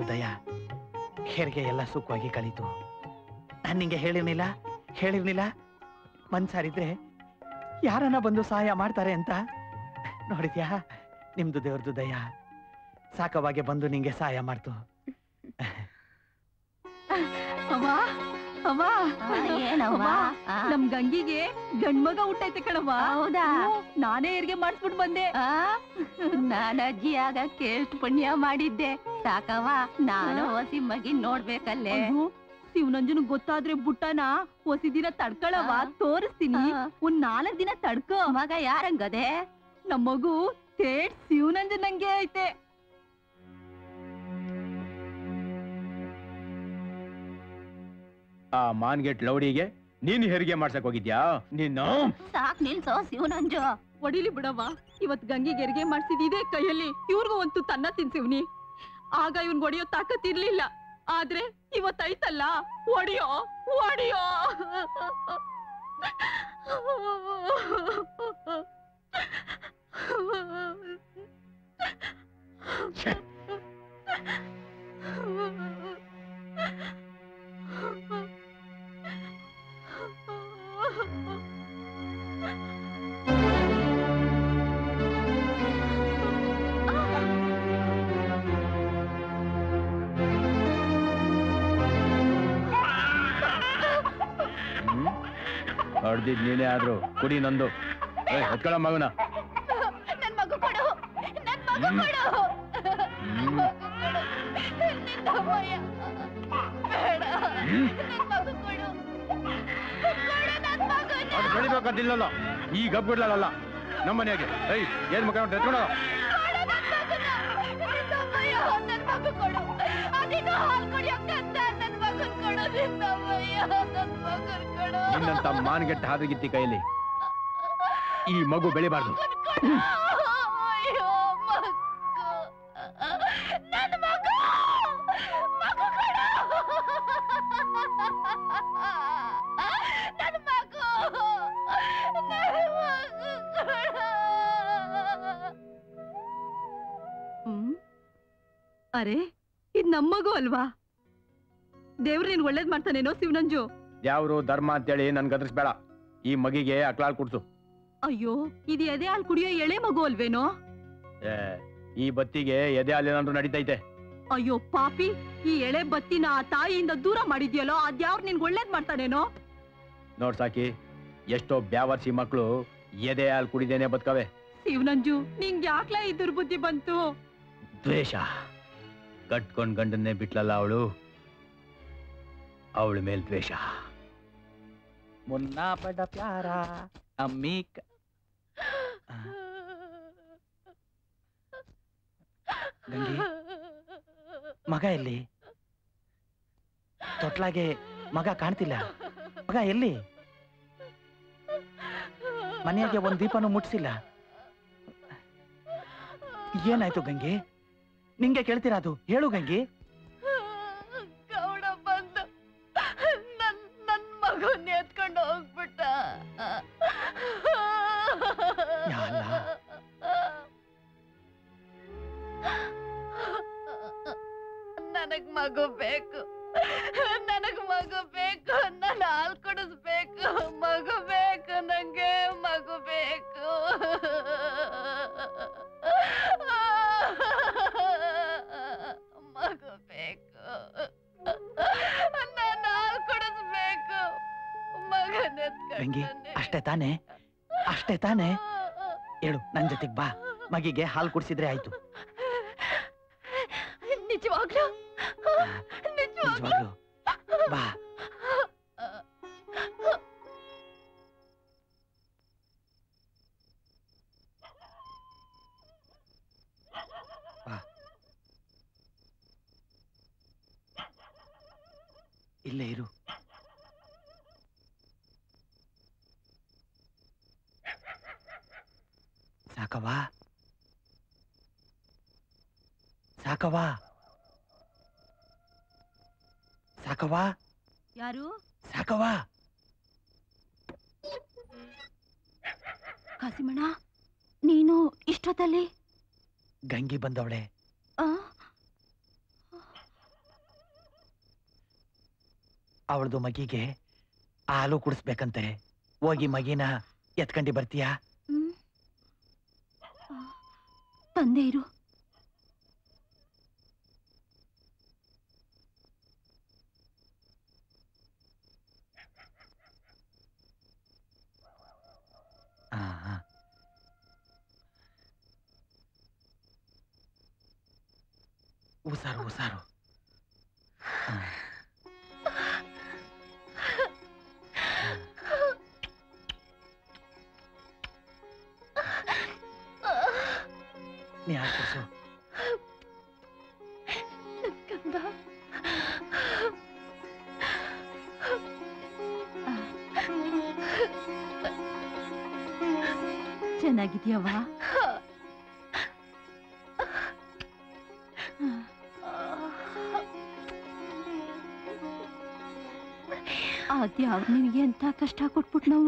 ದೇವ್ರದ್ದು ದಯ ಹೆರಿಗೆ ಎಲ್ಲ ಸುಖವಾಗಿ ಕಳೀತು ನಾನು ನಿಂಗೆ ಹೇಳಿರ್ನಿಲ್ಲ ಹೇಳಿರ್ನಿಲ್ಲ ಮನ್ಸಾರಿದ್ರೆ ಯಾರನ್ನ ಬಂದು ಸಹಾಯ ಮಾಡ್ತಾರೆ ಅಂತ ನೋಡಿದ್ಯಾ ನಿಮ್ದು ದೇವ್ರದ್ದು ದಯ ಸಾಕವಾಗೆ ಬಂದು ನಿಂಗೆ ಸಹಾಯ ಮಾಡ್ತು ಅವ್ವ ಅವ್ವ ಏನವ್ವ ಆ, ನಮ್ ಗಂಗಿಗೆ ಗಂಡ್ಮಗ ಹುಟ್ಟೈತೆ ಕಣವ್ವ ಹೌದಾ ಹ್ಞೂ, ನಾನೇ ಹೆರಿಗೆ ಮಾಡಿಸ್ಬಿಟ್ಟು ಬಂದೆ ಆ, ನಾನ್ ಅಜ್ಜಿ ಆಗಕ್ಕೆ ಎಷ್ಟು ಪುಣ್ಯ ಮಾಡಿದ್ದೆ ಸಾಕವ್ವ ನಾನು ಹೊಸಿ ಮಗಿ ನೋಡ್ಬೇಕಲ್ಲೇ ಅಯ್ಯೋ, ಶಿವನಂಜನ್ ಗೊತ್ತಾದ್ರೆ ಬುಟ್ಟನ ಹೊಸಿ ದಿನ ತಡ್ಕೊಳವ ಆ. ತೋರಿಸ್ತೀನಿ ಆ. ಒಂದ್ ನಾಲ್ಕ್ ದಿನ ತಡ್ಕೋ ಮಗ ಯಾರಂಗದೆ ನಮ್ ಮಗು ತೇಟ್ ಶಿವನಂಜನ್ ನಂಗೆ ಐತೆ ಆ ಮಾನ್ಗೆಟ್ ಲೌಡಿಗೆ ನೀನು ಹೆರಿಗೆ ಮಾಡ್ಸಕ್ ಹೋಗಿದ್ಯಾ ನೀನು ಸಾಕ್ ನಿಲ್ಸೋ ಶಿವನಂಜು ಒಡಿಲಿ ಬಿಡವ್ವ ಇವತ್ ಗಂಗಿಗೆ ಹೆರಿಗೆ ಮಾಡ್ಸಿದ್ ಇದೇ ಕೈಯಲ್ಲಿ ಇವ್ರಿಗೂ ಒಂದು ತನ್ನ ತಿನ್ಸಿವ್ನಿ ಆಗ ಇವನ್ ಒಡೆಯೋ ತಾಕತ್ ಇರ್ಲಿಲ್ಲ ಆದ್ರೆ ಇವತ್ತೈತಲ್ಲ ಒಡಿಯೋ ಒಡಿಯೋ ಹೊಡ್ದಿದ್ ನೀನೇ ಆದ್ರು ಕುಡಿ ನಂದು ಏಯ್ ಹೊತ್ಕೊಳ ಮಗನ ನನ್ ಮಗು ಕೊಡು ನನ್ ಮಗು ಕೊಡು ನನ್ ಮಗು ಕೊಡು ನಿನ್ನ ಅಮ್ಮಯ್ಯ ಬೇಡ ನನ್ ಮಗು ಕೊಡು ಕೊಡು ನನ್ ಮಗುನ ಅದು ಬೆಳಿಬೇಕಾದಿಲ್ಲಲ್ಲ ಈ ಗಬ್ ಬಿಡ್ಲಲ್ಲ ನಮ್ಮ ಮನೆಯಾಗೆ ಏಯ್ ಏನ್ ಮಕ್ಕ ಎತ್ಕೊಂಡು ಕೊಡು ನನ್ ಮಗುನ ನಿನ್ನ ಅಮ್ಮಯ್ಯ ನನ್ ಮಗು ಕೊಡು ಅದಿನ್ನು ಹಾಲ್ ಕುಡಿಯೋಕ್ಕಂತ ನನ್ ಮಗನ್ ಕೊಡು ನಿನ್ನ ಅಮ್ಮಯ್ಯ ನನ್ ಮಗನ್ ಕೊಡು ನಿನ್ನಂತ ಮಾನ್ಗೆಟ್ಟ ಹಾದಿಗಿತ್ತಿ ಕೈಯಲ್ಲಿ ಈ ಮಗು ಬೆಳಿಬಾರ್ದು ಮಗನ್ ಕೊಡು ಅಯ್ಯೋ ಮಗು ನನ್ ಮಗು ಮಗು ಕೊಡು ನನ್ ಮಗು ನನ್ ಮಗು ಕೊಡು ಹ್ಮ್ ಅರೆ ಇದ್ ನಮ್ ಮಗು ಅಲ್ವಾ ದೇವ್ರು ನೀನ್ ಒಳ್ಳೇದ್ ಮಾಡ್ತಾನೇನೋ ಶಿವನಂಜು ಯಾವ್ರು ಧರ್ಮ ಅಂತೇಳಿ ನನ್ ಗದರ್ಸ್ಬೇಡ ಈ ಮಗಿಗೆ ಅಕ್ಲಾಳ್ ಕುಡ್ಸು ಅಯ್ಯೋ ಇದು ಎದೆ ಹಾಲ್ ಕುಡಿಯೋ ಎಳೆ ಮಗು ಅಲ್ವೇನೋ ಏ, ಈ ಬತ್ತಿಗೆ ಎದೆ ಹಾಲೇನಾದ್ರು ನಡೀತೈತೆ ಅಯ್ಯೋ ಪಾಪಿ ಈ ಎಳೆ ಬತ್ತಿನ ಆ ತಾಯಿಯಿಂದ ದೂರ ಮಾಡಿದ್ಯಲ್ಲೋ ಅದ್ಯಾವ್ರು ನಿನ್ಗೆ ಒಳ್ಳೇದ್ ಮಾಡ್ತಾನೇನೋ ನೋಡ್ ಸಾಕಿ ಎಷ್ಟೋ ಬ್ಯಾವರ್ಸಿ ಮಕ್ಕಳು ಎದೆ ಹಾಲು ಕುಡಿದೇನೆ ಬದುಕವೆ ಶಿವನಂಜು ನಿಂಗೆ ಯಾಕ್ಲ ಈ ದುರ್ಬುದ್ಧಿ ಬಂತು ದ್ವೇಷ ಕಟ್ಕೊಂಡ್ ಗಂಡನ್ನೇ ಬಿಟ್ಲಲ್ಲ ಅವಳು ಅವಳ ಮೇಲ್ ದ್ವೇಷ ಮುನ್ನಾ ಬಡ ಪ್ಯಾರ ಅಮ್ಮಿ ಕ- ಆ, ಗಂಗಿ ಮಗ ಎಲ್ಲಿ ತೊಟ್ಲಾಗೆ ಮಗ ಕಾಣ್ತಿಲ್ಲ ಮಗ ಎಲ್ಲಿ ಮನೆಯಾಗೆ ಒಂದ್ ದೀಪನೂ ಮುಟ್ಸಿಲ್ಲ ಏನಾಯ್ತು ಗಂಗಿ ನಿಂಗೆ ಕೇಳ್ತೀರಾ ಅದು ಹೇಳು ಗಂಗಿ ಗೌಡ ಬಂದು ನನ್ ನನ್ ಮಗುನ್ ಎತ್ಕೊಂಡು ಹೋಗ್ಬಿಟ್ಟ ಯಾ ಅಲ್ಲ. ನನಗ್ ಮಗು ಬೇಕು ನನಗ್ ಮಗು ಬೇಕು ನನ್ನ ಹಾಲ್ ಕುಡಿಸ್ಬೇಕು ಮಗು ಬೇಕು ನಂಗೆ ಮಗು ಬೇಕು ಮಗು ಬೇಕು ನನ್ನ ಹಾಲ್ ಕುಡಿಸ್ಬೇಕು ಮಗನ ಗಂಗಿ ಅಷ್ಟೇ ತಾನೇ ಅಷ್ಟೇ ತಾನೇ ಹೇಳು ನನ್ ಜೊತೆಗ್ ಬಾ ಮಗಿಗೆ ಹಾಲು ಕುಡ್ಸಿದ್ರೆ ಆಯ್ತು ನಿಜವಾಗ್ಲೂ ನಿಜವಾಗ್ಲೂ ನಿಜವಾಗ್ಲು ಬಾ ಬಾ ಇಲ್ಲೇ ಇರು ಸಾಕವಾ ಸಾಕವಾ ಸಾಕವಾ ಯಾರು ಸಾಕವಾ ಕಾಸಿಮಣ್ಣ ನೀನು ಇಷ್ಟೊತ್ತಲ್ಲಿ ಗಂಗಿ ಬಂದವಳೆ ಆ? ಅವಳದು ಮಗಿಗೆ ಹಾಲು ಕುಡಿಸ್ಬೇಕಂತೆ ಹೋಗಿ ಮಗಿನ ಎತ್ಕೊಂಡಿ ಬರ್ತೀಯಾ ಹ್ಮ್. ತಂದೆ ಇರು ಆ, ಆ. ಉಸಾರು ಉಸಾರು ಆ. ನೀ ಹಾಲು ಕುಡ್ಸು ಕಂದ ಚೆನ್ನಾಗಿದ್ಯವ್ವ ಅದ್ಯಾವ್ ನಿನಗೆ ಎಂತ ಕಷ್ಟ ಕೊಟ್ಬಿಟ್ನವ್ವ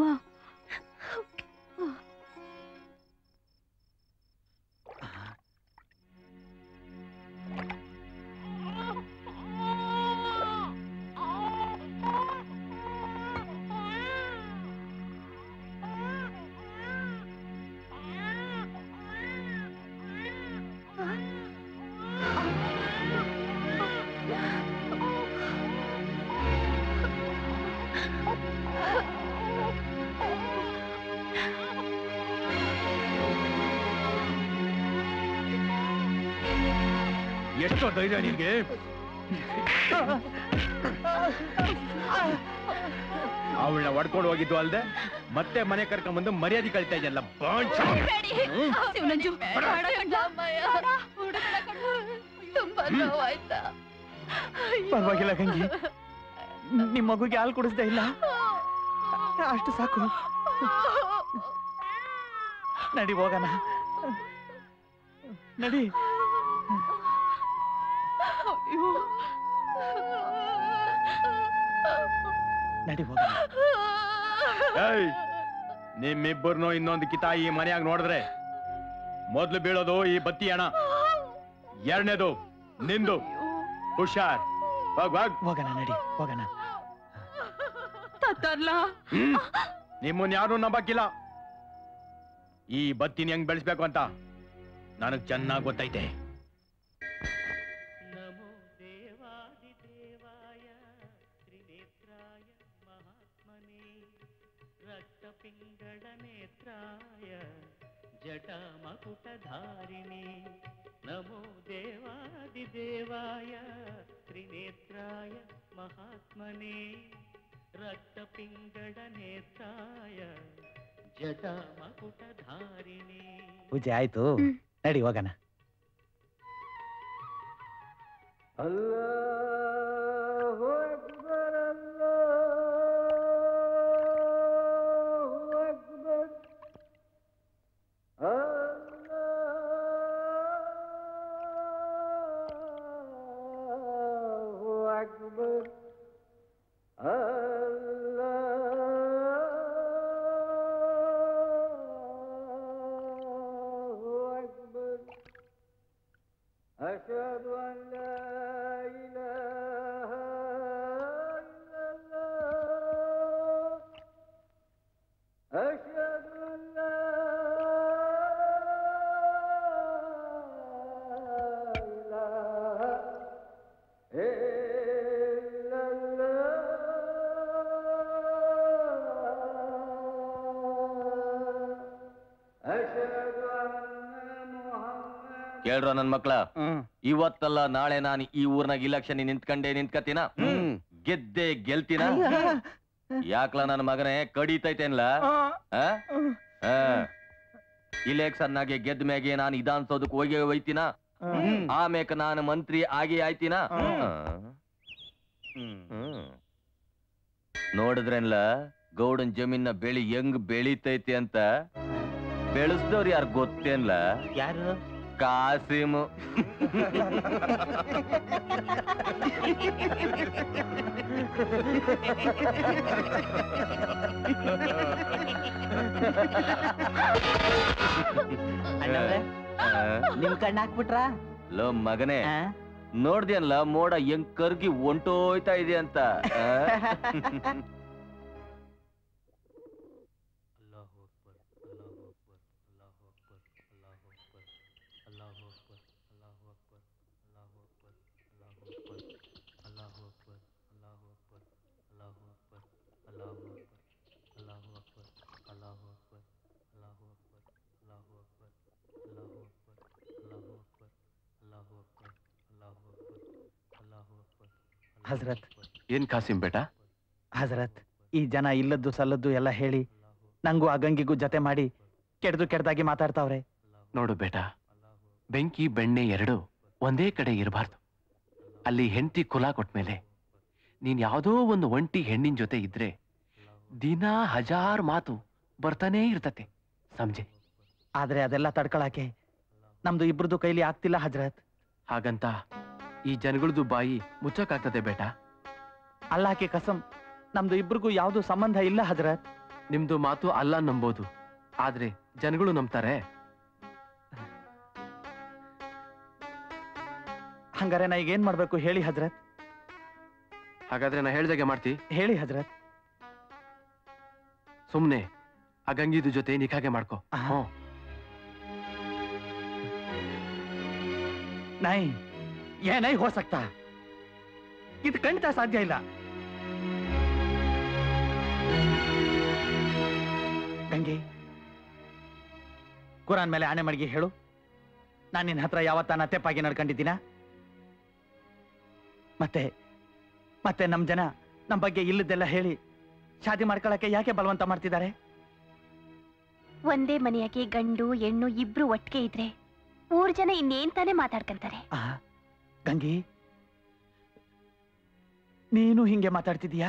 ಎಷ್ಟೋ ಧೈರ್ಯ ನಿನ್ಗೆ ಅವಳನ್ನ ಹೊಡ್ಕೊಂಡು ಹೋಗಿದ್ದು ಅಲ್ದೆ ಮತ್ತೆ ಮನೆ ಕರ್ಕೊಂಡ್ಬಂದು ಮರ್ಯಾದೆ ಕಳಿತಾ ಇದೆಯಲ್ಲ ಬಾಂಚ್ ಶಿವನಂಜು ತುಂಬಾ ನೋವಾಯ್ತಾ ಪರವಾಗಿಲ್ಲ ಗಂಗಿ ನಿಮ್ ಮಗುಗೆ ಹಾಲು ಕುಡಿಸ್ದೇ ಇಲ್ಲ ಅಷ್ಟು ಸಾಕು ನಡಿ ಹೋಗೋಣ ನಡಿ ನಡಿ ಹೋಗೋಣ ಏಯ್ ನಿಮ್ಮಿಬ್ಬರನ್ನು ಇನ್ನೊಂದು ಕಿತ ಈ ಮನೆಯಾಗ ನೋಡಿದ್ರೆ ಮೊದ್ಲು ಬೀಳೋದು ಈ ಬತ್ತಿ ಹಣ ಎರಡನೇದು ನಿಂದು ಹುಷಾರ್ ಹೋಗ್ ಹೋಗ್ ಹೋಗೋಣ ನಡಿ ಹೋಗೋಣ ತತ್ತರ್ಲ ಹ್ಮ್ ನಿಮ್ಮನ್ನ ಯಾರು ನಂಬಕ್ಕಿಲ್ಲ ಈ ಬತ್ತಿನ ಹೆಂಗ್ ಬೆಳೆಸ್ಬೇಕು ಅಂತ ನನಗ್ ಚೆನ್ನಾಗ್ ಗೊತ್ತೈತೆ ನಮೋ ದೇವಾದಿದೇವಾಯ ತ್ರಿನೇತ್ರಾಯ ಮಹಾತ್ಮನೇ ರಕ್ತಪಿಂಗಳ ನೇತ್ರಾಯ ಜಟಾಮಕುಟಧಾರಿಣಿ ನಮೋ ದೇವಾದಿದೇವಾಯ ತ್ರಿನೇತ್ರಾಯ ಮಹಾತ್ಮನೇ ರಕ್ತಪಿಂಗಳ ನೇತ್ರಾಯ ಜಟಾಮಕುಟಧಾರಿಣಿ ಪೂಜೆ ಆಯ್ತು ನಡಿ ಹೋಗೋಣ أشهد أن لا إله إلا الله أشهد أن لا إله إلا الله أشهد أن محمد ಕೇಳ್ರ ನನ್ ಮಕ್ಳ ಇವತ್ತಲ್ಲ ನಾಳೆ ನಾನು ಈ ಊರ್ನಾಗ ಇಲೆಕ್ಷನ್ ನಿಂತ್ಕಂಡೆ ನಿಂತ್ಕತಿನ ಗೆದ್ದೆ ಗೆಲ್ತಿನ ಯಾಕ್ಲ ನನ್ನ ಮಗನೇ ಕಡಿತೈತೇನ್ಲ ಇಲೆಕ್ಷನ್ ನಾಗೆ ಗೆದ್ದ ಮ್ಯಾಗೆ ನಾನು ಇದಾನ್ಸೋದಕ್ ಹೋಗಿ ಒಯ್ತಿನ ಆಮೇಕ ನಾನು ಮಂತ್ರಿ ಆಗಿ ಆಯ್ತಿನ ನೋಡಿದ್ರೇನ್ಲ ಗೌಡನ್ ಜಮೀನ ಬೆಳಿ ಹೆಂಗ್ ಬೆಳಿತೈತಿ ಅಂತ ಬೆಳೆಸ್ದವ್ರು ಯಾರು ಗೊತ್ತೇನ್ಲ ಯಾರು ಕಾಸಿಮ್ ಅಣ್ಣವ್ರೆ ನಿಮ್ ಕಣ್ಣು ಹಾಕ್ಬಿಟ್ರಾ ಲೋ ಮಗನೇ ನೋಡ್ದ್ಯಲ್ಲ ಮೋಡ ಹೆಂಗ್ ಕರ್ಗಿ ಹೊಂಟೋಯ್ತಾ ಇದೆ ಅಂತ ಆ? ಹಜರತ್ ಏನ್ ಕಾಸಿಂ ಬೇಟ ಹಜರತ್ ಈ ಜನ ಇಲ್ಲದ್ದು ಸಲ್ಲದ್ದು ಎಲ್ಲ ಹೇಳಿ ನಂಗೂ ಆ ಗಂಗಿಗೂ ಜತೆ ಮಾಡಿ ಕೆಡ್ದು ಕೆಡ್ದಾಗಿ ಮಾತಾಡ್ತಾವ್ರೆ ನೋಡು ಬೇಟ ಬೆಂಕಿ ಬೆಣ್ಣೆ ಎರಡು ಒಂದೇ ಕಡೆ ಇರಬಾರ್ದು ಅಲ್ಲಿ ಹೆಂಡತಿ ಕುಲ ಕೊಟ್ಮೇಲೆ ನೀನ್ ಯಾವುದೋ ಒಂದು ಒಂಟಿ ಹೆಣ್ಣಿನ ಜೊತೆ ಇದ್ರೆ ದಿನಾ ಹಜಾರ್ ಮಾತು ಬರ್ತಾನೇ ಇರ್ತತೆ ಸಂಜೆ ಆದ್ರೆ ಅದೆಲ್ಲ ತಡ್ಕೊಳಕ್ಕೆ ನಮ್ದು ಇಬ್ರದ್ದು ಕೈಲಿ ಆಗ್ತಿಲ್ಲ ಹಜರತ್ ಹಾಗಂತ ಈ ಜನಗಳದ್ದು ಬಾಯಿ ಮುಚ್ಚಕ್ಕಾಗ್ತದೆ ಬೇಟ ಅಲ್ಲಾಕೆ ಕಸಂ ನಮ್ದು ಇಬ್ರಿಗೂ ಯಾವ್ದು ಸಂಬಂಧ ಇಲ್ಲ ಹಜರತ್ ನಿಮ್ದು ಮಾತು ಅಲ್ಲ ನಂಬೋದು ಆದ್ರೆ ಜನಗಳು ನಂಬ್ತಾರೆ ಹಂಗಾರೆ ನಾ ಈಗ ಏನ್ ಮಾಡ್ಬೇಕು ಹೇಳಿ ಹಜರತ್ ಹಾಗಾದ್ರೆ ನಾ ಹೇಳ್ದಾಗೆ ಮಾಡ್ತಿ ಹೇಳಿ ಹಜರತ್ ಸುಮ್ನೆ ಆ ಗಂಗಿದು ಜೊತೆ ನಿಖಾಗೆ ಮಾಡ್ಕೋ ಹ್ಞೂ ನೈ ಏನೈ ಹೋ ಸಕ್ತಾ ಇದು ಖಂಡಿತ ಸಾಧ್ಯ ಇಲ್ಲ ಗಂಗೆ ಕುರಾನ್ ಮೇಲೆ ಆಣೆ ಮಡಿಗೆ ಹೇಳು ನಾನು ನಿನ್ನ ಹತ್ರ ಯಾವತ್ತಾನ ತೆಪ್ಪಾಗಿ ನಡ್ಕೊಂಡಿದ್ದೀನ ಮತ್ತೆ ಮತ್ತೆ ನಮ್ ಜನ ನಮ್ ಬಗ್ಗೆ ಇಲ್ಲದೆಲ್ಲ ಹೇಳಿ ಶಾದಿ ಮಾಡ್ಕೊಳಕ್ಕೆ ಯಾಕೆ ಬಲವಂತ ಮಾಡ್ತಿದ್ದಾರೆ ಒಂದೇ ಮನೆಯಾಗೆ ಗಂಡು ಹೆಣ್ಣು ಇಬ್ರು ಒಟ್ಟಿಗೆ ಇದ್ರೆ ಊರ್ ಜನ ಇನ್ನೇನ್ ತಾನೇ ಮಾತಾಡ್ಕಂತಾರೆ ಆ ಗಂಗಿ ನೀನು ಹಿಂಗೆ ಮಾತಾಡ್ತಿದೀಯಾ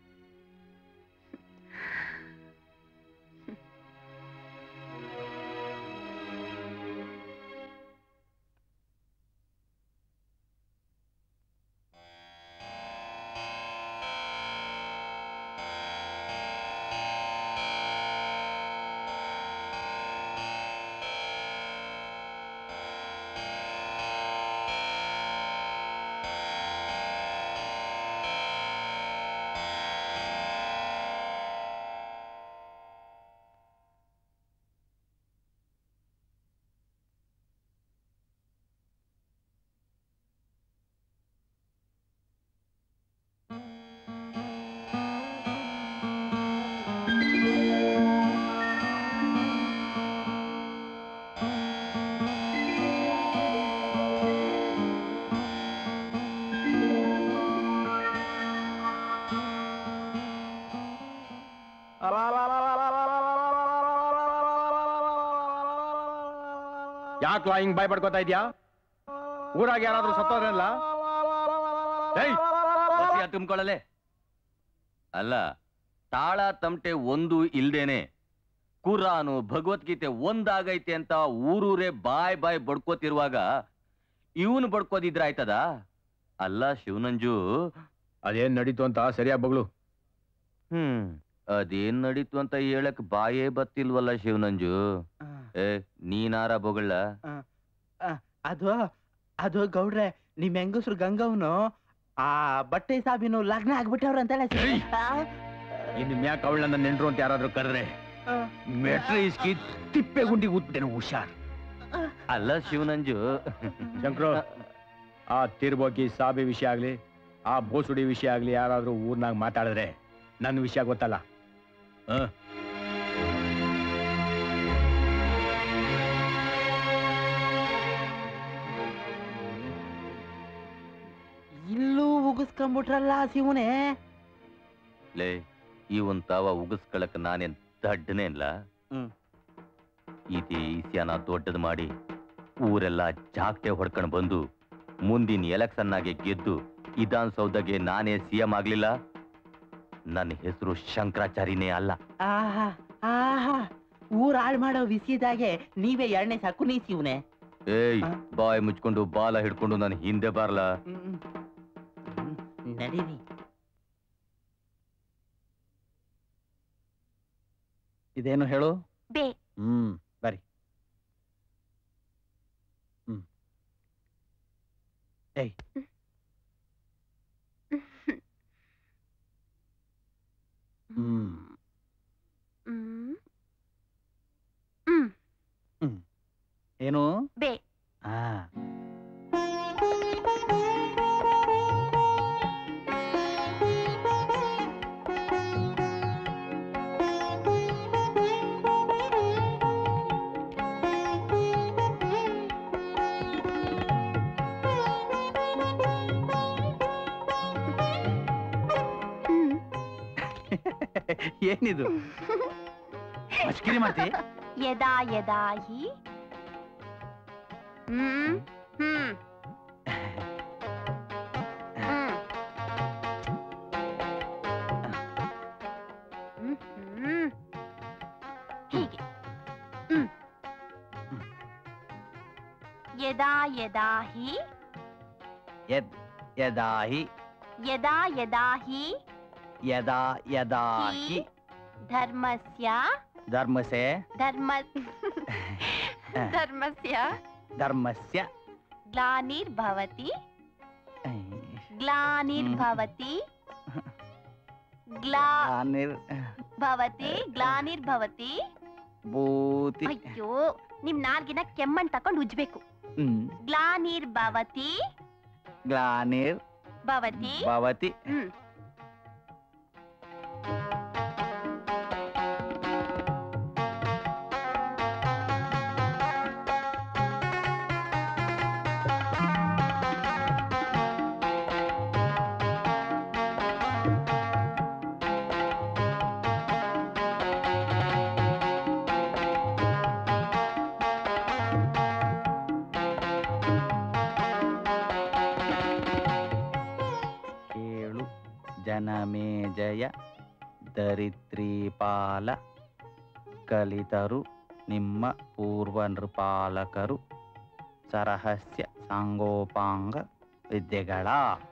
ಯಾಕ್ಲಾ ಹಿಂಗ್ ಬಾಯ್ ಪಡ್ಕೋತಾ ಇದ್ಯಾ ಊರಾಗ ಯಾರಾದ್ರೂ ಸತ್ತೋದ್ರಲ್ಲ ಏಯ್ ಬಸಿಯ ತುಂಬ್ಕೊಳ್ಳಲೆ ಅಲ್ಲ ತಾಳ ತಮಟೆ ಒಂದು ಇಲ್ದೇನೆ ಕುರಾನು ಭಗವದ್ಗೀತೆ ಒಂದಾಗೈತೆ ಅಂತ ಊರೂರೇ ಬಾಯ್ ಬಾಯ್ ಬಡ್ಕೋತಿರುವಾಗ ಇವನು ಬಡ್ಕೋದಿದ್ರ ಆಯ್ತದ ಅಲ್ಲ ಶಿವನಂಜು ಅದೇನ್ ನಡೀತು ಅಂತ ಸರಿಯಾಗಿ ಬಗ್ಳು ಹ್ಮ್ ಅದೇನ್ ನಡೀತು ಅಂತ ಹೇಳಕ್ ಬಾಯೇ ಬತ್ತಿಲ್ವಲ್ಲ ಶಿವನಂಜು ಏ ನೀನಾರ ಬೊಗಳ ಅದು ಅದು ಗೌಡ್ರೆ ನಿಮ್ ಹೆಂಗಸ್ರು ಗಂಗವ್ನು ಆ ಬಟ್ಟೆ ಸಾಬಿನು ಲಗ್ನ ಆಗ್ಬಿಟ್ಟವ್ರ ಇನ್ನು ಮ್ಯಾಕ್ ಅವಳನ್ನ ನೆಂಟ್ರು ಅಂತ ಯಾರಾದ್ರೂ ಕರೆದ್ರೆ ಮೆಟ್ರ ಇಸ್ಕಿ ತಿಪ್ಪೆ ಗುಂಡಿ ಊದ್ಬಿಟ್ಟೆನು ಹುಷಾರ್ ಅಲ್ಲ ಶಿವನಂಜು ಶಂಕ್ರು ಆ ತಿರ್ಬೋಕಿ ಸಾಬಿ ವಿಷಯ ಆಗ್ಲಿ ಆ ಬೋಸುಡಿ ವಿಷಯ ಆಗ್ಲಿ ಯಾರಾದ್ರೂ ಊರ್ನಾಗ ಮಾತಾಡಿದ್ರೆ ನನ್ನ ವಿಷಯ ಗೊತ್ತಲ್ಲ ಹ ಇಲ್ಲೂ ಉಗಿಸ್ಕೊಂಡ್ಬಿಟ್ರಲ್ಲ ಶಿವನೇ ಲೇ ಇವನ್ ತಾವ ಉಗಿಸ್ಕೊಳಕ್ ನಾನೇನ್ ದಡ್ಡನೇ ಇಲ್ಲ ಹ್ಮ್. ಇದೇ ಇಸ್ಯಾನ ದೊಡ್ಡದ್ ಮಾಡಿ ಊರೆಲ್ಲ ಜಾಗ್ಟೆ ಹೊಡ್ಕೊಂಡ್ ಬಂದು ಮುಂದಿನ ಎಲೆಕ್ಷನ್ ಆಗಿ ಗೆದ್ದು ವಿಧಾನಸೌಧಗೆ ನಾನೇ ಸಿಎಂ ಆಗ್ಲಿಲ್ಲ ನನ್ನ ಹೆಸರು ಶಂಕರಾಚಾರಿನೇ ಅಲ್ಲ ಆಹಾ ಆಹಾ ಊರ್ ಹಾಳ್ ಮಾಡೋ ವಿಷಯದಾಗೆ ನೀವೇ ಎರಡನೇ ಸಾಕು ನೀ ಶಿವನೇ ಏಯ್ ಬಾಯ್ ಮುಚ್ಕೊಂಡು ಬಾಲ ಹಿಡ್ಕೊಂಡು ನಾನು ಹಿಂದೆ ಬಾರ್ಲ ನಡೀರಿ ಇದೇನು ಹೇಳು ಬೇ ಹ್ಮ್ ಬರಿ ಏಯ್ ಹ್ಮ್ ಹ್ಮ್ ಹ್ಮ್ ಏನು ಬೇ ಆ ಏನಿದು ಮಸ್ಕಿರಿ ಮಾಡ್ತಿ ಯದಾ ಯದಾ ಹಿ ಹ್ಮ್ ಹ್ಮ್ ಹ್ಮ್ ಹ್ಮ್ ಹ್ಮ್ ಹೀಗೆ ಹ್ಮ್ ಯದಾ ಯದಾ ಹಿ ಯದ್ ಯದಾಹಿ ಯದಾ ಯದಾ ಹಿ ಯದಾ ಯದಾಹಿ ಹಿ ಧರ್ಮಸ್ಯ ಧರ್ಮಸೆ ಧರ್ಮ ಧರ್ಮಸ್ಯ ಧರ್ಮಸ್ಯ ಗ್ಲಾನಿರ್ಭವತಿ ಗ್ಲಾನಿರ್ಭವತಿ ಗ್ಲಾ ಗ್ಲಾನಿರ್ ಭವತಿ ಗ್ಲಾನಿರ್ಭವತಿ ಭೂತಿ ಅಯ್ಯೋ ನಿಮ್ ನಾಲ್ಗಿನ ಕೆಮ್ಮಣ್ ತಕೊಂಡ್ ಉಜ್ಬೇಕು ಹ್ಮ್ ಗ್ಲಾನಿರ್ಭವತಿ ಗ್ಲಾನಿರ್ ಭವತಿ ಭವತಿ ಹ್ಮ್ ಕೇಳು ಜನಮೇಜಯ ದರಿತ್ರೀಪಾಲ ಕಲಿತರು ನಿಮ್ಮ ಪೂರ್ವ ನೃಪಾಲಕರು ಸರಹಸ್ಯ ಸಾಂಗೋಪಾಂಗ ವಿದ್ಯೆಗಳ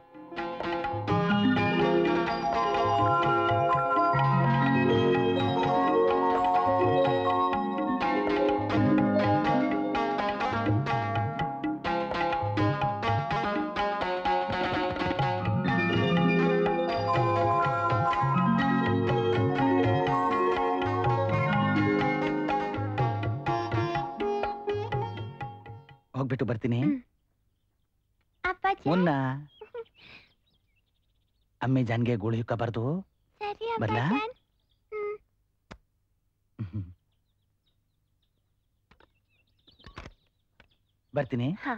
ಹೋಗ್ಬಿಟ್ಟು ಬರ್ತೀನಿ ಅಪ್ಪಾಜಿ ಮುನ್ನ ಅಮ್ಮಿ ಜಾನ್ಗೆ ಗುಳಿಕಬಾರ್ದು ಸರಿ ಬರ್ಲಾ? ಅಪ್ಪಾಜಿ ಹ್ಮ್ ಬರ್ತೀನಿ ಹಾ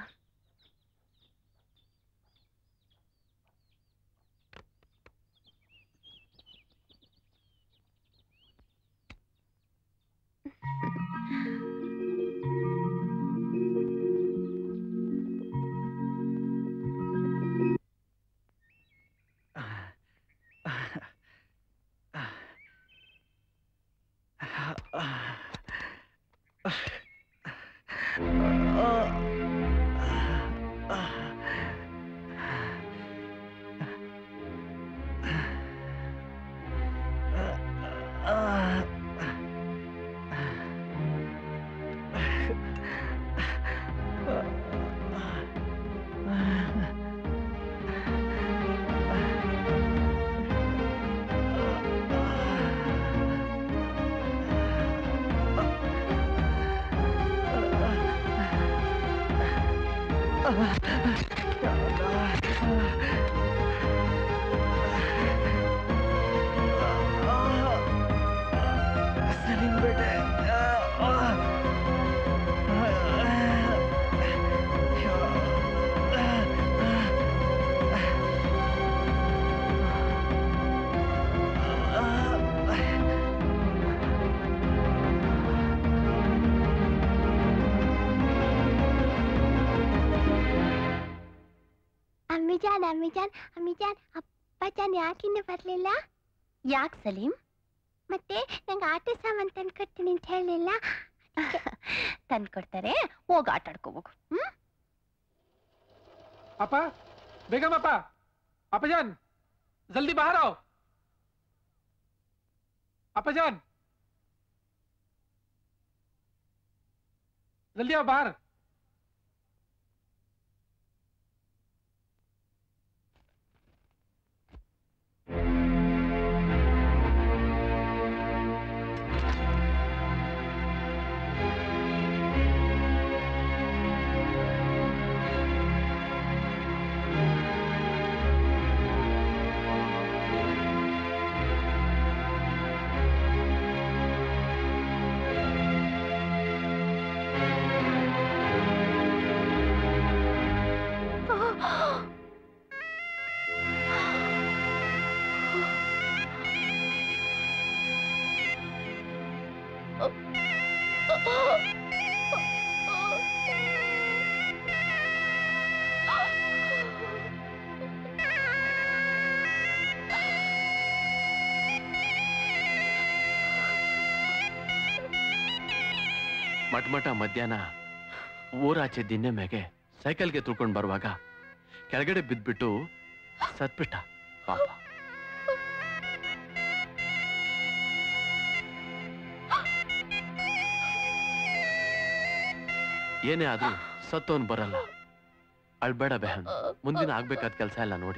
ಸಲೀಂ ಬೇಟೆ ಅಮ್ಮಿಜಾನ್ ಅಮ್ಮಿಜಾನ್ ಅಮ್ಮಿಜಾನ್ ಅಪ್ಪಜಾನ್ ಯಾಕಿನ್ನು ಬರ್ಲಿಲ್ಲ ಯಾಕೆ ಸಲೀಂ ಮತ್ತೆ ನಂಗೆ ಆಟ ಸಾಮಾನ್ ತಂದ್ಕೊಡ್ತೀನಿ ಅಂತ ಹೇಳಿಲ್ಲ ತಂದ್ಕೊಡ್ತಾರೆ ಹೋಗಿ ಆಟ ಆಡ್ಕೋಬೇಕು ಹ್ಮ್ पापा बेगम पापा पापा जान जल्दी बाहर आओ पापा जान जल्दी आओ बाहर ಮಟ್ಮಟ ಮಧ್ಯಾಹ್ನ ಊರಾಚೆ ದಿನ್ನೆ ಮೇಲೆ ಸೈಕಲ್ಗೆ ತುಳ್ಕೊಂಡು ಬರುವಾಗ ಕೆಳಗಡೆ ಬಿದ್ಬಿಟ್ಟು ಸತ್ಬಿಟ್ಟ ಪಾಪ ಏನೇ ಆದ್ರೂ ಸತ್ತೋನ್ ಬರಲ್ಲ ಅಳ್ಬೇಡ ಬೆಹನ್ ಮುಂದಿನ ಆಗ್ಬೇಕಾದ ಕೆಲಸ ಎಲ್ಲ ನೋಡಿ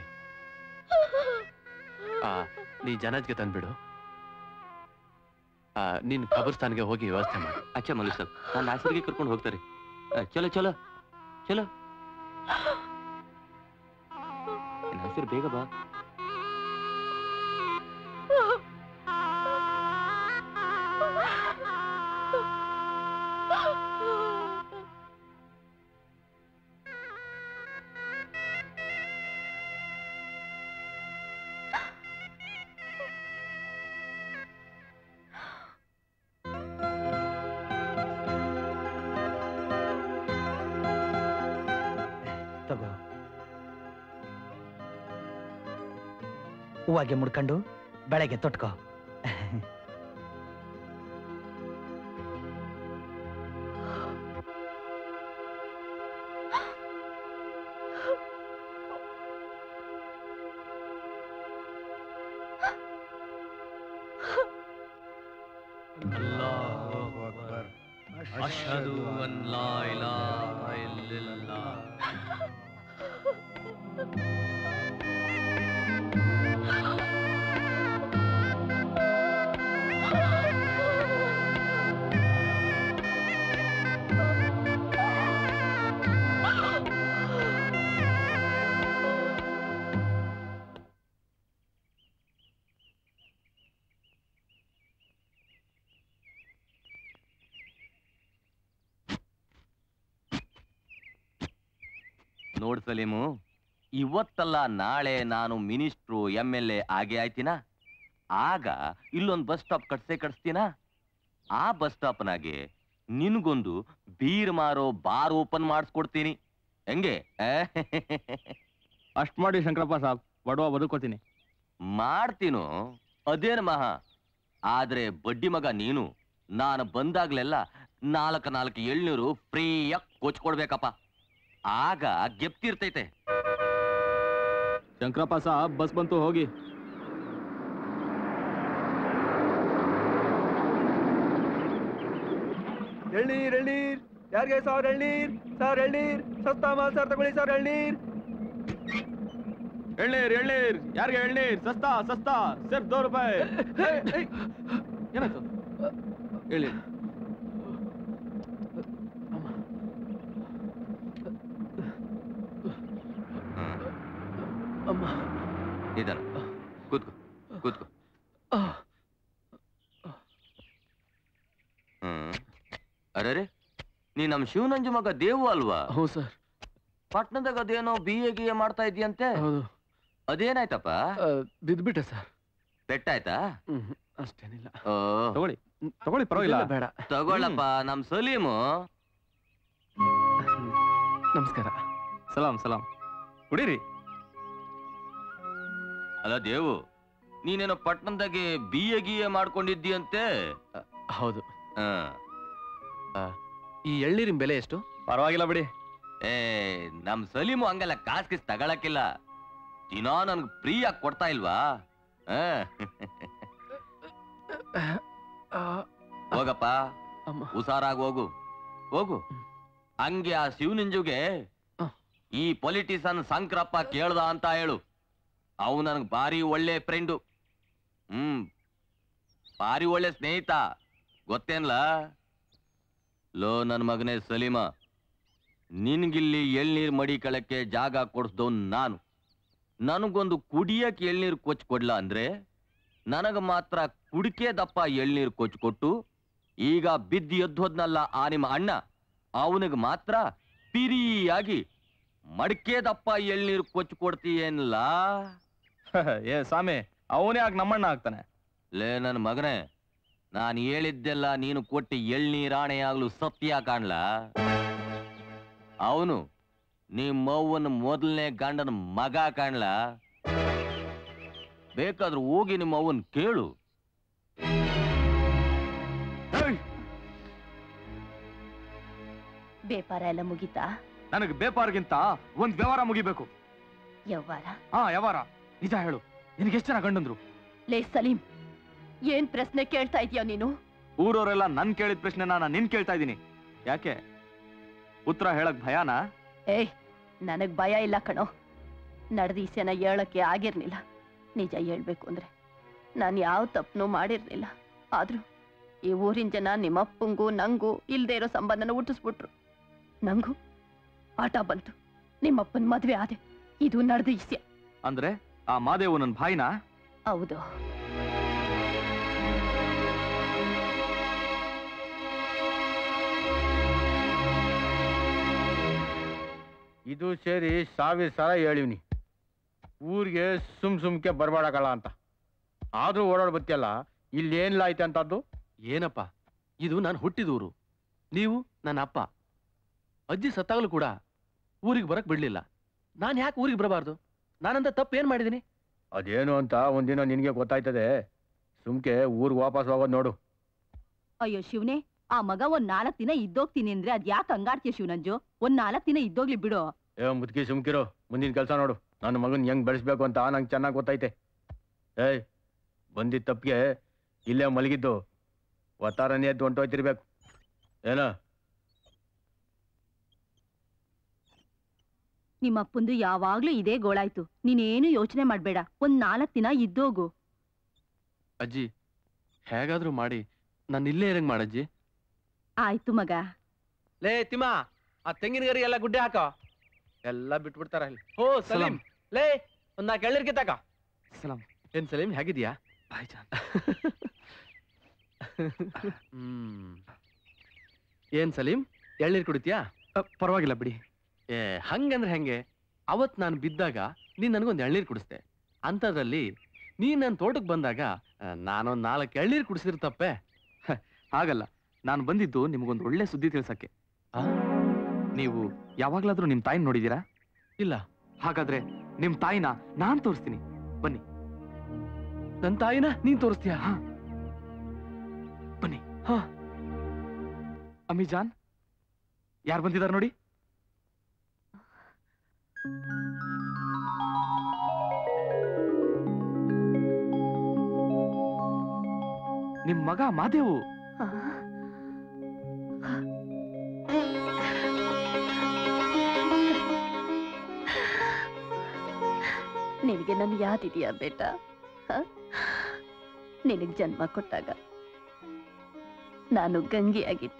ಆ, ನೀ ಜನಜ್ಗೆ ತಂದ್ಬಿಡು ಆ, ನೀನ್ ಖಬರ್ಸ್ತಾನ್ಗೆ ಹೋಗಿ ವ್ಯವಸ್ಥೆ ಮಾಡು ಅಚ್ಚ ಮಲ್ಲು ಸರ್ ನಾನು ನಾಸರ್ಗೆ ಕರ್ಕೊಂಡು ಹೋಗ್ತಾರೆ ಆ, ಚಲೋ ಚಲೋ ಚಲೋ ನಾಸರ್ ಬೇಗ ಬಾ ತಗೋ ಹೂವಾಗೆ ಮುಡ್ಕೊಂಡು ಬೆಳಗ್ಗೆ ತೊಟ್ಕೋ ಅಶ್ಹದು ಅನ್ ಲಾ ಇಲಾಹ ಇಲ್ಲಲ್ಲಾಹ್. ನೋಡ್ ಸಲೀಮು ಇವತ್ತಲ್ಲ ನಾಳೆ ನಾನು ಮಿನಿಸ್ಟ್ರು ಎಮ್ ಎಲ್ ಎ ಆಗೇ ಆಯ್ತಿನ ಆಗ ಇಲ್ಲೊಂದು ಬಸ್ ಸ್ಟಾಪ್ ಕಟ್ಸೇ ಕಟ್ಸ್ತೀನ ಆ ಬಸ್ ಸ್ಟಾಪ್ನಾಗೆ ನಿನ್ಗೊಂದು ಬೀರ್ ಮಾರೋ ಬಾರ್ ಓಪನ್ ಮಾಡಿಸ್ಕೊಡ್ತೀನಿ ಹೆಂಗೆ ಅಷ್ಟ್ ಮಾಡಿ ಶಂಕರಪ್ಪ ಸಾಬ್ ಬಡವ ಬದುಕೋತೀನಿ ಮಾಡ್ತೀನೋ ಅದೇನ್ ಮಹಾ ಆದ್ರೆ ಬಡ್ಡಿ ಮಗ ನೀನು ನಾನು ಬಂದಾಗ್ಲೆಲ್ಲ ನಾಲ್ಕು ನಾಲ್ಕು ಎಳ್ನೀರು ಫ್ರೀಯಾಗಿ ಕೊಚ್ಕೊಡ್ಬೇಕಪ್ಪ ಆಗ ಗೆಪ್ತಿರ್ತೈತೆ ಶಂಕರಪ್ಪ ಸಾಬ್ ಬಸ್ ಬಂತು ಹೋಗಿ ಎಳ್ನೀರ್ ಎಳ್ನೀರ್ ಯಾರಿಗೆ ಸಾವಿರ ಎಳ್ನೀರ್ ಸಾವಿರ ಎಳ್ನೀರ್ ಸಸ್ತಾ ಮಾಲ್ ಸರ್ ತಗೊಳ್ಳಿ ಸಾವಿರ ಎಳ್ನೀರ್ ಎಳ್ನೀರ್ ಎಳ್ನೀರ್ ಯಾರಿಗೆ ಎಳ್ನೀರ್ ಸಸ್ತಾ ಸಸ್ತಾ ಸಿರ್ಫ್ ದೋ ರೂಪಾಯಿ ಏನಾಯ್ತು ಹೇಳಿ ಅಮ್ಮ ನಿಧಾನ ಕೂತ್ಕೋ ಕೂತ್ಕೋ ಹ್ಮ್ ಅರೆ ನೀ ನಮ್ ಶಿವನಂಜು ಮಗ ದೇವು ಅಲ್ವಾ ಹ್ಞೂ ಸರ್ ಪಟ್ನದಾಗ ಅದೇನೋ ಬಿ ಎ ಗಿ ಎ ಮಾಡ್ತಾ ಇದೆಯಂತೆ ಹೌದು ಅದೇನಾಯ್ತಪ್ಪ ಬಿದ್ಬಿಟ್ಟೆ ಸರ್ ಪೆಟ್ಟಾಯ್ತಾ ಹ್ಮ್ ಅಷ್ಟೇನಿಲ್ಲ ಓ ತಗೊಳ್ಳಿ ಹ್ಮ್, ತಗೊಳ್ಳಿ ಪರವಾಗಿಲ್ಲ ಇದೆಲ್ಲ ಬೇಡ ತಗೊಳ್ಳಪ್ಪ ನಮ್ ಸಲೀಮು ನಮಸ್ಕಾರ ಸಲಾಂ ಸಲಾಂ ಕುಡೀರಿ ಅಲ್ಲ ದೇವು ನೀನೇನೋ ಪಟ್ನದಾಗೆ ಬಿ ಎ ಗಿ ಎ ಮಾಡ್ಕೊಂಡಿದ್ದೀಯಂತೆ ಹೌದು ಹಾ ಈ ಎಳ್ನೀರಿನ ಬೆಲೆ ಎಷ್ಟು ಪರವಾಗಿಲ್ಲ ಬಿಡಿ ಏ ನಮ್ ಸಲೀಮು ಹಂಗೆಲ್ಲ ಕಾಸ್ ಕಿಸ್ ತಗೊಳಕಿಲ್ಲ ದಿನಾ ನನ್ಗೆ ಫ್ರೀ ಆಗಿ ಕೊಡ್ತಾ ಇಲ್ವಾ ಆ? ಹೋಗಪ್ಪ ಅಮ್ಮ ಹುಷಾರಾಗಿ ಹೋಗು ಹೋಗು ಹಂಗೆ ಆ ಶಿವನಿಂಜುಗೆ ಈ ಪೊಲಿಟಿಷನ್ ಸಂಕ್ರಪ್ಪ ಕೇಳ್ದ ಅಂತ ಹೇಳು ಅವು ನನಗೆ ಭಾರಿ ಒಳ್ಳೆ ಫ್ರೆಂಡು ಹ್ಮ್ ಭಾರಿ ಒಳ್ಳೆ ಸ್ನೇಹಿತ ಗೊತ್ತೇನ್ಲ ಲೋ ನನ್ನ ಮಗನೇ ಸಲೀಮ ನಿನ್ಗಿಲ್ಲಿ ಎಳ್ನೀರ್ ಮಡಿಕಳಕ್ಕೆ ಜಾಗ ಕೊಡಿಸ್ದವ್ ನಾನು ನನಗೊಂದು ಕುಡಿಯಕ್ಕೆ ಎಳ್ನೀರು ಕೊಚ್ಚಿ ಕೊಡ್ಲ ಅಂದ್ರೆ ನನಗೆ ಮಾತ್ರ ಕುಡಿಕೆ ದಪ್ಪ ಎಳ್ನೀರು ಕೊಚ್ಚಿ ಕೊಟ್ಟು ಈಗ ಬಿದ್ದು ಎದ್ದೋದ್ನಲ್ಲ ಆ ನಿಮ್ಮ ಅಣ್ಣ ಅವನಿಗೆ ಮಾತ್ರ ಪಿರಿಯಾಗಿ ಮಡಿಕೆ ದಪ್ಪ ಎಳ್ನೀರು ಕೊಚ್ಚಿ ಕೊಡ್ತೀಯೇನಲ್ಲ ಏ ಸ್ವಾಮಿ ಅವನೇ ಆಗ ನಮ್ಮಣ್ಣ ಆಗ್ತಾನೆ ಲೇ ನನ್ನ ಮಗನೇ ನಾನು ಹೇಳಿದ್ದೆಲ್ಲ ನೀನು ಕೊಟ್ಟಿ ಎಳ್ನೀರಾಣೆಯಾಗ್ಲು ಸತ್ಯ ಕಾಣ್ಲ ಅವನು ನಿಮ್ಮವ್ವನ ಮೊದಲನೇ ಗಂಡನ ಮಗ ಕಾಣ್ಲ ಬೇಕಾದ್ರೆ ಹೋಗಿ ನಿಮ್ಮ ಅವ್ವನ್ ಕೇಳು ವ್ಯಾಪಾರ ಎಲ್ಲ ಮುಗಿತಾ ನನಗೆ ಬೇಪಾರ್ಗಿಂತ ಒಂದ್ ವ್ಯವಹಾರ ಮುಗಿಬೇಕು ಯವ್ವಾರ ಹಾ ವ್ಯವಹಾರ ನಿಜ ಹೇಳು ನಿನಗೆ ಎಷ್ಟು ಜನ ಗಂಡಂದ್ರು ಲೇ ಸಲೀಂ ಏನ್ ಪ್ರಶ್ನೆ ಕೇಳ್ತಾ ಇದೀಯ ನೀನು ಊರವರೆಲ್ಲ ನನ್ ಕೇಳಿದ ಪ್ರಶ್ನೆನ ನಾನು ನಿನ್ ಕೇಳ್ತಾ ಇದ್ದೀನಿ ಯಾಕೆ ಉತ್ತರ ಹೇಳಕ್ ಭಯಾನಾ ಏಯ್ ನನಗ್ ಭಯ ಇಲ್ಲ ಕಣೋ ನಡೆದೀಸ್ಯನ ಹೇಳಕ್ಕೆ ಆಗಿರ್ಲಿಲ್ಲ ನಿಜ ಹೇಳ್ಬೇಕು ಅಂದ್ರೆ ನಾನು ಯಾವ ತಪ್ಪನು ಮಾಡಿರ್ಲಿಲ್ಲ ಆದ್ರೂ ಈ ಊರಿನ ಜನ ನಿಮ್ಮಪ್ಪಂಗೂ ನಂಗೂ ಇಲ್ದೇ ಇರೋ ಸಂಬಂಧನ ಹುಟ್ಟಿಸ್ಬಿಟ್ರು ನಂಗೂ ಆಟ ಬಂತು ನಿಮ್ಮಪ್ಪನ ಮದ್ವೆ ಆದೆ ಇದು ನಡೆದ ಇಸ್ಯ ಅಂದ್ರೆ ಆ ಮಾದೇವು ನನ್ ಭಾಯಿನಾ ಹೌದು ಇದು ಸೇರಿ ಸಾವಿರ ಸಲ ಹೇಳಿವ್ನಿ ಊರಿಗೆ ಸುಮ್ ಸುಮ್ಕೆ ಬರ್ಬೇಡಕಲ್ಲ ಅಂತ ಆದ್ರೂ ಓಡಾಡ್ ಬತ್ತಿಯಲ್ಲ ಇಲ್ಲಿ ಏನಿಲ್ಲ ಐತೆ ಅಂತದ್ದು ಏನಪ್ಪ ಇದು ನಾನು ಹುಟ್ಟಿದೂರು ನೀವು ನನ್ನ ಅಪ್ಪ ಅಜ್ಜಿ ಸತ್ತಾಗಲೂ ಕೂಡ ಊರಿಗೆ ಬರಕ್ ಬಿಡ್ಲಿಲ್ಲ ನಾನು ಯಾಕೆ ಊರಿಗೆ ಬರಬಾರ್ದು ನಾನಂತ ತಪ್ಪು ಏನ್ ಮಾಡಿದೀನಿ ಅದೇನು ಅಂತ ಒಂದಿನ ನಿನ್ಗೆ ಗೊತ್ತಾಯ್ತದೆ ಸುಮ್ಕೆ ಊರ್ಗ್ ವಾಪಸ್ ಹೋಗೋದ್ ನೋಡು ಅಯ್ಯೋ ಶಿವನೇ ಆ ಮಗ ಒಂದ್ ನಾಲ್ಕ್ ದಿನ ಇದ್ದೋಗ್ತೀನಿ ಅಂದ್ರೆ ಅದ್ ಯಾಕೆ ಹಂಗಾಡ್ತೀಯ ಶಿವನಂಜು ಒಂದ್ ನಾಲ್ಕ್ ದಿನ ಇದ್ದೋಗ್ಲಿ ಬಿಡು ಏ ಮುದ್ಕಿ ಸುಮ್ಕಿರೋ ಮುಂದಿನ ಕೆಲಸ ನೋಡು ನನ್ನ ಮಗನ್ ಹೆಂಗ್ ಬೆಳೆಸ್ಬೇಕು ಅಂತ ನಂಗೆ ಚೆನ್ನಾಗಿ ಗೊತ್ತೈತೆ ಏಯ್ ಬಂದಿದ್ದ ತಪ್ಪಿಗೆ ಇಲ್ಲೇ ಮಲಗಿದ್ದು ಒತ್ತಾರನೇ ಎದ್ದು ಹೊಂಟೋಯ್ತಿರ್ಬೇಕು ಏನ ನಿಮ್ಮ ಅಪ್ಪಂದು ಯಾವಾಗ್ಲೂ ಇದೇ ಗೋಳಾಯ್ತು ನೀನೇನು ಯೋಚನೆ ಮಾಡ್ಬೇಡ ಒಂದ್ ನಾಲ್ಕ್ ದಿನ ಇದ್ದೋಗು ಅಜ್ಜಿ ಹೇಗಾದ್ರೂ ಮಾಡಿ ನಾನು ಇಲ್ಲೇ ಇರಂಗ್ ಮಾಡಜ್ಜಿ ಆಯ್ತು ಮಗ ಲೇ ತಿಮ್ಮ ಆ ತೆಂಗಿನ ಗರಿ ಎಲ್ಲ ಗುಡ್ಡೆ ಹಾಕೋ ಎಲ್ಲ ಬಿಟ್ಬಿಡ್ತಾರ ಅಲ್ಲಿ ಓ ಸಲೀಂ ಲೇ ಒಂದ್ ನಾಲ್ಕು ಎಳ್ನೀರ್ ಕಿತ್ತಾಕ ಸಲಾಂ ಏನ್ ಸಲೀಂ ಹೇಗಿದ್ಯಾ ಹ್ಮ್ ಏನ್ ಸಲೀಂ ಎಳ್ನೀರ್ ಕುಡಿತ್ಯಾ ಪರವಾಗಿಲ್ಲ ಬಿಡಿ ಏ ಹಂಗಂದ್ರೆ ಹೆಂಗೆ ಅವತ್ ನಾನು ಬಿದ್ದಾಗ ನೀನ್ ನನಗೊಂದು ಎಳ್ನೀರ್ ಕುಡಿಸ್ದೆ ಅಂಥದ್ರಲ್ಲಿ ನೀನ್ ನನ್ನ ತೋಟಕ್ಕೆ ಬಂದಾಗ ಆ, ನಾನೊಂದ್ ನಾಲ್ಕು ಎಳ್ನೀರ್ ಕುಡಿಸಿದ್ರೆ ತಪ್ಪೆ ಹಾಗಲ್ಲ ನಾನು ಬಂದಿದ್ದು ನಿಮ್ಗೊಂದು ಒಳ್ಳೆ ಸುದ್ದಿ ತಿಳ್ಸಕ್ಕೆ ಆ? ನೀವು ಯಾವಾಗ್ಲಾದ್ರೂ ನಿಮ್ ತಾಯಿನ ನೋಡಿದೀರಾ ಇಲ್ಲ ಹಾಗಾದ್ರೆ ನಿಮ್ ತಾಯಿನ ನಾನ್ ತೋರಿಸ್ತೀನಿ ಬನ್ನಿ ನನ್ನ ತಾಯಿನ ನೀನ್ ತೋರಿಸ್ತೀಯಾ ಬನ್ನಿ ಹಾ. ಅಮಿಜಾನ್ ಯಾರು ಬಂದಿದ್ದಾರೆ ನೋಡಿ ನಿಮ್ ಮಗ ಮಾದೇವು ನಿನಗೆ ನನ್ ಯಾದಿದೆಯಾ ಬೇಟ ಹ? ನಿನಗ್ ಜನ್ಮ ಕೊಟ್ಟಾಗ ನಾನು ಗಂಗಿ ಆಗಿದ್ದೆ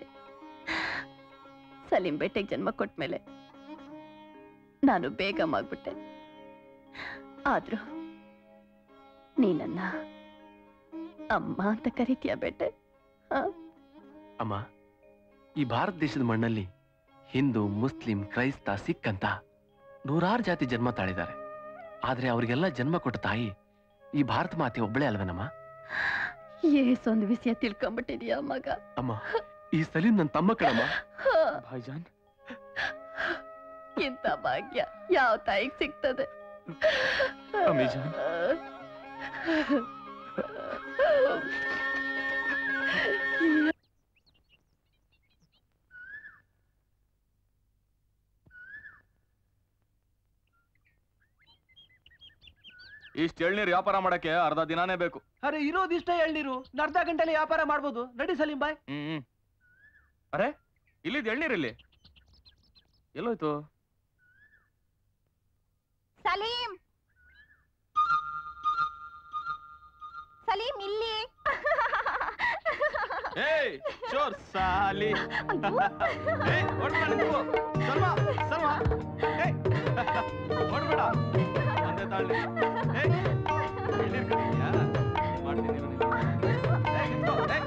ಸಲೀಂ ಬೇಟೆಗೆ ಜನ್ಮ ಕೊಟ್ಮೇಲೆ ನಾನು ಬೇಗ ಮಾಡ್ಬಿಟ್ಟೆ ಆದ್ರೂ ನೀನನ್ನ ಅಮ್ಮ ಅಂತ ಕರಿತೀಯ ಬೇಟೆ ಅಮ್ಮ ಈ ಭಾರತ ದೇಶದ ಮಣ್ಣಲ್ಲಿ ಹಿಂದೂ ಮುಸ್ಲಿಂ ಕ್ರೈಸ್ತ ಸಿಖ್ ಅಂತ ನೂರಾರು ಜಾತಿ ಜನ್ಮ ತಾಳಿದ್ದಾರೆ ಆದ್ರೆ ಅವರಿಗೆಲ್ಲ ಜನ್ಮ ಕೊಟ್ಟ ತಾಯಿ ಈ ಭಾರತ ಮಾತೆ ಒಬ್ಬಳೇ ಅಲ್ವೇನಮ್ಮ ಏಸೊಂದು ವಿಷಯ ತಿಳ್ಕೊಂಬಿಟ್ಟಿದೀಯ ಮಗ ಅಮ್ಮ ಈ ಸಲೀಂ ನನ್ನ ತಮ್ಮ ಕಣಮ್ಮ ಭಾಯ್ಜಾನ್ ಇಂಥ ಭಾಗ್ಯ ಯಾವ ತಾಯಿಗ್ ಸಿಗ್ತದೆ ಅಮಿಜಾನ್ ಇಷ್ಟ ಎಳ್ನೀರ್ ವ್ಯಾಪಾರ ಮಾಡಕ್ಕೆ ಅರ್ಧ ದಿನಾನೇ ಬೇಕು ಅರೆ ಇರೋದಿಷ್ಟ ಎಳ್ನೀರು ಅರ್ಧ ಗಂಟೆಲಿ ವ್ಯಾಪಾರ ಮಾಡ್ಬೋದು ನಡಿ ಸಲೀಂ ಬಾಯ್ ಹ್ಮ್ ಹ್ಮ್. ಅರೆ ಇಲ್ಲಿದ್ ಎಳ್ನೀರಲ್ಲಿ ಎಲ್ಲೋಯ್ತು ಸಲೀಂ ಸಲೀಂ ಇಲ್ಲಿ ಏಯ್ ಶೋರ್ ಸಾಲಿ ಏಯ್, ಓಡ್ಬೇಡ ನಿಂತ್ಕೋ. ಸಲ್ಮಾ, ಸಲ್ಮಾ. ಏಯ್, ಓಡ್ಬೇಡ. ಒಂದೇ ತಾಳ್ಲಿ. ಏಯ್, ಎಳ್ನೀರ್ ಕರೀತೀಯಾ? ಮಾಡ್ತೀನಿ ಇರು ನೀನು. ಏಯ್, ನಿಂತ್ಕೋ, ಏಯ್.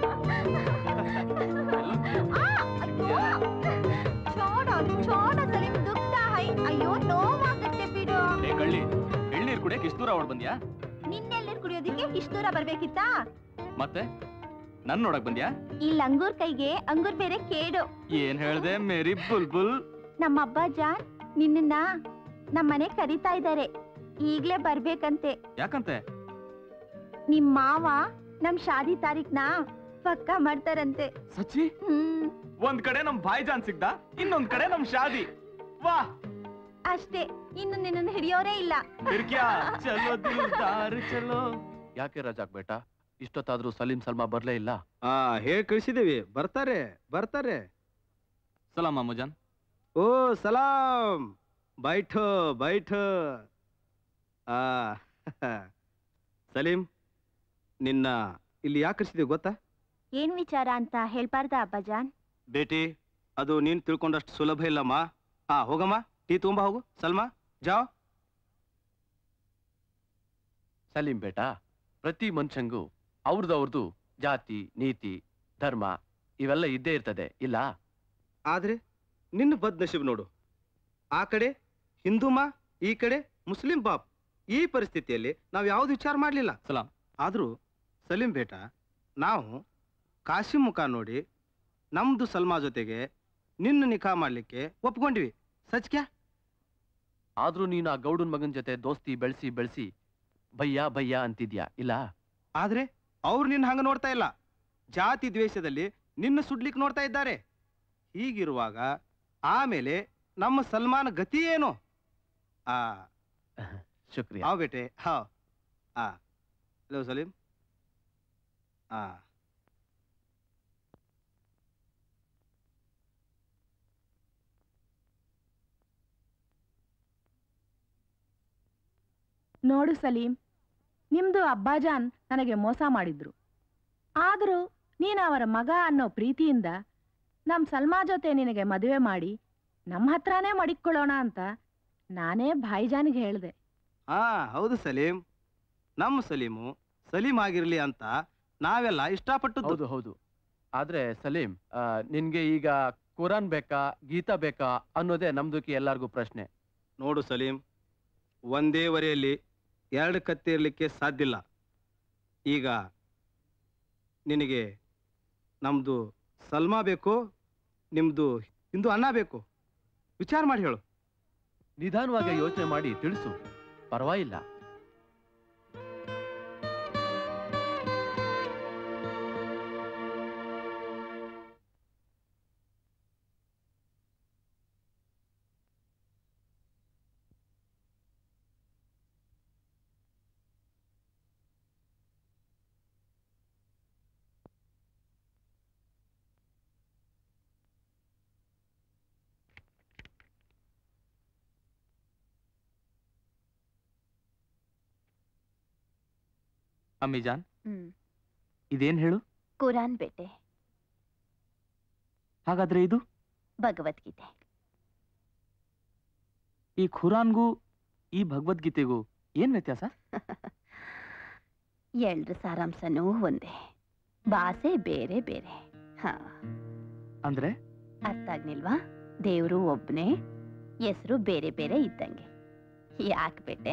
ಎಲ್ಲೋಗ್ತೀಯ? छोड़ो छोड़ो सलीम दुखता है ಅಯ್ಯೋ ನೋವಾಗುತ್ತೆ ಬಿಡು ಏ ಕಳ್ಳಿ ಎಳ್ನೀರ್ ಕುಡಿಯಕ್ಕೆ ಇಷ್ಟು ದೂರ ಓಡ್ ಬಂದ್ಯಾ ನಿನ್ನೆಲ್ಲರೂ ಕುಡಿಯೋದಿಕ್ಕೆ ಇಷ್ಟು ದೂರ ಬರ್ಬೇಕಿತ್ತಾ ಮತ್ತೆ ನನ್ ನೋಡಕ್ ಬಂದ್ಯಾ ಈ ಲಂಗೂರ್ ಕೈಗೆ ಅಂಗೂರ್ ಬೇರೆ ಕೇಡು ಏನ್ ಹೇಳ್ದೆ ಮೇರಿ ಬುಲ್ಬುಲ್ ನಮ್ಮ ಅಬ್ಬ ಜಾನ್ ನಿನ್ನ ನಮ್ಮನೆ ಕರೀತಾ ಇದ್ದಾರೆ ಈಗ್ಲೇ ಬರ್ಬೇಕಂತೆ ಯಾಕಂತೆ ನಿಮ್ ಮಾವ ನಮ್ ಶಾದಿ ತಾರೀಖ್ನ ಪಕ್ಕ ಮಾಡ್ತಾರಂತೆ ಸಚ್ಚಿ ಹ್ಮ್ ಒಂದ್ ಕಡೆ ನಮ್ ಭಾಯ್ಜಾನ್ ಸಿಗ್ದ ಇನ್ನೊಂದ್ ಕಡೆ ನಮ್ ಶಾದಿ ವಾ ಅಷ್ಟೇ ಇನ್ನು ನಿನ್ನನ್ನು ಹಿಡಿಯೋರೇ ಇಲ್ಲ ಫಿರ್ಕ್ಯಾ ಚಲೋ ದಿಲ್ದಾರ್ ಚಲೋ ಯಾಕೆ ರಜಾಕ್ ಬೇಟ ಇಷ್ಟೊತ್ತಾದ್ರೂ ಸಲೀಂ ಸಲ್ಮಾ ಬರ್ಲೇ ಇಲ್ಲ ಹಾ ಹೇಳಿ ಕಳಿಸಿದೀವಿ ಬರ್ತಾರೆ ಬರ್ತಾರೆ ಸಲಾಮ್ ಅಮ್ಮಜಾನ್ ಓ ಸಲಾಂ ಬೈಠೋ ಬೈಠೋ ಆ ಸಲೀಂ ನಿನ್ನ ಇಲ್ಲಿ ಯಾಕೆ ಕಳಿಸಿದೀವಿ ಗೊತ್ತಾ ಏನ್ ವಿಚಾರ ಅಂತ ಹೇಳ್ಬಾರ್ದ ಅಬ್ಬಜಾನ್ ಬೇಟಿ ಅದು ನೀನ್ ತಿಳ್ಕೊಂಡಷ್ಟು ಸುಲಭ ಇಲ್ಲಮ್ಮ ಹಾ ಹೋಗಮ್ಮ ಟೀ ತುಂಬ ಹೋಗು ಸಲ್ಮಾ ಜಾವ್ ಸಲೀಂ ಬೇಟ ಪ್ರತಿ ಮನುಷ್ಯಂಗೂ ಅವ್ರದವ್ರದ್ದು ಜಾತಿ ನೀತಿ ಧರ್ಮ ಇವೆಲ್ಲ ಇದ್ದೇ ಇರ್ತದೆ ಇಲ್ಲ ಆದ್ರೆ ನಿನ್ನ ಬದ್ ನಶೀಬ್ ನೋಡು ಆ ಕಡೆ ಹಿಂದೂಮಾ ಈ ಕಡೆ ಮುಸ್ಲಿಂ ಬಾಪ್ ಈ ಪರಿಸ್ಥಿತಿಯಲ್ಲಿ ನಾವು ಯಾವ್ದು ವಿಚಾರ ಮಾಡಲಿಲ್ಲ ಸಲಾಂ ಆದ್ರೂ ಸಲೀಂ ಬೇಟ ನಾವು ಕಾಶಿಂ ಮುಖ ನೋಡಿ ನಮ್ದು ಸಲ್ಮಾ ಜೊತೆಗೆ ನಿನ್ನ ನಿಖಾ ಮಾಡ್ಲಿಕ್ಕೆ ಒಪ್ಕೊಂಡ್ವಿ ಸಚ್ಕ್ಯಾ ಆದ್ರೂ ನೀನು ಆ ಗೌಡನ್ ಮಗನ್ ಜೊತೆ ದೋಸ್ತಿ ಬೆಳೆಸಿ ಬೆಳೆಸಿ ಭಯ್ಯ ಭಯ್ಯ ಅಂತಿದ್ಯಾ ಇಲ್ಲ ಆದ್ರೆ ಅವ್ರು ನಿನ್ನ ಹಂಗ ನೋಡ್ತಾ ಇಲ್ಲ ಜಾತಿ ದ್ವೇಷದಲ್ಲಿ ನಿನ್ನ ಸುಡ್ಲಿಕ್ಕೆ ನೋಡ್ತಾ ಇದ್ದಾರೆ ಹೀಗಿರುವಾಗ ಆಮೇಲೆ ನಮ್ಮ ಸಲ್ಮಾನ್ ಗತಿ ಏನು ಆ ಶುಕ್ರಿಯಾ ಹಾವ್ ಬೇಟೆ ಹಾವ್ ಆ ಹಲೋ ಸಲೀಂ ಆ ನೋಡು ಸಲೀಂ ನಿಮ್ದು ಅಬ್ಬಾಜಾನ್ ನನಗೆ ಮೋಸ ಮಾಡಿದ್ರು ಆದರೂ ನೀನು ಅವರ ಮಗ ಅನ್ನೋ ಪ್ರೀತಿಯಿಂದ ನಮ್ ಸಲ್ಮಾ ಜೊತೆ ನಿನಗೆ ಮದುವೆ ಮಾಡಿ ನಮ್ಮ ಹತ್ರನೇ ಮಡಿಕೊಳ್ಳೋಣ ಅಂತ ನಾನೇ ಭಾಯಿಜಾನಿಗೆ ಹೇಳ್ದೆ ಹಾ ಹೌದು ಸಲೀಂ ನಮ್ಮ ಸಲೀಮು ಸಲೀಂ ಆಗಿರ್ಲಿ ಅಂತ ನಾವೆಲ್ಲ ಇಷ್ಟಪಟ್ಟು ಹೌದು ಹೌದು ಆದ್ರೆ ಸಲೀಂ ಆ, ನಿನ್ಗೆ ಈಗ ಕುರಾನ್ ಬೇಕಾ ಗೀತಾ ಬೇಕಾ ಅನ್ನೋದೇ ನಮ್ದುಕಿ ಎಲ್ಲಾರ್ಗೂ ಪ್ರಶ್ನೆ ನೋಡು ಸಲೀಂ ಒಂದೇ ವರೆಯಲ್ಲಿ ಎರಡು ಕತ್ತೆ ಇರಲಿಕ್ಕೆ ಸಾಧ್ಯ ಇಲ್ಲ ಈಗ ನಿನಗೆ ನಮ್ದು ಸಲ್ಮಾ ಬೇಕು ನಿಮ್ದು ಹಿಂದೂ ಅನ್ನ ಬೇಕು ವಿಚಾರ ಮಾಡಿ ಹೇಳು ನಿಧಾನವಾಗಿ ಯೋಚನೆ ಮಾಡಿ ತಿಳಿಸು ಪರವಾಗಿಲ್ಲ ಅಮ್ಮಿಜಾನ್ ಹ್ಮ್ ಇದೇನ್ ಹೇಳು ಕುರಾನ್ ಬೇಟೆ ಹಾಗಾದ್ರೆ ಇದು ಭಗವದ್ಗೀತೆ ಈ ಖುರಾನ್ಗೂ ಈ ಭಗವದ್ಗೀತೆಗೂ ಏನ್ ವ್ಯತ್ಯಾಸ ಎಲ್ರ ಸಾರಾಂಶನೂ ಒಂದೇ ಭಾಷೆ ಬೇರೆ ಬೇರೆ ಹಾ ಅಂದ್ರೆ ಅರ್ಥ ಆಗ್ನಿಲ್ವಾ ದೇವ್ರು ಒಬ್ನೇ ಹೆಸರು ಬೇರೆ ಬೇರೆ ಇದ್ದಂಗೆ ಯಾಕೆ ಬೇಟೆ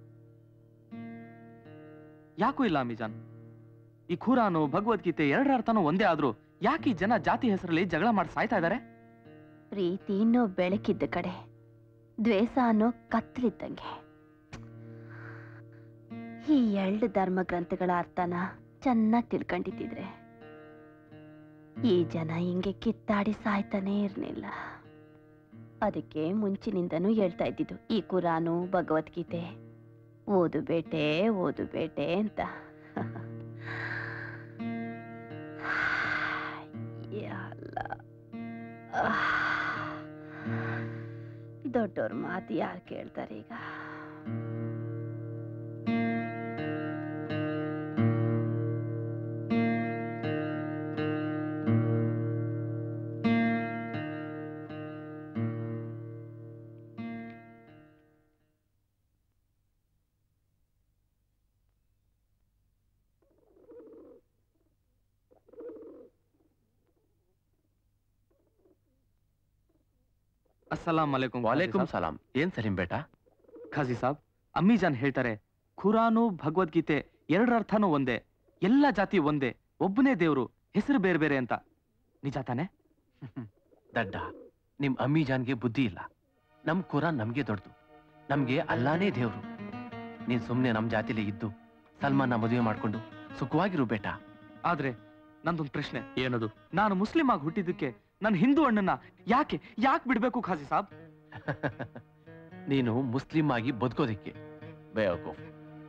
ಯಾಕೂ ಇಲ್ಲ ಅಮಿಜಾನ್ ಈ ಖುರಾನು ಭಗವದ್ಗೀತೆ ಎರಡರ ಅರ್ಥನೂ ಒಂದೇ ಆದ್ರೂ ಯಾಕೆ ಈ ಜನ ಜಾತಿ ಹೆಸರಲ್ಲಿ ಜಗಳ ಮಾಡಿ ಸಾಯ್ತಾ ಇದಾರೆ ಪ್ರೀತಿ ಅನ್ನೋ ಬೆಳಕಿದ್ದ ಕಡೆ ದ್ವೇಷ ಅನ್ನೋ ಕತ್ಲಿದ್ದಂಗೆ ಈ ಎರಡು ಧರ್ಮ ಗ್ರಂಥಗಳ ಅರ್ಥನ ಚೆನ್ನಾಗಿ ತಿಳ್ಕೊಂಡಿದ್ದಿದ್ರೆ ಈ ಜನ ಹಿಂಗೆ ಕಿತ್ತಾಡಿ ಸಾಯ್ತಾನೇ ಇರ್ಲಿಲ್ಲ ಅದಕ್ಕೆ ಮುಂಚಿನಿಂದನೂ ಹೇಳ್ತಾ ಇದ್ದಿದ್ದು ಈ ಕುರಾನು ಭಗವದ್ಗೀತೆ ಓದು ಬೇಟೆ ಓದು ಬೇಟೆ ಅಂತ ಯಾ ಅಲ್ಲ. ಆಹ್. ದೊಡ್ಡವ್ರ ಮಾತು ಯಾರು ಕೇಳ್ತಾರೆ ಈಗ ಅಸ್ಸಲಾಂ ಅಲೈಕುಂ ವಾಲೇಕುಂ ಸಲಾಂ ಏನ್ ಸಲೀಂ ಬೇಟ ಖಾಜಿ ಸಾಬ್ ಅಮ್ಮಿಜಾನ್ ಹೇಳ್ತಾರೆ ಖುರಾನು ಭಗವದ್ಗೀತೆ ಎರಡರ ಅರ್ಥನೂ ಒಂದೇ ಎಲ್ಲ ಜಾತಿ ಒಂದೇ ಒಬ್ಬನೇ ದೇವ್ರು ಹೆಸರು ಬೇರೆ ಬೇರೆ ಅಂತ ನಿಜ ತಾನೆ ದಡ್ಡ ನಿಮ್ ಅಮ್ಮಿಜಾನ್ಗೆ ಬುದ್ಧಿ ಇಲ್ಲ ನಮ್ ಕುರಾನ್ ನಮ್ಗೆ ದೊಡ್ಡದು ನಮ್ಗೆ ಅಲ್ಲಾನೇ ದೇವ್ರು ನೀನ್ ಸುಮ್ನೆ ನಮ್ ಜಾತಿಲಿ ಇದ್ದು ಸಲ್ಮಾನ್ನ ಮದುವೆ ಮಾಡ್ಕೊಂಡು ಸುಖವಾಗಿರು ಬೇಟ ಆದ್ರೆ ನಂದೊಂದು ಪ್ರಶ್ನೆ ಏನದು ನಾನು ಮುಸ್ಲಿಂ ಆಗಿ ಹುಟ್ಟಿದ್ದಕ್ಕೆ ನನ್ನ ಹಿಂದೂ ಅಣ್ಣನ ಯಾಕೆ ಯಾಕೆ ಬಿಡ್ಬೇಕು ಖಾಸಿ ಸಾಬ್ ನೀನು ಮುಸ್ಲಿಂ ಆಗಿ ಬದುಕೋದಿಕ್ಕೆ ಬೇವಕೂಫ್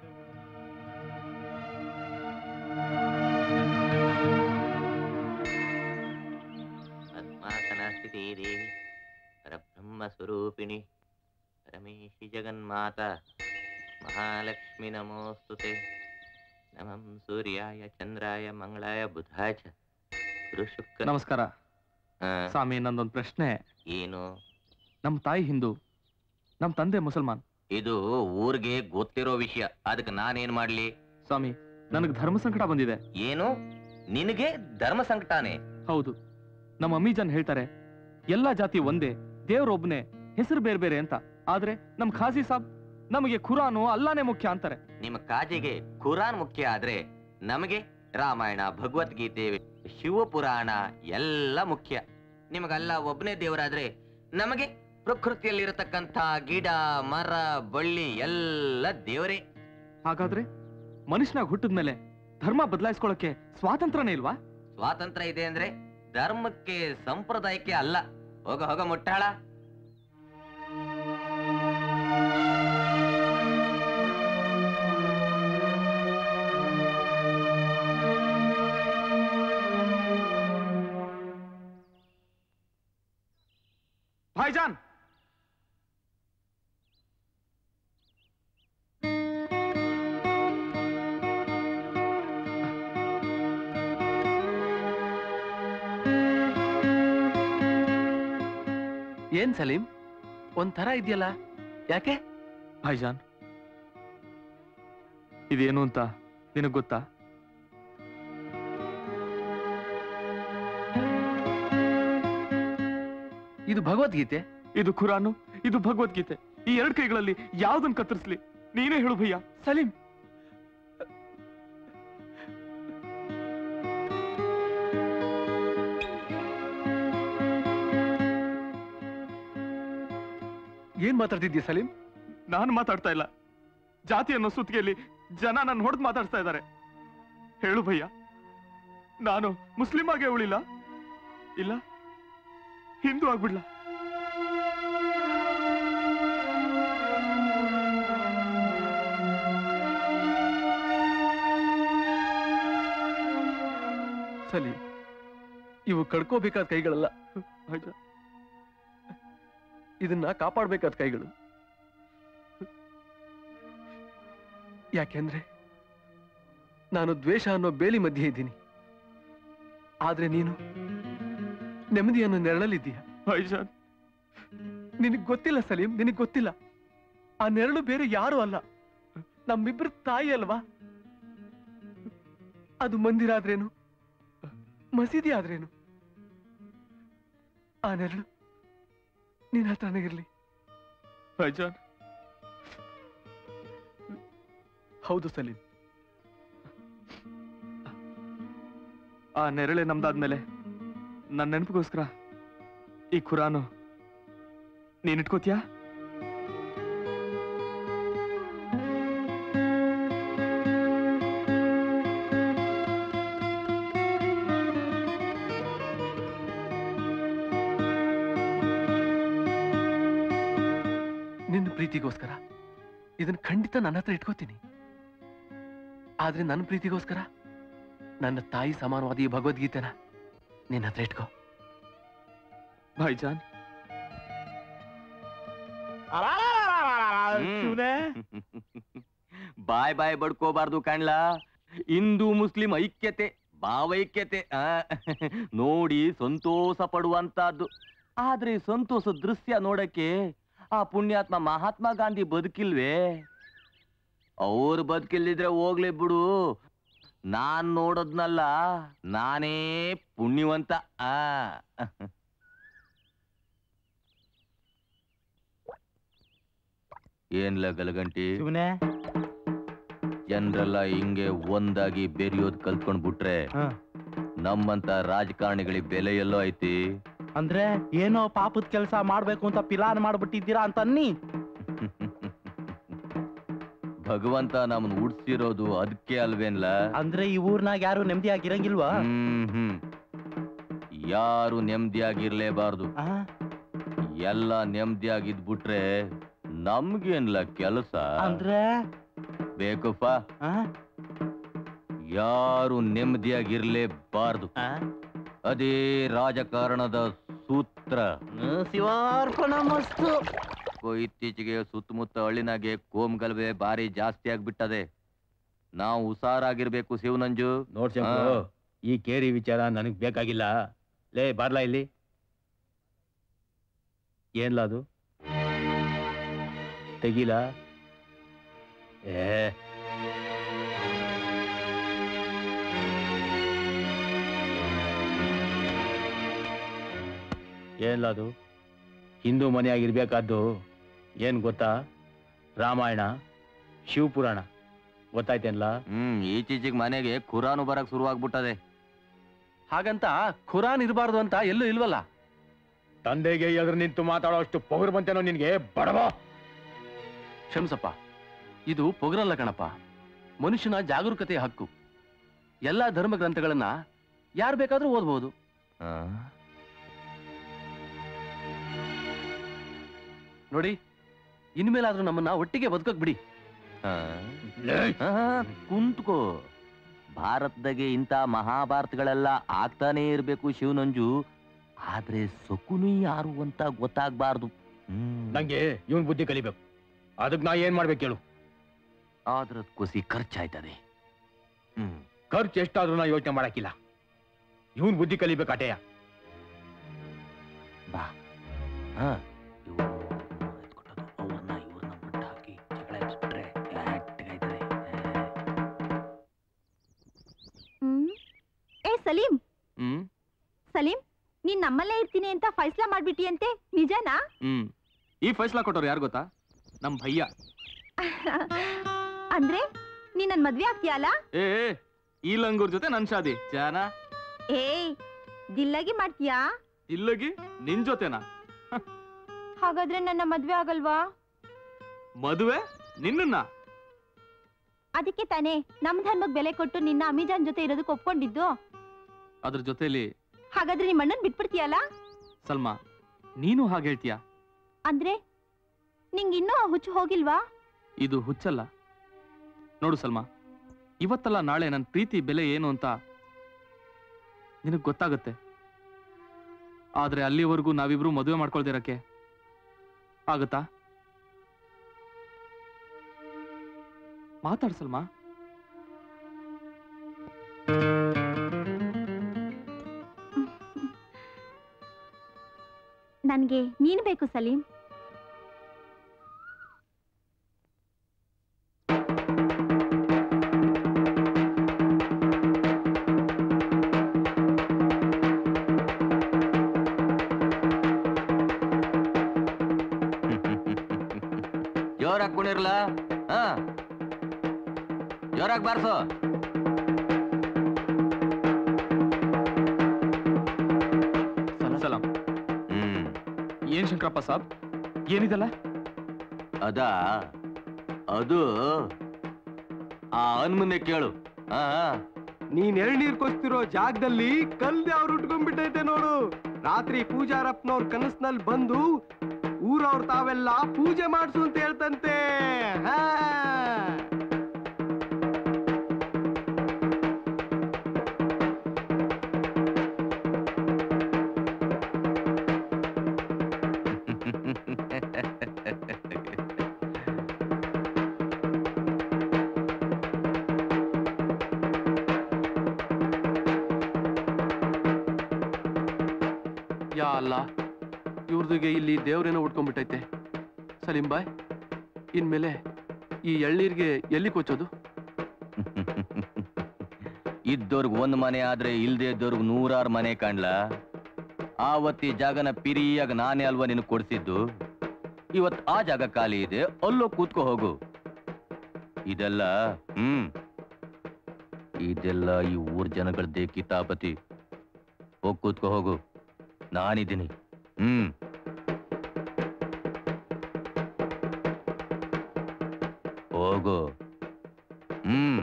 ಪದ್ಮಾಸನಸ್ಥಿತಿ ದೇವಿ ಪರಬ್ರಹ್ಮ ಸ್ವರೂಪಿಣಿ ಪರಮೇಶಿ ಜಗನ್ಮಾತ ಮಹಾಲಕ್ಷ್ಮಿ ನಮೋಸ್ತುತೆ ನಮಂ ಸೂರ್ಯಾಯ ಚಂದ್ರಾಯ ಮಂಗಳಾಯ ಬುಧಾಯ ಚ ಗುರು ಶುಕ್ರ ನಮಸ್ಕಾರ ಆ, ಸ್ವಾಮಿ ನಂದೊಂದು ಪ್ರಶ್ನೆ ಏನು ನಮ್ ತಾಯಿ ಹಿಂದೂ ನಮ್ ತಂದೆ ಮುಸಲ್ಮಾನ್ ಇದು ಊರ್ಗೆ ಗೊತ್ತಿರೋ ವಿಷಯ ಅದಕ್ಕೆ ನಾನೇನ್ ಮಾಡ್ಲಿ ಸ್ವಾಮಿ ನನಗ್ ಧರ್ಮ ಸಂಕಟ ಬಂದಿದೆ ಏನು ನಿನಗೆ ಧರ್ಮ ಸಂಕಟಾನೆ ಹೌದು ನಮ್ಮ ಅಮ್ಮಿಜಾನ್ ಹೇಳ್ತಾರೆ ಎಲ್ಲಾ ಜಾತಿ ಒಂದೇ ದೇವ್ರೊಬ್ನೇ ಹೆಸರು ಬೇರೆ ಬೇರೆ ಅಂತ ಆದ್ರೆ ನಮ್ ಖಾಸಿ ಸಾಬ್ ನಮಗೆ ಖುರಾನು ಅಲ್ಲಾನೇ ಮುಖ್ಯ ಅಂತಾರೆ ನಿಮ್ಮ ಕಾಜಿಗೆ ಖುರಾನ್ ಮುಖ್ಯ ಆದ್ರೆ ನಮಗೆ ರಾಮಾಯಣ ಭಗವದ್ಗೀತೆ ಶಿವಪುರಾಣ ಎಲ್ಲ ಮುಖ್ಯ ನಿಮಗಲ್ಲ ಒಬ್ಬನೇ ದೇವರಾದ್ರೆ ನಮಗೆ ಪ್ರಕೃತಿಯಲ್ಲಿರತಕ್ಕಂಥ ಗಿಡ ಮರ ಬಳ್ಳಿ ಎಲ್ಲ ದೇವರೇ ಹಾಗಾದ್ರೆ ಮನುಷ್ಯನಾಗ ಹುಟ್ಟಿದ್ಮೇಲೆ ಧರ್ಮ ಬದಲಾಯಿಸ್ಕೊಳಕ್ಕೆ ಸ್ವಾತಂತ್ರ್ಯನೇ ಇಲ್ವಾ ಸ್ವಾತಂತ್ರ್ಯ ಇದೆ ಅಂದ್ರೆ ಧರ್ಮಕ್ಕೆ ಸಂಪ್ರದಾಯಕ್ಕೆ ಅಲ್ಲ ಹೋಗ ಹೋಗ ಮುಟ್ಟಾಳ ಭಾಯ್ಜಾನ್ ಏನ್ ಸಲೀಂ ಒಂಥರ ಇದೆಯಲ್ಲ ಯಾಕೆ ಭಾಯ್ಜಾನ್ ಇದೇನು ಅಂತ ನಿನಗ್ ಗೊತ್ತಾ ಇದು ಭಗವದ್ಗೀತೆ ಇದು ಖುರಾನು ಇದು ಭಗವದ್ಗೀತೆ ಈ ಎರಡು ಕೈಗಳಲ್ಲಿ ಯಾವ್ದನ್ ಕತ್ತರಿಸ್ಲಿ ನೀನೇ ಹೇಳು ಭಯ್ಯ ಸಲೀಂ ಏನ್ ಮಾತಾಡ್ತಿದ್ಯ ಸಲೀಂ ನಾನು ಮಾತಾಡ್ತಾ ಇಲ್ಲ ಜಾತಿ ಅನ್ನೋ ಸುತ್ತಿಗೆಯಲ್ಲಿ ಜನ ನನ್ನ ಹೊಡೆದು ಮಾತಾಡ್ತಾ ಇದ್ದಾರೆ ಹೇಳು ಭಯ್ಯ ನಾನು ಮುಸ್ಲಿಂ ಆಗೇ ಉಳಿಲ್ಲ ಇಲ್ಲ ಹಿಂದೂ ಆಗ್ಬಿಡ್ಲ ಸಲೀಂ ಇವು ಕಡ್ಕೋಬೇಕಾದ ಕೈಗಳಲ್ಲ ಇದನ್ನ ಕಾಪಾಡ್ಬೇಕಾದ ಕೈಗಳು ಯಾಕೆಂದ್ರೆ ನಾನು ದ್ವೇಷ ಅನ್ನೋ ಬೇಲಿ ಮಧ್ಯೆ ಇದ್ದೀನಿ ಆದ್ರೆ ನೀನು ನೆಮ್ಮದಿ ಅನ್ನೋ ನೆರಳಲ್ಲಿದ್ದೀಯ ಭಾಯ್ಜಾನ್ ನಿನಗ್ ಗೊತ್ತಿಲ್ಲ ಸಲೀಂ ನಿನಗ್ ಗೊತ್ತಿಲ್ಲ ಆ ನೆರಳು ಬೇರೆ ಯಾರು ಅಲ್ಲ ನಮ್ಮಿಬ್ರ ತಾಯಿ ಅಲ್ವಾ ಅದು ಮಂದಿರ ಆದ್ರೇನು ಮಸೀದಿ ಆದ್ರೇನು ಆ ನೆರಳು ನಿನ್ನ ಹತ್ರನೇ ಇರ್ಲಿ ಭಾಯ್ಜಾನ್ ಹೌದು ಸಲೀಂ ಆ ನೆರಳೆ ನಮ್ದಾದ್ಮೇಲೆ ನನ್ನ ನೆನಪಿಗೋಸ್ಕರ ಈ ಖುರಾನು ನೀನ್ ಇಟ್ಕೋತೀಯಾ ನಿನ್ನ ಪ್ರೀತಿಗೋಸ್ಕರ ಇದನ್ನ ಖಂಡಿತ ನನ್ನ ಹತ್ರ ಇಟ್ಕೋತೀನಿ ಆದ್ರೆ ನನ್ನ ಪ್ರೀತಿಗೋಸ್ಕರ ನನ್ನ ತಾಯಿ ಸಮಾನವಾದ ಈ ಭಗವದ್ಗೀತೆನ ನಿನ್ನ ಹತ್ರ ಇಟ್ಕೋ ಭಾಯ್ಜಾನ್ ಬಾಯ್ ಬಾಯ್ ಬಡ್ಕೋಬಾರ್ದು ಕಾಣ್ಲಾ ಹಿಂದೂ ಮುಸ್ಲಿಂ ಐಕ್ಯತೆ ಭಾವೈಕ್ಯತೆ ಆ, ನೋಡಿ ಸಂತೋಷ ಪಡುವಂತಹದ್ದು ಆದ್ರೆ ಈ ಸಂತೋಷ ದೃಶ್ಯ ನೋಡಕ್ಕೆ ಆ ಪುಣ್ಯಾತ್ಮ ಮಹಾತ್ಮ ಗಾಂಧಿ ಬದುಕಿಲ್ವೇ ಅವ್ರು ಬದುಕಿಲ್ದಿದ್ರೆ ಹೋಗ್ಲಿ ಬಿಡು ನಾನ್ ನೋಡೋದ್ನಲ್ಲ ನಾನೇ ಪುಣ್ಯವಂತ ಆ ಏನ್ಲ ಗಲಗಂಟಿ ಶಿವನೇ ಜನರೆಲ್ಲ ಹಿಂಗೆ ಒಂದಾಗಿ ಬೆರೆಯೋದ್ ಕಲ್ತ್ಕೊಂಡ್ ಬಿಟ್ರೆ ಹಾ. ನಮ್ಮಂತ ರಾಜಕಾರಣಿಗಳಿಗೆ ಬೆಲೆ ಎಲ್ಲೋ ಐತಿ ಅಂದ್ರೆ ಏನೋ ಪಾಪದ ಕೆಲಸ ಮಾಡ್ಬೇಕು ಅಂತ ಪಿಲಾನ್ ಮಾಡ್ಬಿಟ್ಟಿದ್ದೀರಾ ಅಂತ ಅನ್ನಿ ಭಗವಂತ ನಮ್ಮನ್ ಉಡ್ಸಿರೋದು ಅದಕ್ಕೆ ಅಲ್ವೇನ್ಲ ಅಂದ್ರೆ ಈ ಊರ್ನಾಗ ಯಾರು ನೆಮ್ಮದಿಯಾಗಿರಂಗಿಲ್ವಾ ಹ್ಮ್ ಹ್ಮ್ ಯಾರು ನೆಮ್ಮದಿಯಾಗಿರ್ಲೇಬಾರ್ದು ಆ? ಎಲ್ಲ ನೆಮ್ಮದಿಯಾಗಿದ್ಬಿಟ್ರೆ ನಮ್ಗೇನ್ಲ ಕೆಲಸ ಅಂದ್ರೆ ಬೇಕಪ್ಪ ಆ? ಯಾರು ನೆಮ್ಮದಿಯಾಗಿರ್ಲೇಬಾರ್ದು ಆ? ಅದೇ ರಾಜಕಾರಣದ ಸೂತ್ರ ಶಿವಾರ್ಪಣ ಮಸ್ತು ಓ, ಇತ್ತೀಚೆಗೆ ಸುತ್ತಮುತ್ತ ಹಳ್ಳಿನಾಗೆ ಕೋಮ್ ಗಲಭೆ ಭಾರಿ ಜಾಸ್ತಿ ಆಗ್ಬಿಟ್ಟದೆ ನಾವು ಹುಷಾರಾಗಿರ್ಬೇಕು ಶಿವನಂಜು ನೋಡ್ ಶಂಕು ಹಾ. ಈ ಕೇರಿ ವಿಚಾರ ನನಗ್ ಬೇಕಾಗಿಲ್ಲ ಲೇ ಬಾರ್ಲಾ ಇಲ್ಲಿ ಏನ್ಲ ಅದು ತೆಗಿಲ ಏ ಏನ್ಲ ಅದು ಹಿಂದೂ ಮನೆಯಾಗಿರ್ಬೇಕಾದ್ದು ಏನ್ ಗೊತ್ತಾ ರಾಮಾಯಣ ಶಿವಪುರಾಣ ಗೊತ್ತಾಯ್ತೇನ್ಲ ಹ್ಮ್ ಈಚೀಚೆಗೆ ಮನೆಗೆ ಖುರಾನು ಬರಕ್ ಶುರುವಾಗ್ಬಿಟ್ಟದೆ ಹಾಗಂತ ಖುರಾನ್ ಇರಬಾರ್ದು ಅಂತ ಎಲ್ಲೂ ಇಲ್ವಲ್ಲ ತಂದೆಗೆ ಎದುರು ನಿಂತು ಮಾತಾಡೋ ಅಷ್ಟು ಪೊಗರು ಬಂತೇನೋ ನಿನ್ಗೆ ಬಡವ ಕ್ಷಮಿಸಪ್ಪ ಇದು ಪೊಗರಲ್ಲ ಕಣಪ್ಪ ಮನುಷ್ಯನ ಜಾಗರೂಕತೆಯ ಹಕ್ಕು ಎಲ್ಲಾ ಧರ್ಮ ಗ್ರಂಥಗಳನ್ನ ಯಾರು ಬೇಕಾದ್ರೂ ಓದ್ಬೋದು ಆ? ನೋಡಿ ಇನ್ಮೇಲಾದ್ರೂ ನಮ್ಮನ್ನ ಒಟ್ಟಿಗೆ ಬದುಕಕ್ ಬಿಡಿ ಆ? ಆ, ಕುಂತ್ಕೋ ಭಾರತದಾಗೆ ಇಂಥ ಮಹಾಭಾರತಗಳೆಲ್ಲ ಆಗ್ತಾನೇ ಇರ್ಬೇಕು ಶಿವನಂಜು ಆದ್ರೆ ಸೊಕುನು ಯಾರು ಅಂತ ಗೊತ್ತಾಗ್ಬಾರ್ದು ಹ್ಮ್. ನಂಗೆ ಇವನ್ ಬುದ್ಧಿ ಕಲಿಬೇಕು ಅದಕ್ ನಾ ಏನ್ ಮಾಡ್ಬೇಕು ಹೇಳು ಆದ್ರ ಕುಸಿ ಖರ್ಚಾಯ್ತದೆ ಹ್ಮ್ ಖರ್ಚು ಎಷ್ಟಾದ್ರೂ ನಾ ಯೋಚನೆ ಮಾಡಕ್ಕಿಲ್ಲ ಇವನ್ ಬುದ್ಧಿ ಕಲಿಬೇಕು ಅಟೆಯ ಬಾ ಹಾ ಇವ್ರು ಎತ್ಕೊಟ್ಟೋದು ಅವ್ರನ್ನ ಇವ್ರನ್ನ ಮಟ್ಟ ಹಾಕಿ ಜಗಳ ಎಬ್ಸ್ಬಿಟ್ರೆ ಗಟ್ಟಿಗಾಯ್ತದೆ. ಹ್ಮ್ ಏ ಸಲೀಂ ಹ್ಮ್ ಸಲೀಂ ನೀನ್ ನಮ್ಮಲ್ಲೇ ಇರ್ತೀನಿ ಅಂತ ಫೈಸ್ಲಾ ಮಾಡ್ಬಿಟ್ಟಿಯಂತೆ ನಿಜನಾ ಹ್ಮ್ ಈ ಫೈಸ್ಲಾ ಕೊಟ್ಟವ್ರು ಯಾರು ಗೊತ್ತಾ ನಮ್ ಭಯ್ಯ ಅಂದ್ರೆ ನೀನ್ ನನ್ ಮದ್ವೆ ಆಗ್ತೀಯಲ್ಲ ಏ ಏ, ಈ ಲಂಗೂರ್ ಜೊತೆ ನನ್ ಶಾದಿ ಜಾನ ಏಯ್ ದಿಲ್ಲಾಗಿ ಮಾಡ್ತೀಯಾ ಇಲ್ಲಗಿ ನಿನ್ ಜೊತೆನಾ ಹಾಗಾದ್ರೆ ನನ್ನ ಮದ್ವೆ ಆಗಲ್ವಾ ಮದುವೆ ನಿನ್ನ ಅದಕ್ಕೆ ತಾನೇ ನಮ್ ಧರ್ಮಕ್ ಬೆಲೆ ಕೊಟ್ಟು ನಿನ್ನ ಅಮಿಜಾನ್ ಜೊತೆ ಇರೋದಕ್ಕೆ ಒಪ್ಕೊಂಡಿದ್ದು ಅದ್ರ ಜೊತೆಲಿ ಹಾಗಾದ್ರೆ ನಿಮ್ಮ ಅಣ್ಣನ್ ಬಿಟ್ಬಿಡ್ತೀಯಲ್ಲ ಸಲ್ಮಾ ನೀನು ಹಾಗೆ ಹೇಳ್ತೀಯ ಅಂದ್ರೆ ನಿಂಗ್ ಇನ್ನೂ ಆ ಹುಚ್ಚು ಹೋಗಿಲ್ವಾ ಇದು ಹುಚ್ಚಲ್ಲ ನೋಡು ಸಲ್ಮಾ ಇವತ್ತಲ್ಲ ನಾಳೆ ನನ್ನ ಪ್ರೀತಿ ಬೆಲೆ ಏನು ಅಂತ ನಿನಗ್ ಗೊತ್ತಾಗುತ್ತೆ ಆದ್ರೆ ಅಲ್ಲಿವರೆಗೂ ನಾವಿಬ್ರು ಮದುವೆ ಮಾಡ್ಕೊಳ್ದಿರಕ್ಕೆ ಆಗತ್ತಾ ಮಾತಾಡ್ ಸಲ್ಮಾ ನನ್ಗೆ ನೀನ್ ಬೇಕು ಸಲೀಂ ಜೋರಾಗಿ ಕುಣಿರ್ಲ ಹಾ ಜೋರಾಗಿ ಬಾರ್ಸು ಸಲಾಂ ಹ್ಮ್ ಏನ್ ಶಂಕರಪ್ಪ ಸಾಬ್ ಏನಿದಲ್ಲ ಅದ ಅದು ಆ ಅನ್ಮನೆ ಕೇಳು ಹಾ ನೀನ್ ಎಳ್ನೀರ್ ಕೊಸ್ತಿರೋ ಜಾಗದಲ್ಲಿ ಕಲ್ದೆ ಅವ್ರು ಉಟ್ಕೊಂಡ್ಬಿಟ್ಟೈತೆ ನೋಡು ರಾತ್ರಿ ಪೂಜಾರಪ್ಪನವ್ರ ಕನಸ್ನಲ್ಲಿ ಬಂದು ಊರವ್ರು ತಾವೆಲ್ಲ ಪೂಜೆ ಮಾಡ್ಸು ಅಂತ ಹೇಳ್ತಂತೆ ಹಾ. ಯಾ ಅಲ್ಲ ಇವ್ರದಿಗೆ ಇಲ್ಲಿ ದೇವ್ರೇನೋ ಉಟ್ಕೊಂಡ್ಬಿಟ್ಟೈತೆ ಸಲೀಂ ಬಾಯ್ ಇನ್ಮೇಲೆ ಈ ಎಳ್ನೀರ್ಗೆ ಎಲ್ಲಿ ಕೊಚ್ಚೋದು ಇದ್ದವ್ರಿಗೆ ಒಂದ್ ಮನೆ ಆದ್ರೆ ಇಲ್ದೇ ಇದ್ದವ್ರಿಗೆ ನೂರಾರು ಮನೆ ಕಾಣ್ಲ ಆವತ್ತಿ ಜಾಗನ ಪಿರಿಯಾಗ ನಾನೇ ಅಲ್ವಾ ನಿನಗೆ ಕೊಡ್ಸಿದ್ದು ಇವತ್ ಆ ಜಾಗ ಖಾಲಿ ಇದೆ ಅಲ್ಲೋ ಕೂತ್ಕೋ ಹೋಗು ಇದೆಲ್ಲ ಹ್ಮ್ ಇದೆಲ್ಲ ಈ ಊರ್ ಜನಗಳದ್ದೇ ಕಿತಾಪತಿ ಹೋಗ್ ಕೂತ್ಕೋ ಹೋಗು ನಾನಿದ್ದೀನಿ ಹ್ಮ್ ಹೋಗು ಹ್ಮ್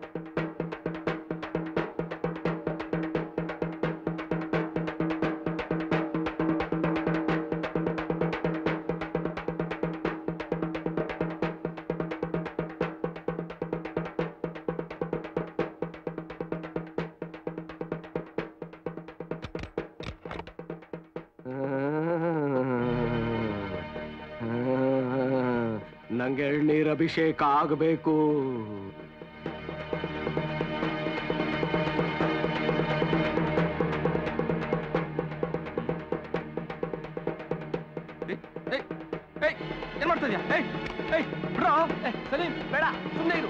ನಂಗೆ ಎಳ್ನೀರ್ ಅಭಿಷೇಕ ಆಗಬೇಕು ಏನ್ ಮಾಡ್ತಾ ಇದ್ಯಾ ಏಯ್ ಏಯ್ ಬಿಡ್ರೋ ಏ, ಸಲೀಂ ಬೇಡ ಸುಮ್ಮನೆ ಇರು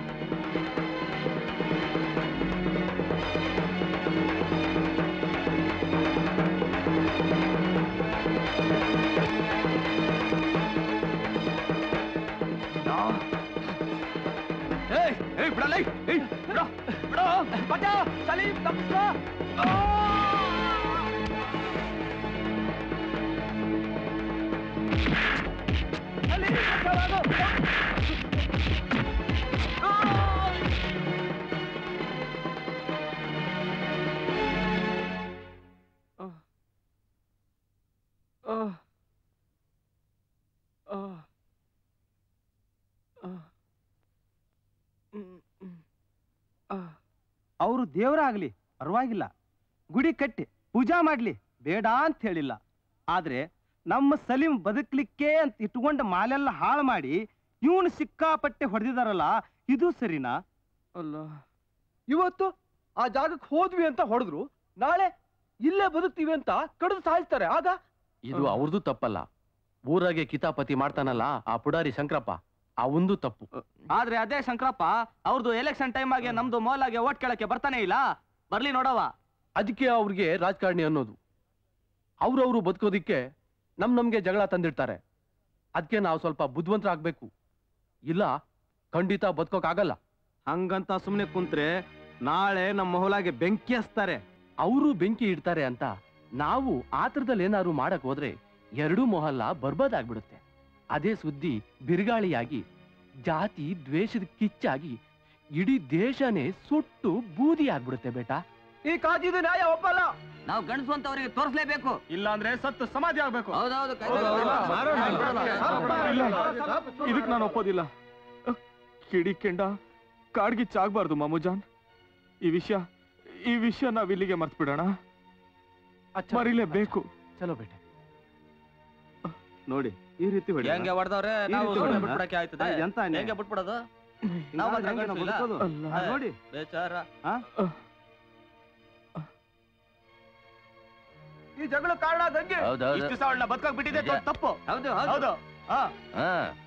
ಏಯ್ ಏಯ್ ಬಿಡಲ್ಲ ಏಯ್ ಏಯ್ ಬಿಡೋ ಬಿಡೋ ಬಚ್ಚ ಸಲೀಂ ತಪ್ಪಿಸ್ಕೋ ಸಲೀಂ ಬಚಾವಾಗು. ಅವರು ದೇವರಾಗ್ಲಿ ಪರವಾಗಿಲ್ಲ ಗುಡಿ ಕಟ್ಟಿ ಪೂಜಾ ಮಾಡ್ಲಿ ಬೇಡ ಅಂತ ಹೇಳಿಲ್ಲ ಆದ್ರೆ ನಮ್ಮ ಸಲೀಂ ಬದುಕ್ಲಿಕ್ಕೆ ಅಂತ ಇಟ್ಕೊಂಡ ಮಾಲೆಲ್ಲ ಹಾಳು ಮಾಡಿ ಇವನು ಸಿಕ್ಕಾಪಟ್ಟೆ ಹೊಡೆದಿದಾರಲ್ಲ ಇದು ಸರಿನಾ ಅಲ್ಲ ಇವತ್ತು ಆ ಜಾಗಕ್ಕೆ ಹೋದ್ವಿ ಅಂತ ಹೊಡೆದ್ರು ನಾಳೆ ಇಲ್ಲೇ ಬದುಕ್ತೀವಿ ಅಂತ ಕಡಿದು ಸಾಯಿಸ್ತಾರೆ ಆಗ ಇದು ಅವ್ರದ್ದು ತಪ್ಪಲ್ಲ ಊರಾಗೆ ಕಿತಾಪತಿ ಮಾಡ್ತಾನಲ್ಲ ಆ ಪುಡಾರಿ ಶಂಕರಪ್ಪ ಅವಂದು ತಪ್ಪು ಆದ್ರೆ ಅದೇ ಶಂಕರಪ್ಪ ಅವ್ರದ್ದು ಎಲೆಕ್ಷನ್ ಟೈಮ್ ಆಗಿ ನಮ್ದು ಮೋಲಾಗೆ ಓಟ್ ಕೇಳಕ್ಕೆ ಬರ್ತಾನೆ ಇಲ್ಲ ಬರ್ಲಿ ನೋಡವ ಅದಕ್ಕೆ ಅವ್ರಿಗೆ ರಾಜಕಾರಣಿ ಅನ್ನೋದು ಅವ್ರವ್ರು ಬದುಕೋದಿಕ್ಕೆ ನಮ್ ನಮ್ಗೆ ಜಗಳ ತಂದಿಡ್ತಾರೆ ಅದಕ್ಕೆ ನಾವು ಸ್ವಲ್ಪ ಬುದ್ಧಿವಂತರಾಗ್ಬೇಕು ಇಲ್ಲ ಖಂಡಿತ ಬದುಕೋಕ್ಕಾಗಲ್ಲ ಹಂಗಂತ ಸುಮ್ನೆ ಕುಂತ್ರೆ ನಾಳೆ ನಮ್ಮ ಮೊಹಲಾಗೆ ಬೆಂಕಿ ಹಚ್ತಾರೆ ಅವರು ಬೆಂಕಿ ಇಡ್ತಾರೆ ಅಂತ ನಾವು ಆತರದಲ್ಲಿ ಏನಾದ್ರು ಮಾಡಕ್ ಹೋದ್ರೆ ಎರಡೂ ಮೊಹಲ್ಲ ಬರ್ಬಾದಾಗ್ಬಿಡುತ್ತೆ ಅದೇ ಸುದ್ದಿ ಬಿರುಗಾಳಿಯಾಗಿ ಜಾತಿ ದ್ವೇಷದ ಕಿಚ್ಚಾಗಿ ಇಡೀ ದೇಶನೇ ಸುಟ್ಟು ಬೂದಿ ಆಗ್ಬಿಡುತ್ತೆ ಬೇಟ ಈ ಕಾಜಿದು ನ್ಯಾಯ ಒಪ್ಪಲ್ಲ ನಾವು ಗಂಡಸು ಅಂತ ಅವರಿಗೆ ತೋರಿಸ್ಲೇಬೇಕು ಇಲ್ಲ ಅಂದ್ರೆ ಸತ್ತು ಸಮಾಧಿ ಆಗ್ಬೇಕು ಹೌದೌದು ಇದಕ್ ನಾನು ಒಪ್ಪೋದಿಲ್ಲ ಅಹ್, ಕಿಡಿ ಕೆಂಡ ಕಾಡ್ಗಿಚ್ಚ ಆಗ್ಬಾರ್ದು ಮಾಮುಜಾನ್ ಈ ವಿಷಯ ಈ ವಿಷಯ ನಾವ್ ಇಲ್ಲಿಗೆ ಮರ್ತ್ ಬಿಡೋಣ ಮರಿಲೇಬೇಕು ಚಲೋ ಬೇಟೆ ನೋಡಿ ಈ ರೀತಿ ಹೊಡಿ ಹೆಂಗೆ ಹೊಡೆದವ್ರೆ ಈ ನಾವು ರೀತಿ ಸುಮ್ನೆ ಹೊಡೆದ? ಬಿಟ್ಬಿಡಕ್ಕೆ ಆಯ್ತದೆ ಅಯ್ಯ, ಎಂತ ಅನ್ಯಾಯ? ಹೆಂಗೆ ಬಿಟ್ಬಿಡೋದು ಹಿಂಗಾದ್ರೆ ನಾವು ಮಾತ್ರ ಹೆಂಗೆ ನಾವು ಗಂಡ್ಸು ಇಲ್ಲ? ಬದುಕೋದು? ಅಲ್ಲ. ಅದ್ ನೋಡಿ ಬೇಚಾರ ಈ ಜಗಳ ಕಾರಣ ಗಂಗೆ ಹೌದೌದು ಇಷ್ಟು ದಿವಸ ಅವಳನ್ನ ಬದುಕಾಕ್ ಬಿಟ್ಟಿದೆ ನಿಜ. ತಪ್ಪು ಹೌದು ಹೌದು ಹಾ ಹಾ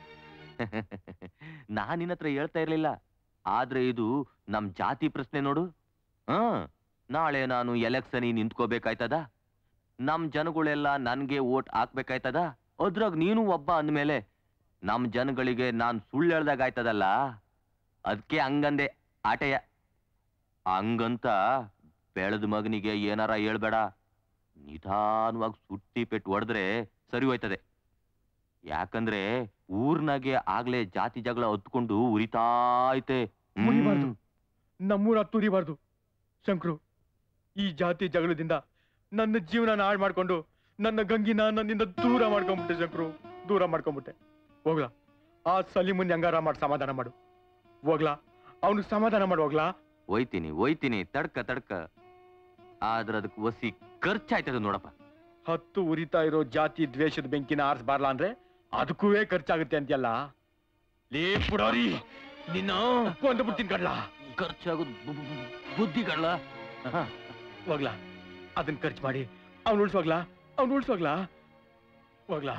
ನಾನ್ ನಿನ್ನ ಹತ್ರ ಹೇಳ್ತಾ ಇರ್ಲಿಲ್ಲ ಆದ್ರೆ ಇದು ನಮ್ ಜಾತಿ ಪ್ರಶ್ನೆ ನೋಡು ಹಾ ನಾಳೆ ನಾನು ಎಲೆಕ್ಷನ್ ನಿಂತ್ಕೋಬೇಕಾಯ್ತದ ನಮ್ ಜನಗಳೆಲ್ಲ ನನ್ಗೆ ಓಟ್ ಹಾಕ್ಬೇಕಾಯ್ತದ ಅದ್ರಾಗ ನೀನು ಒಬ್ಬ ಅಂದ್ಮೇಲೆ ನಮ್ ಜನಗಳಿಗೆ ನಾನ್ ಸುಳ್ಳು ಹೇಳ್ದಾಗ ಆಯ್ತದಲ್ಲ ಅದಕ್ಕೆ ಹಂಗಂದೆ ಆಟೆಯ ಹಂಗಂತ ಬೆಳೆದ ಮಗನಿಗೆ ಏನಾರ ಹೇಳ್ಬೇಡ ನಿಧಾನವಾಗಿ ಸುಟ್ಟಿ ಪೆಟ್ಟು ಹೊಡೆದ್ರೆ ಸರಿ ಹೋಯ್ತದೆ ಯಾಕಂದ್ರೆ ಊರ್ನಾಗೆ ಆಗ್ಲೇ ಜಾತಿ ಜಗಳ ಹೊತ್ಕೊಂಡು ಉರಿತಾಯ್ತೆ ಹ್ಮ್. ಉರಿಬಾರ್ದು. ನಮ್ಮೂರ ತುರಿಬಾರ್ದು ಶಂಕ್ರು ಈ ಜಾತಿ ಜಗಳದಿಂದ ನನ್ನ ಜೀವನ ಹಾಳು ಮಾಡ್ಕೊಂಡು ನನ್ನ ಗಂಗಿನ ನನ್ನಿಂದ ದೂರ ಮಾಡ್ಕೊಂಡ್ಬಿಟ್ಟೆ ಶಂಕ್ರು ದೂರ ಮಾಡ್ಕೊಂಡ್ಬಿಟ್ಟೆ ಹೋಗ್ಲಾ ಆ ಸಲೀಮನ್ ಹೆಂಗಾರ ಮಾಡಿ ಸಮಾಧಾನ ಮಾಡು ಹೋಗ್ಲಾ ಅವನಿಗೆ ಸಮಾಧಾನ ಮಾಡು ಹೋಗ್ಲಾ ಒಯ್ತೀನಿ ಒಯ್ತೀನಿ ತಡ್ಕ ತಡ್ಕ ಆದ್ರ ಅದಕ್ಕೆ ಒಸಿ ಖರ್ಚಾಯ್ತದ ನೋಡಪ್ಪ ಹತ್ತು ಉರಿತಾ ಇರೋ ಜಾತಿ ದ್ವೇಷದ ಬೆಂಕಿನ ಆರಿಸಬಾರ್ಲ ಅಂದ್ರೆ ಅದಕ್ಕೂ ಖರ್ಚಾಗುತ್ತೆ ಅಂತ್ಯಲ್ಲ ಲೇ ಪುಡೋರಿ ನಿನ್ನ ಕೊಂದು ಬಿಡ್ತೀನಿ ಕಡ್ಲ ಖರ್ಚಾಗೋದು ಬು- ಬು- ಬು- ಬುದ್ಧಿಗಳ ಹೋಗ್ಲಾ ಅದನ್ನ ಖರ್ಚು ಮಾಡಿ ಅವ್ನು ಉಳ್ಸೋಗ್ಲಾ ಅವ್ನು ಉಳ್ಸೋಗ್ಲಾ ಹೋಗ್ಲಾ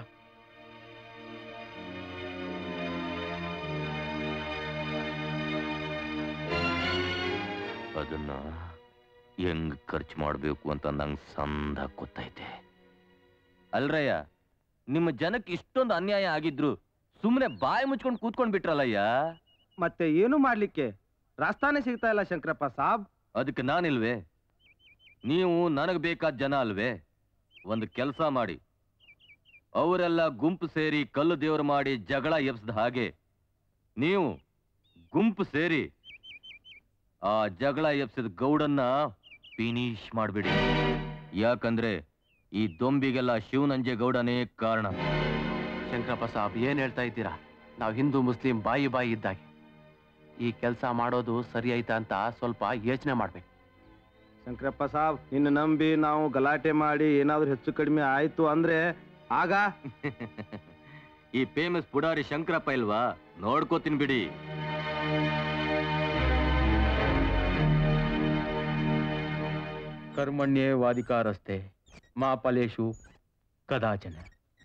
ಅದನ್ನ ಹೆಂಗ್ ಖರ್ಚು ಮಾಡ್ಬೇಕು ಅಂತ ನಂಗೆ ಸಂದ ಗೊತ್ತೈತೆ ಅಲ್ರಯ್ಯ ನಿಮ್ಮ ಜನಕ್ಕೆ ಇಷ್ಟೊಂದು ಅನ್ಯಾಯ ಆಗಿದ್ರು ಸುಮ್ಮನೆ ಬಾಯಿ ಮುಚ್ಕೊಂಡು ಕೂತ್ಕೊಂಡ್ ಬಿಟ್ರಲ್ಲಯ್ಯ ಮತ್ತೆ ಏನು ಮಾಡ್ಲಿಕ್ಕೆ ರಾಸ್ತಾನೆ ಸಿಗ್ತಾ ಇಲ್ಲ ಶಂಕರಪ್ಪ ಸಾಬ್ ಅದಕ್ಕೆ ನಾನಿಲ್ವೇ ನೀವು ನನಗೆ ಬೇಕಾದ ಜನ ಅಲ್ವೇ ಒಂದು ಕೆಲಸ ಮಾಡಿ ಅವರೆಲ್ಲ ಗುಂಪು ಸೇರಿ ಕಲ್ಲು ದೇವ್ರು ಮಾಡಿ ಜಗಳ ಎಬ್ಸ್ದ ಹಾಗೆ ನೀವು ಗುಂಪು ಸೇರಿ ಆ ಜಗಳ ಎಬ್ಸಿದ ಗೌಡನ್ನ ಫಿನಿಶ್ ಮಾಡ್ಬಿಡಿ ಯಾಕಂದ್ರೆ ಈ ದೊಂಬಿಗೆಲ್ಲ ಶಿವನಂಜೆ ಗೌಡನೇ ಕಾರಣ ಶಂಕರಪ್ಪ ಸಾಬ್ ಏನ್ ಹೇಳ್ತಾ ಇದ್ದೀರಾ ನಾವು ಹಿಂದೂ ಮುಸ್ಲಿಂ ಬಾಯಿ ಬಾಯಿ ಇದ್ದಾಗೆ ಈ ಕೆಲಸ ಮಾಡೋದು ಸರಿ ಆಯ್ತಾ ಅಂತ ಸ್ವಲ್ಪ ಯೋಚನೆ ಮಾಡ್ಬೇಕು ಶಂಕರಪ್ಪ ಸಾಬ್ ನಿನ್ನ ನಂಬಿ ನಾವು ಗಲಾಟೆ ಮಾಡಿ ಏನಾದ್ರೂ ಹೆಚ್ಚು ಕಡಿಮೆ ಆಯ್ತು ಅಂದ್ರೆ ಆಗ ಈ ಫೇಮಸ್ ಪುಡಾರಿ ಶಂಕರಪ್ಪ ಇಲ್ವಾ ನೋಡ್ಕೋತೀನಿ ಬಿಡಿ ಕರ್ಮಣ್ಯೇ ವಾದಿಕಾರಸ್ತೆ ಮಾ ಫಲೇಶು ಕದಾಚನ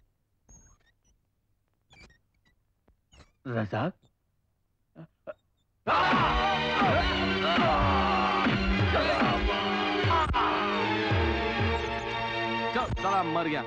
ರಜಾಕ್ चल साला मर गया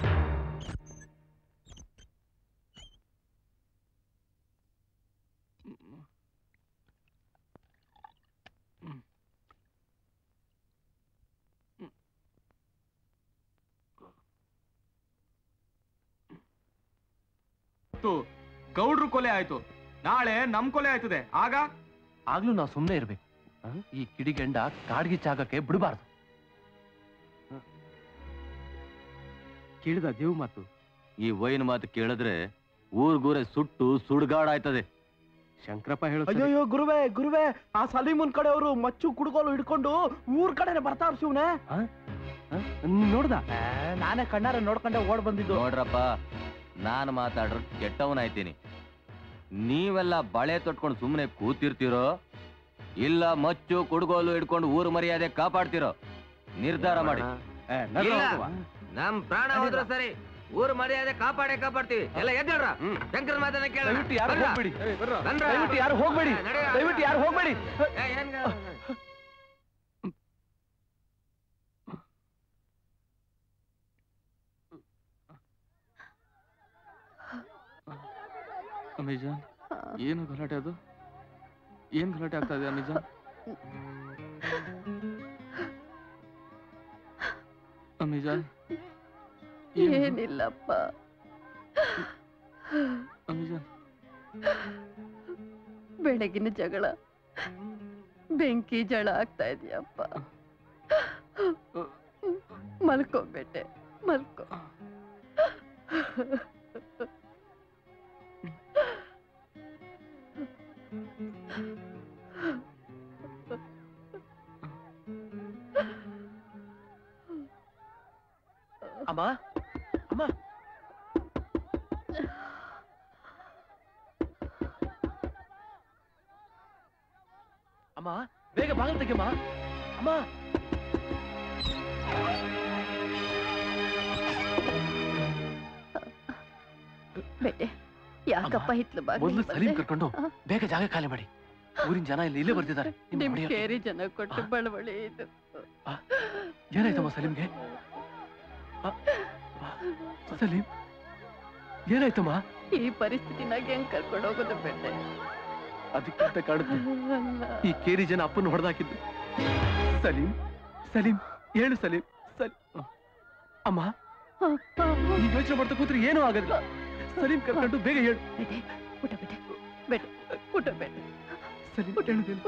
ಗೌಡ್ರು ಕೊಲೆ ಆಯ್ತು ನಾಳೆ ನಮ್ ಕೊಲೆ ಆಯ್ತದೆ ಆಗ ಆಗ್ಲೂ ನಾವು ಸುಮ್ಮನೆ ಇರ್ಬೇಕು ಈ ಕಿಡಿಗೆಂಡ ಕಾಡ್ಗಿಚ್ಚಾಗಕ್ಕೆ ಬಿಡಬಾರ್ದು ಕೇಳಿದ ದೇವ್ ಮಾತು ಈ ವೈನ್ ಮಾತು ಕೇಳಿದ್ರೆ ಊರ್ಗೂರೆ ಸುಟ್ಟು ಸುಡ್ಗಾಡಾಯ್ತದೆ ಶಂಕರಪ್ಪ ಹೇಳು ಅಯ್ಯಯ್ಯೋ ಗುರುವೆ ಗುರುವೆ ಆ ಸಲೀಮನ್ ಕಡೆ ಅವರು ಮಚ್ಚು ಕುಡುಗೋಲು ಹಿಡ್ಕೊಂಡು ಊರ್ ಕಡೆನೆ ಬರ್ತಾವ್ರ ಶಿವನೇ ನೋಡ್ದ ನಾನೇ ಕಣ್ಣಾರೆ ನೋಡ್ಕೊಂಡೆ ಓಡ್ ಬಂದಿದ್ದು ನೋಡ್ರಪ್ಪ ನಾನು ಮಾತಾಡ್ರ ಕೆಟ್ಟವನಾಯ್ತೀನಿ ನೀವೆಲ್ಲ ಬಳೆ ತೊಟ್ಕೊಂಡು ಸುಮ್ಮನೆ ಕೂತಿರ್ತೀರೋ ಇಲ್ಲ ಮಚ್ಚು ಕುಡುಗೋಲು ಹಿಡ್ಕೊಂಡು ಊರು ಮರ್ಯಾದೆ ಕಾಪಾಡ್ತಿರೋ ನಿರ್ಧಾರ ಮಾಡಿ ನಮ್ ಪ್ರಾಣ ಹೋದ್ರೆ ಸರಿ ಊರ್ ಮರ್ಯಾದೆ ಕಾಪಾಡೇ ಕಾಪಾಡ್ತೀವಿ ಎಲ್ಲ ಎದ್ದೇಳ್ರ ಶಂಕರ್ ಮಾತನ್ನ ಕೇಳ ದಯವಿಟ್ಟು ಯಾರು ಹೋಗ್ಬೇಡಿ ದಯವಿಟ್ಟು ಯಾರು ಹೋಗ್ಬೇಡಿ ದಯವಿಟ್ಟು ಯಾರು ಹೋಗ್ಬೇಡಿ ಅಮೆಜಾನ್ ಏನು ಗಲಾಟೆ ಅದು ಏನ್ ಗಲಾಟೆ ಆಗ್ತಾ ಇದೆ ಅಮೆಜಾನ್ ಅಮೆಜಾನ್ ಏನು? ಏನಿಲ್ಲಪ್ಪ ಅಮೆಜಾನ್ ಬೆಳಗಿನ ಜಗಳ ಬೆಂಕಿ ಜಳ ಆಗ್ತಾ ಇದೆಯಪ್ಪ ಮಲ್ಕೋಬೇಟೆ ಮಲ್ಕೋ ಅಮ್ಮ ಅಮ್ಮ ಅಮ್ಮ ಬೇಗ ಬಾಗಿಲು ತೆಗೆಯಮ್ಮ ಅಮ್ಮ ಬೇಟೆ ಯಾಕಪ್ಪ ಹಿತ್ಲು ಮೊದಲು ಸಲೀಂ ಬಾಗಿಲು ಕರ್ಕೊಂಡು ಬೇಗ ಜಾಗ ಖಾಲಿ ಮಾಡಿ ಊರಿನ ಜನ ಇಲ್ಲಿ ಇಲ್ಲೇ ಬರ್ತಿದ್ದಾರೆ ನಿಮ್ ನಿಮ್ ಹೊಡೆಯೋಕೆ. ಕೇರಿ ಜನ ಕೊಟ್ಟು ಬಳವಳಿ ಇದು ಏನಾಯ್ತಮ್ಮ ಸಲೀಂಗೆ ಆ, ಆ, ಸಲೀಂ ಏನಾಯ್ತಮ್ಮ ಈ ಪರಿಸ್ಥಿತಿನಾಗ ಹೆಂಗ್ ಕರ್ಕೊಂಡು ಹೋಗೋದು ಬೇಟೆ ಅದಕ್ಕಿಂತ ಕಾಡುತ್ತೆ ಅಲ್ಲ. ಈ ಕೇರಿ ಜನ ಅಪ್ಪನ ಹೊಡೆದಾಕಿದ್ದು ಸಲೀಂ ಸಲೀಂ ಹೇಳು ಸಲೀಂ ಸಲೀಂ ಅಮ್ಮ ಈ ಯೋಚನೆ ಮಾಡ್ತಾ ಕೂತ್ರೆ ಏನೂ ಆಗೋದಿಲ್ಲ ಸಲೀಂ ಕರ್ಕೊಂಡು ಬೇಗ ಹೇಳು ಬೇಟೆ ಊಟ ಬೇಟೆ ಬೇಟೆ ಊಟ ಬೇಟೆ ಸಲೀಂ ಹೇಳುದೇನು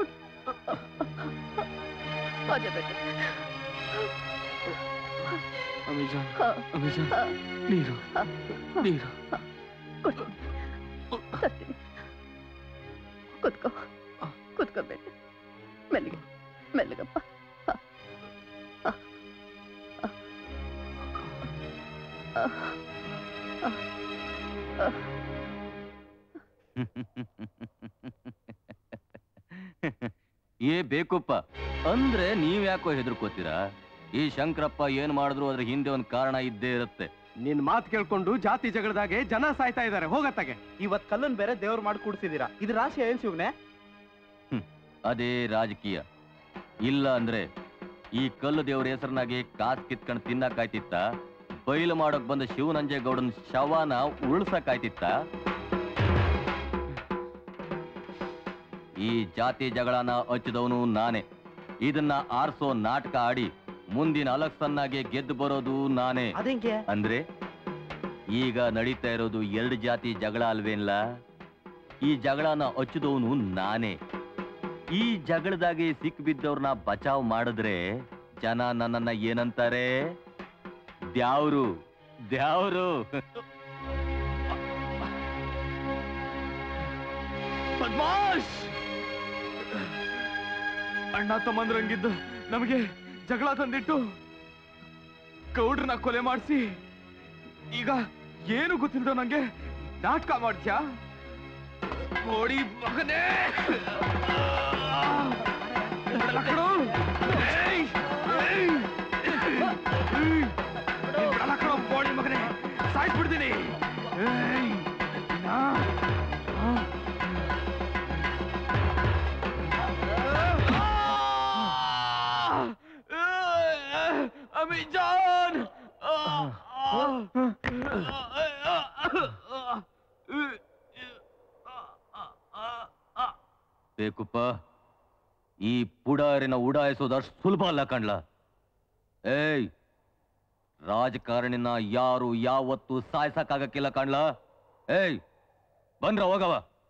ಅದೇ ಬೇಟೆ ಅಮೆಜಾನ್ ಹಾ. ಅಮೆಜಾನ್ ನೀರು ನೀರು ಕೊಡ್ತೀನಿ ತರ್ತೀನಿ ಕುತ್ಕೋ ಕುತ್ಕೋ ಬೇಟೆ ಮೆಲ್ಲಿಗೆ ಮೆಲ್ಲಿಗಪ್ಪ ಹ. ಹ. ಹ. ಹ. ಹ. ಹ. ಏ ಬೇಕುಪ್ಪ ಅಂದ್ರೆ ನೀವ್ ಯಾಕೋ ಹೆದರ್ಕೋತೀರಾ ಈ ಶಂಕರಪ್ಪ ಏನ್ ಮಾಡಿದ್ರು ಅದ್ರ ಹಿಂದೆ ಒಂದ್ ಕಾರಣ ಇದ್ದೇ ಇರುತ್ತೆ ನಿನ್ ಮಾತು ಕೇಳ್ಕೊಂಡು ಜಾತಿ ಜಗಳದಾಗೆ ಜನ ಸಾಯ್ತಾ ಇದ್ದಾರೆ ಹೋಗತ್ತಾಗೆ ಇವತ್ ಕಲ್ಲನ್ ಬೇರೆ ದೇವ್ರ ಮಾಡಿ ಕೂಡ್ಸಿದೀರಾ ಇದು ರಾಶಿ ಏನ್ ಶಿವನೇ ಅದೇ ರಾಜಕೀಯ ಇಲ್ಲ ಅಂದ್ರೆ ಈ ಕಲ್ಲು ದೇವ್ರ ಹೆಸರಿನಾಗಿ ಕಾಸ್ ಕಿತ್ಕೊಂಡ್ ತಿನ್ನಕ್ಕಾಯ್ತಿತ್ತ ಬಯಲು ಮಾಡೋಕ್ ಬಂದ ಶಿವನಂಜೇಗೌಡನ್ ಶವನ ಉಳ್ಸಕ್ಕಾಯ್ತಿತ್ತ ಈ ಜಾತಿ ಜಗಳನ ಹಚ್ಚಿದವನು ನಾನೇ ಇದನ್ನ ಆರ್ಸೋ ನಾಟಕ ಆಡಿ ಮುಂದಿನ ಅಲಕ್ಸನ್ನಾಗೆ ಗೆದ್ದು ಬರೋದು ನಾನೇ ಅದೇಂಗೆ ಅಂದ್ರೆ ಈಗ ನಡೀತಾ ಇರೋದು ಎರಡು ಜಾತಿ ಜಗಳ ಅಲ್ವೇನ್ಲ ಈ ಜಗಳನ ಹಚ್ಚಿದವನು ನಾನೇ ಈ ಜಗಳದಾಗೆ ಸಿಕ್ ಬಿದ್ದವ್ರನ್ನ ಬಚಾವ್ ಮಾಡಿದ್ರೆ ಜನ ನನ್ನನ್ನ ಏನಂತಾರೆ ದ್ಯಾವ್ರು ದ್ಯಾವ್ರು ಬದ್ಮಾಶ್ ಅಣ್ಣ ತಮ್ಮಂದ್ರಂಗಿದ್ದು ನಮಗೆ ಜಗಳ ತಂದಿಟ್ಟು ಗೌಡ್ರನ್ನ ಕೊಲೆ ಮಾಡಿಸಿ ಈಗ ಏನು ಗೊತ್ತಿಲ್ದ ನಂಗೆ ನಾಟಕ ಮಾಡ್ತ್ಯಾ ನೋಡಿ ಮಗನೇ ಬಿಡಲ್ಲ ಕಣೋ. ಏಯ್! ಏಯ್! ಏಯ್! ನೀನ್ ಬಿಡಲ್ಲ ಕಣೋ, ಬೋಳಿ ಮಗನೇ ಸಾಯ್ಸ್ಬಿಡ್ತೀನಿ ಏಯ್! ನಾ ಆ. अमी जान ಬೇಕುಪ್ಪ ಈ ಪುಡಾರಿನ ಉಡಾಯಿಸೋದು ಅಷ್ಟು ಸುಲಭ ಅಲ್ಲ ಕಣ್ಲ ಏಯ್ ರಾಜಕಾರಣಿನ ಯಾರು ಯಾವತ್ತು ಸಾಯ್ಸಕ್ಕಾಗಕ್ಕಿಲ್ಲ ಕಣ್ಲ ಏಯ್ ಬಂದ್ರ ಹೋಗವ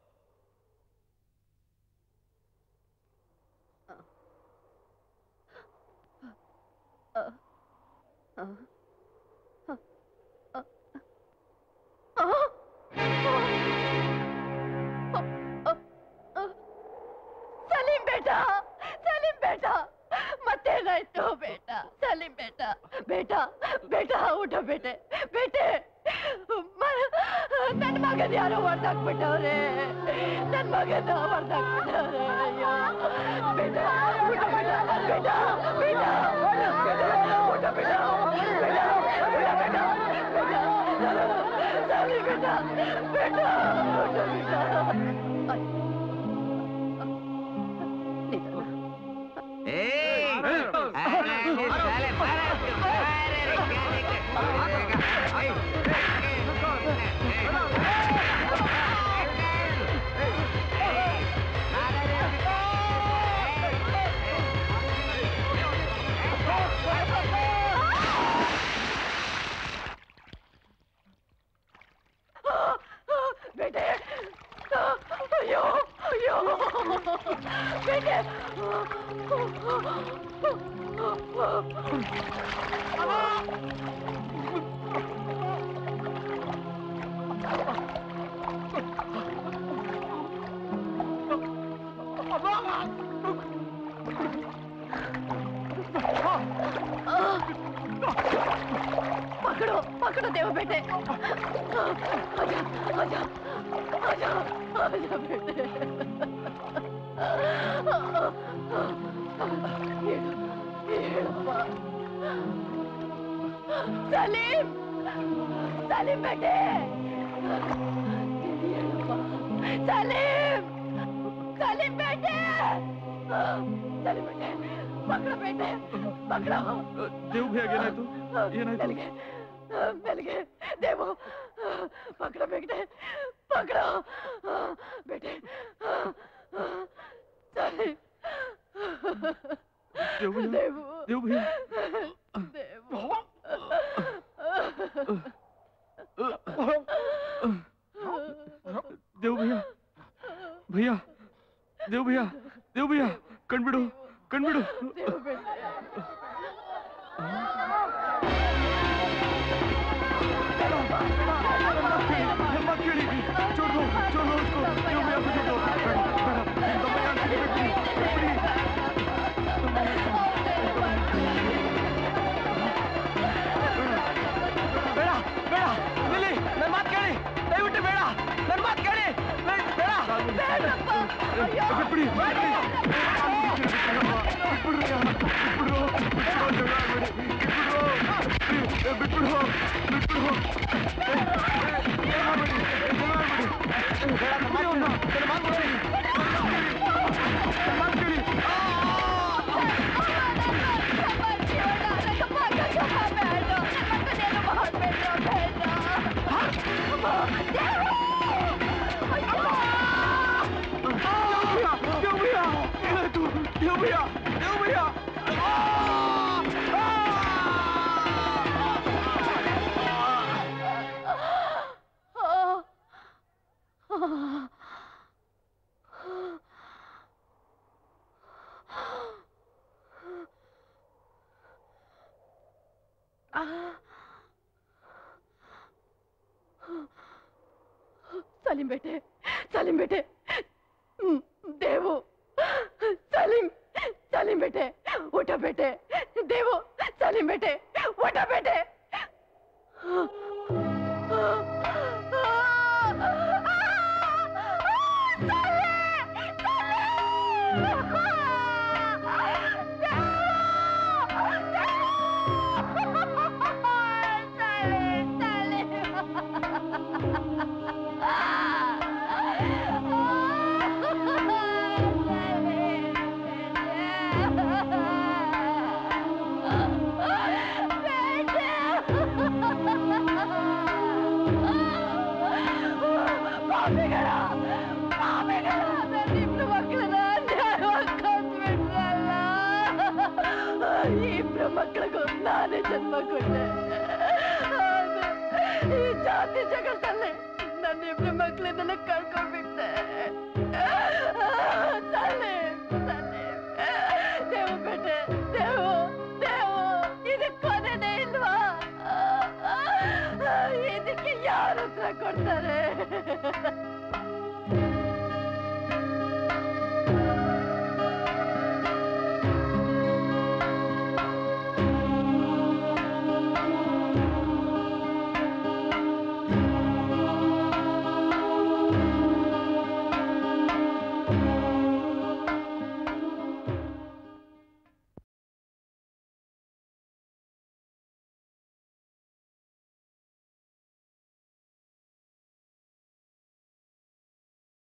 ಸಲೀಂ ಬೇಟ ಸಲೀಂ ಬೇಟ ಮತ್ತೇನಾಯ್ತು ಬೇಟ ಸಲೀಂ ಬೇಟ ಬೇಟ ಬೇಟ ಊಟ ಬೇಟೆ ಬೇಟೆ ನನ್ನ ಮಗನ ಯಾರೋ ಹೊಡೆದಾಕ್ಬಿಟ್ಟವ್ರೆ ನನ್ನ ಮಗನ ಹೊಡೆದಾಕ್ಬಿಟ್ಟವ್ರೆ ಅಯ್ಯೋ ಬೇಟ ಊಟ ಬೇಟ ಬೇಟ ಬೇಟ ಊಟ ಬೇಟ ಬೇಟ ಊಟ ಬೇಟ ಬೇಟ ಸಲೀಂ ಬೇಟ ಬೇಟ ಊಟ ಬೇಟ ಬೇಟೆ ಅಯ್ಯೋ ಅಯ್ಯೋ ಬೇಟೆ पकड़ो पकड़ो देव बेटे आजा आजा आजा आजा बेटे ಹೇಳಪ್ಪ ಸಲೀಂ ಸಲೀಂ ಬೇಟೆ ಹೇಳಪ್ಪ ಸಲೀಂ ಸಲೀಂ ಬೇಟೆ ಸಲೀಂ ಬೇಟೆ ಪಕಡ ಬೇಟೆ ಪಕಡ ದೇವ್ ಭಯ್ಯ ಏನಾಯ್ತು ಏನಾಯ್ತು ಮೆಲ್ಗೆ ಮೆಲ್ಗೆ ದೇವು ಪಕಡ ಬೇಟೆ ಪಕಡ ಬೇಟೆ ಸರಿ ದೇವ್ ಭಯ್ಯ ದೇವು ದೇವ್ ಭಯ್ಯ ದೇವು ದೇವ್ ಭಯ್ಯ ಭಯ್ಯ ದೇವ್ ಭಯ್ಯ ದೇವ್ ಭಯ್ಯ ಕಣ್ಬಿಡು ಕಣ್ಬಿಡು ದೇವು ಬೇಟೆ ಮಾತ್ ಕೇಳಿ ಚೋರ್ದು ಚೋರ್ದು ಹೋಗ್ಸ್ಕೊ ದೇವ್ ಭಯ್ಯ ಬಿಟ್ಟು ಬೇಡ ಬೇಡ ನಿನ್ ತಮ್ಮಯ್ಯ ಅಂತ ಬಿಟ್ಬಿಡಿ ಬಿಟ್ಬಿಡಿ ಬೇಡ ಬೇಡ ನಿಲ್ಲಿ ನನ್ನ ಮಾತು ಕೇಳಿ ದಯವಿಟ್ಟು ಬೇಡ ನನ್ನ ಮಾತು ಕೇಳಿ ಬೇಡ ಬಿಟ್ಬಿಡಿ ಬಿಟ್ಬಿಡು ಬಿಟ್ಬಿಡು ಬೇಡ सलीम बेटे सलीम बेटे हम्म, देवो सलीम सलीम बेटे उठो बेटे देवो सलीम बेटे उठो बेटे ಪಾಪಿಗಳ ಪಾಪಿಗಳ ನನ್ನಿಬ್ರು ಮಕ್ಕಳನ್ನ ಅನ್ಯಾಯವಾಗಿ ಕೊಂದ್ಬಿಟ್ರಲ್ಲ ಇಬ್ರು ಮಕ್ಕಳಿಗೂ ನಾನೇ ಜನ್ಮ ಕೊಟ್ಟೆ ಆದ್ರೆ ಈ ಜಾತಿ ಜಗತ್ತಲ್ಲಿ ನನ್ನಿಬ್ರು ಮಕ್ಕಳನ್ನ ಕಳ್ಕೊಂಡ್ಬಿಟ್ಟೆ ಸಲ್ಲೆ ಸಲ್ಲೆ ದೇವು ಬೇಟೆ ದೇವು ದೇವು ಇದಕ್ಕೆ ಕೊನೆನೇ ಇಲ್ವಾ ಇದಕ್ಕೆ ಯಾರು ಉತ್ತರ ಕೊಡ್ತಾರೆ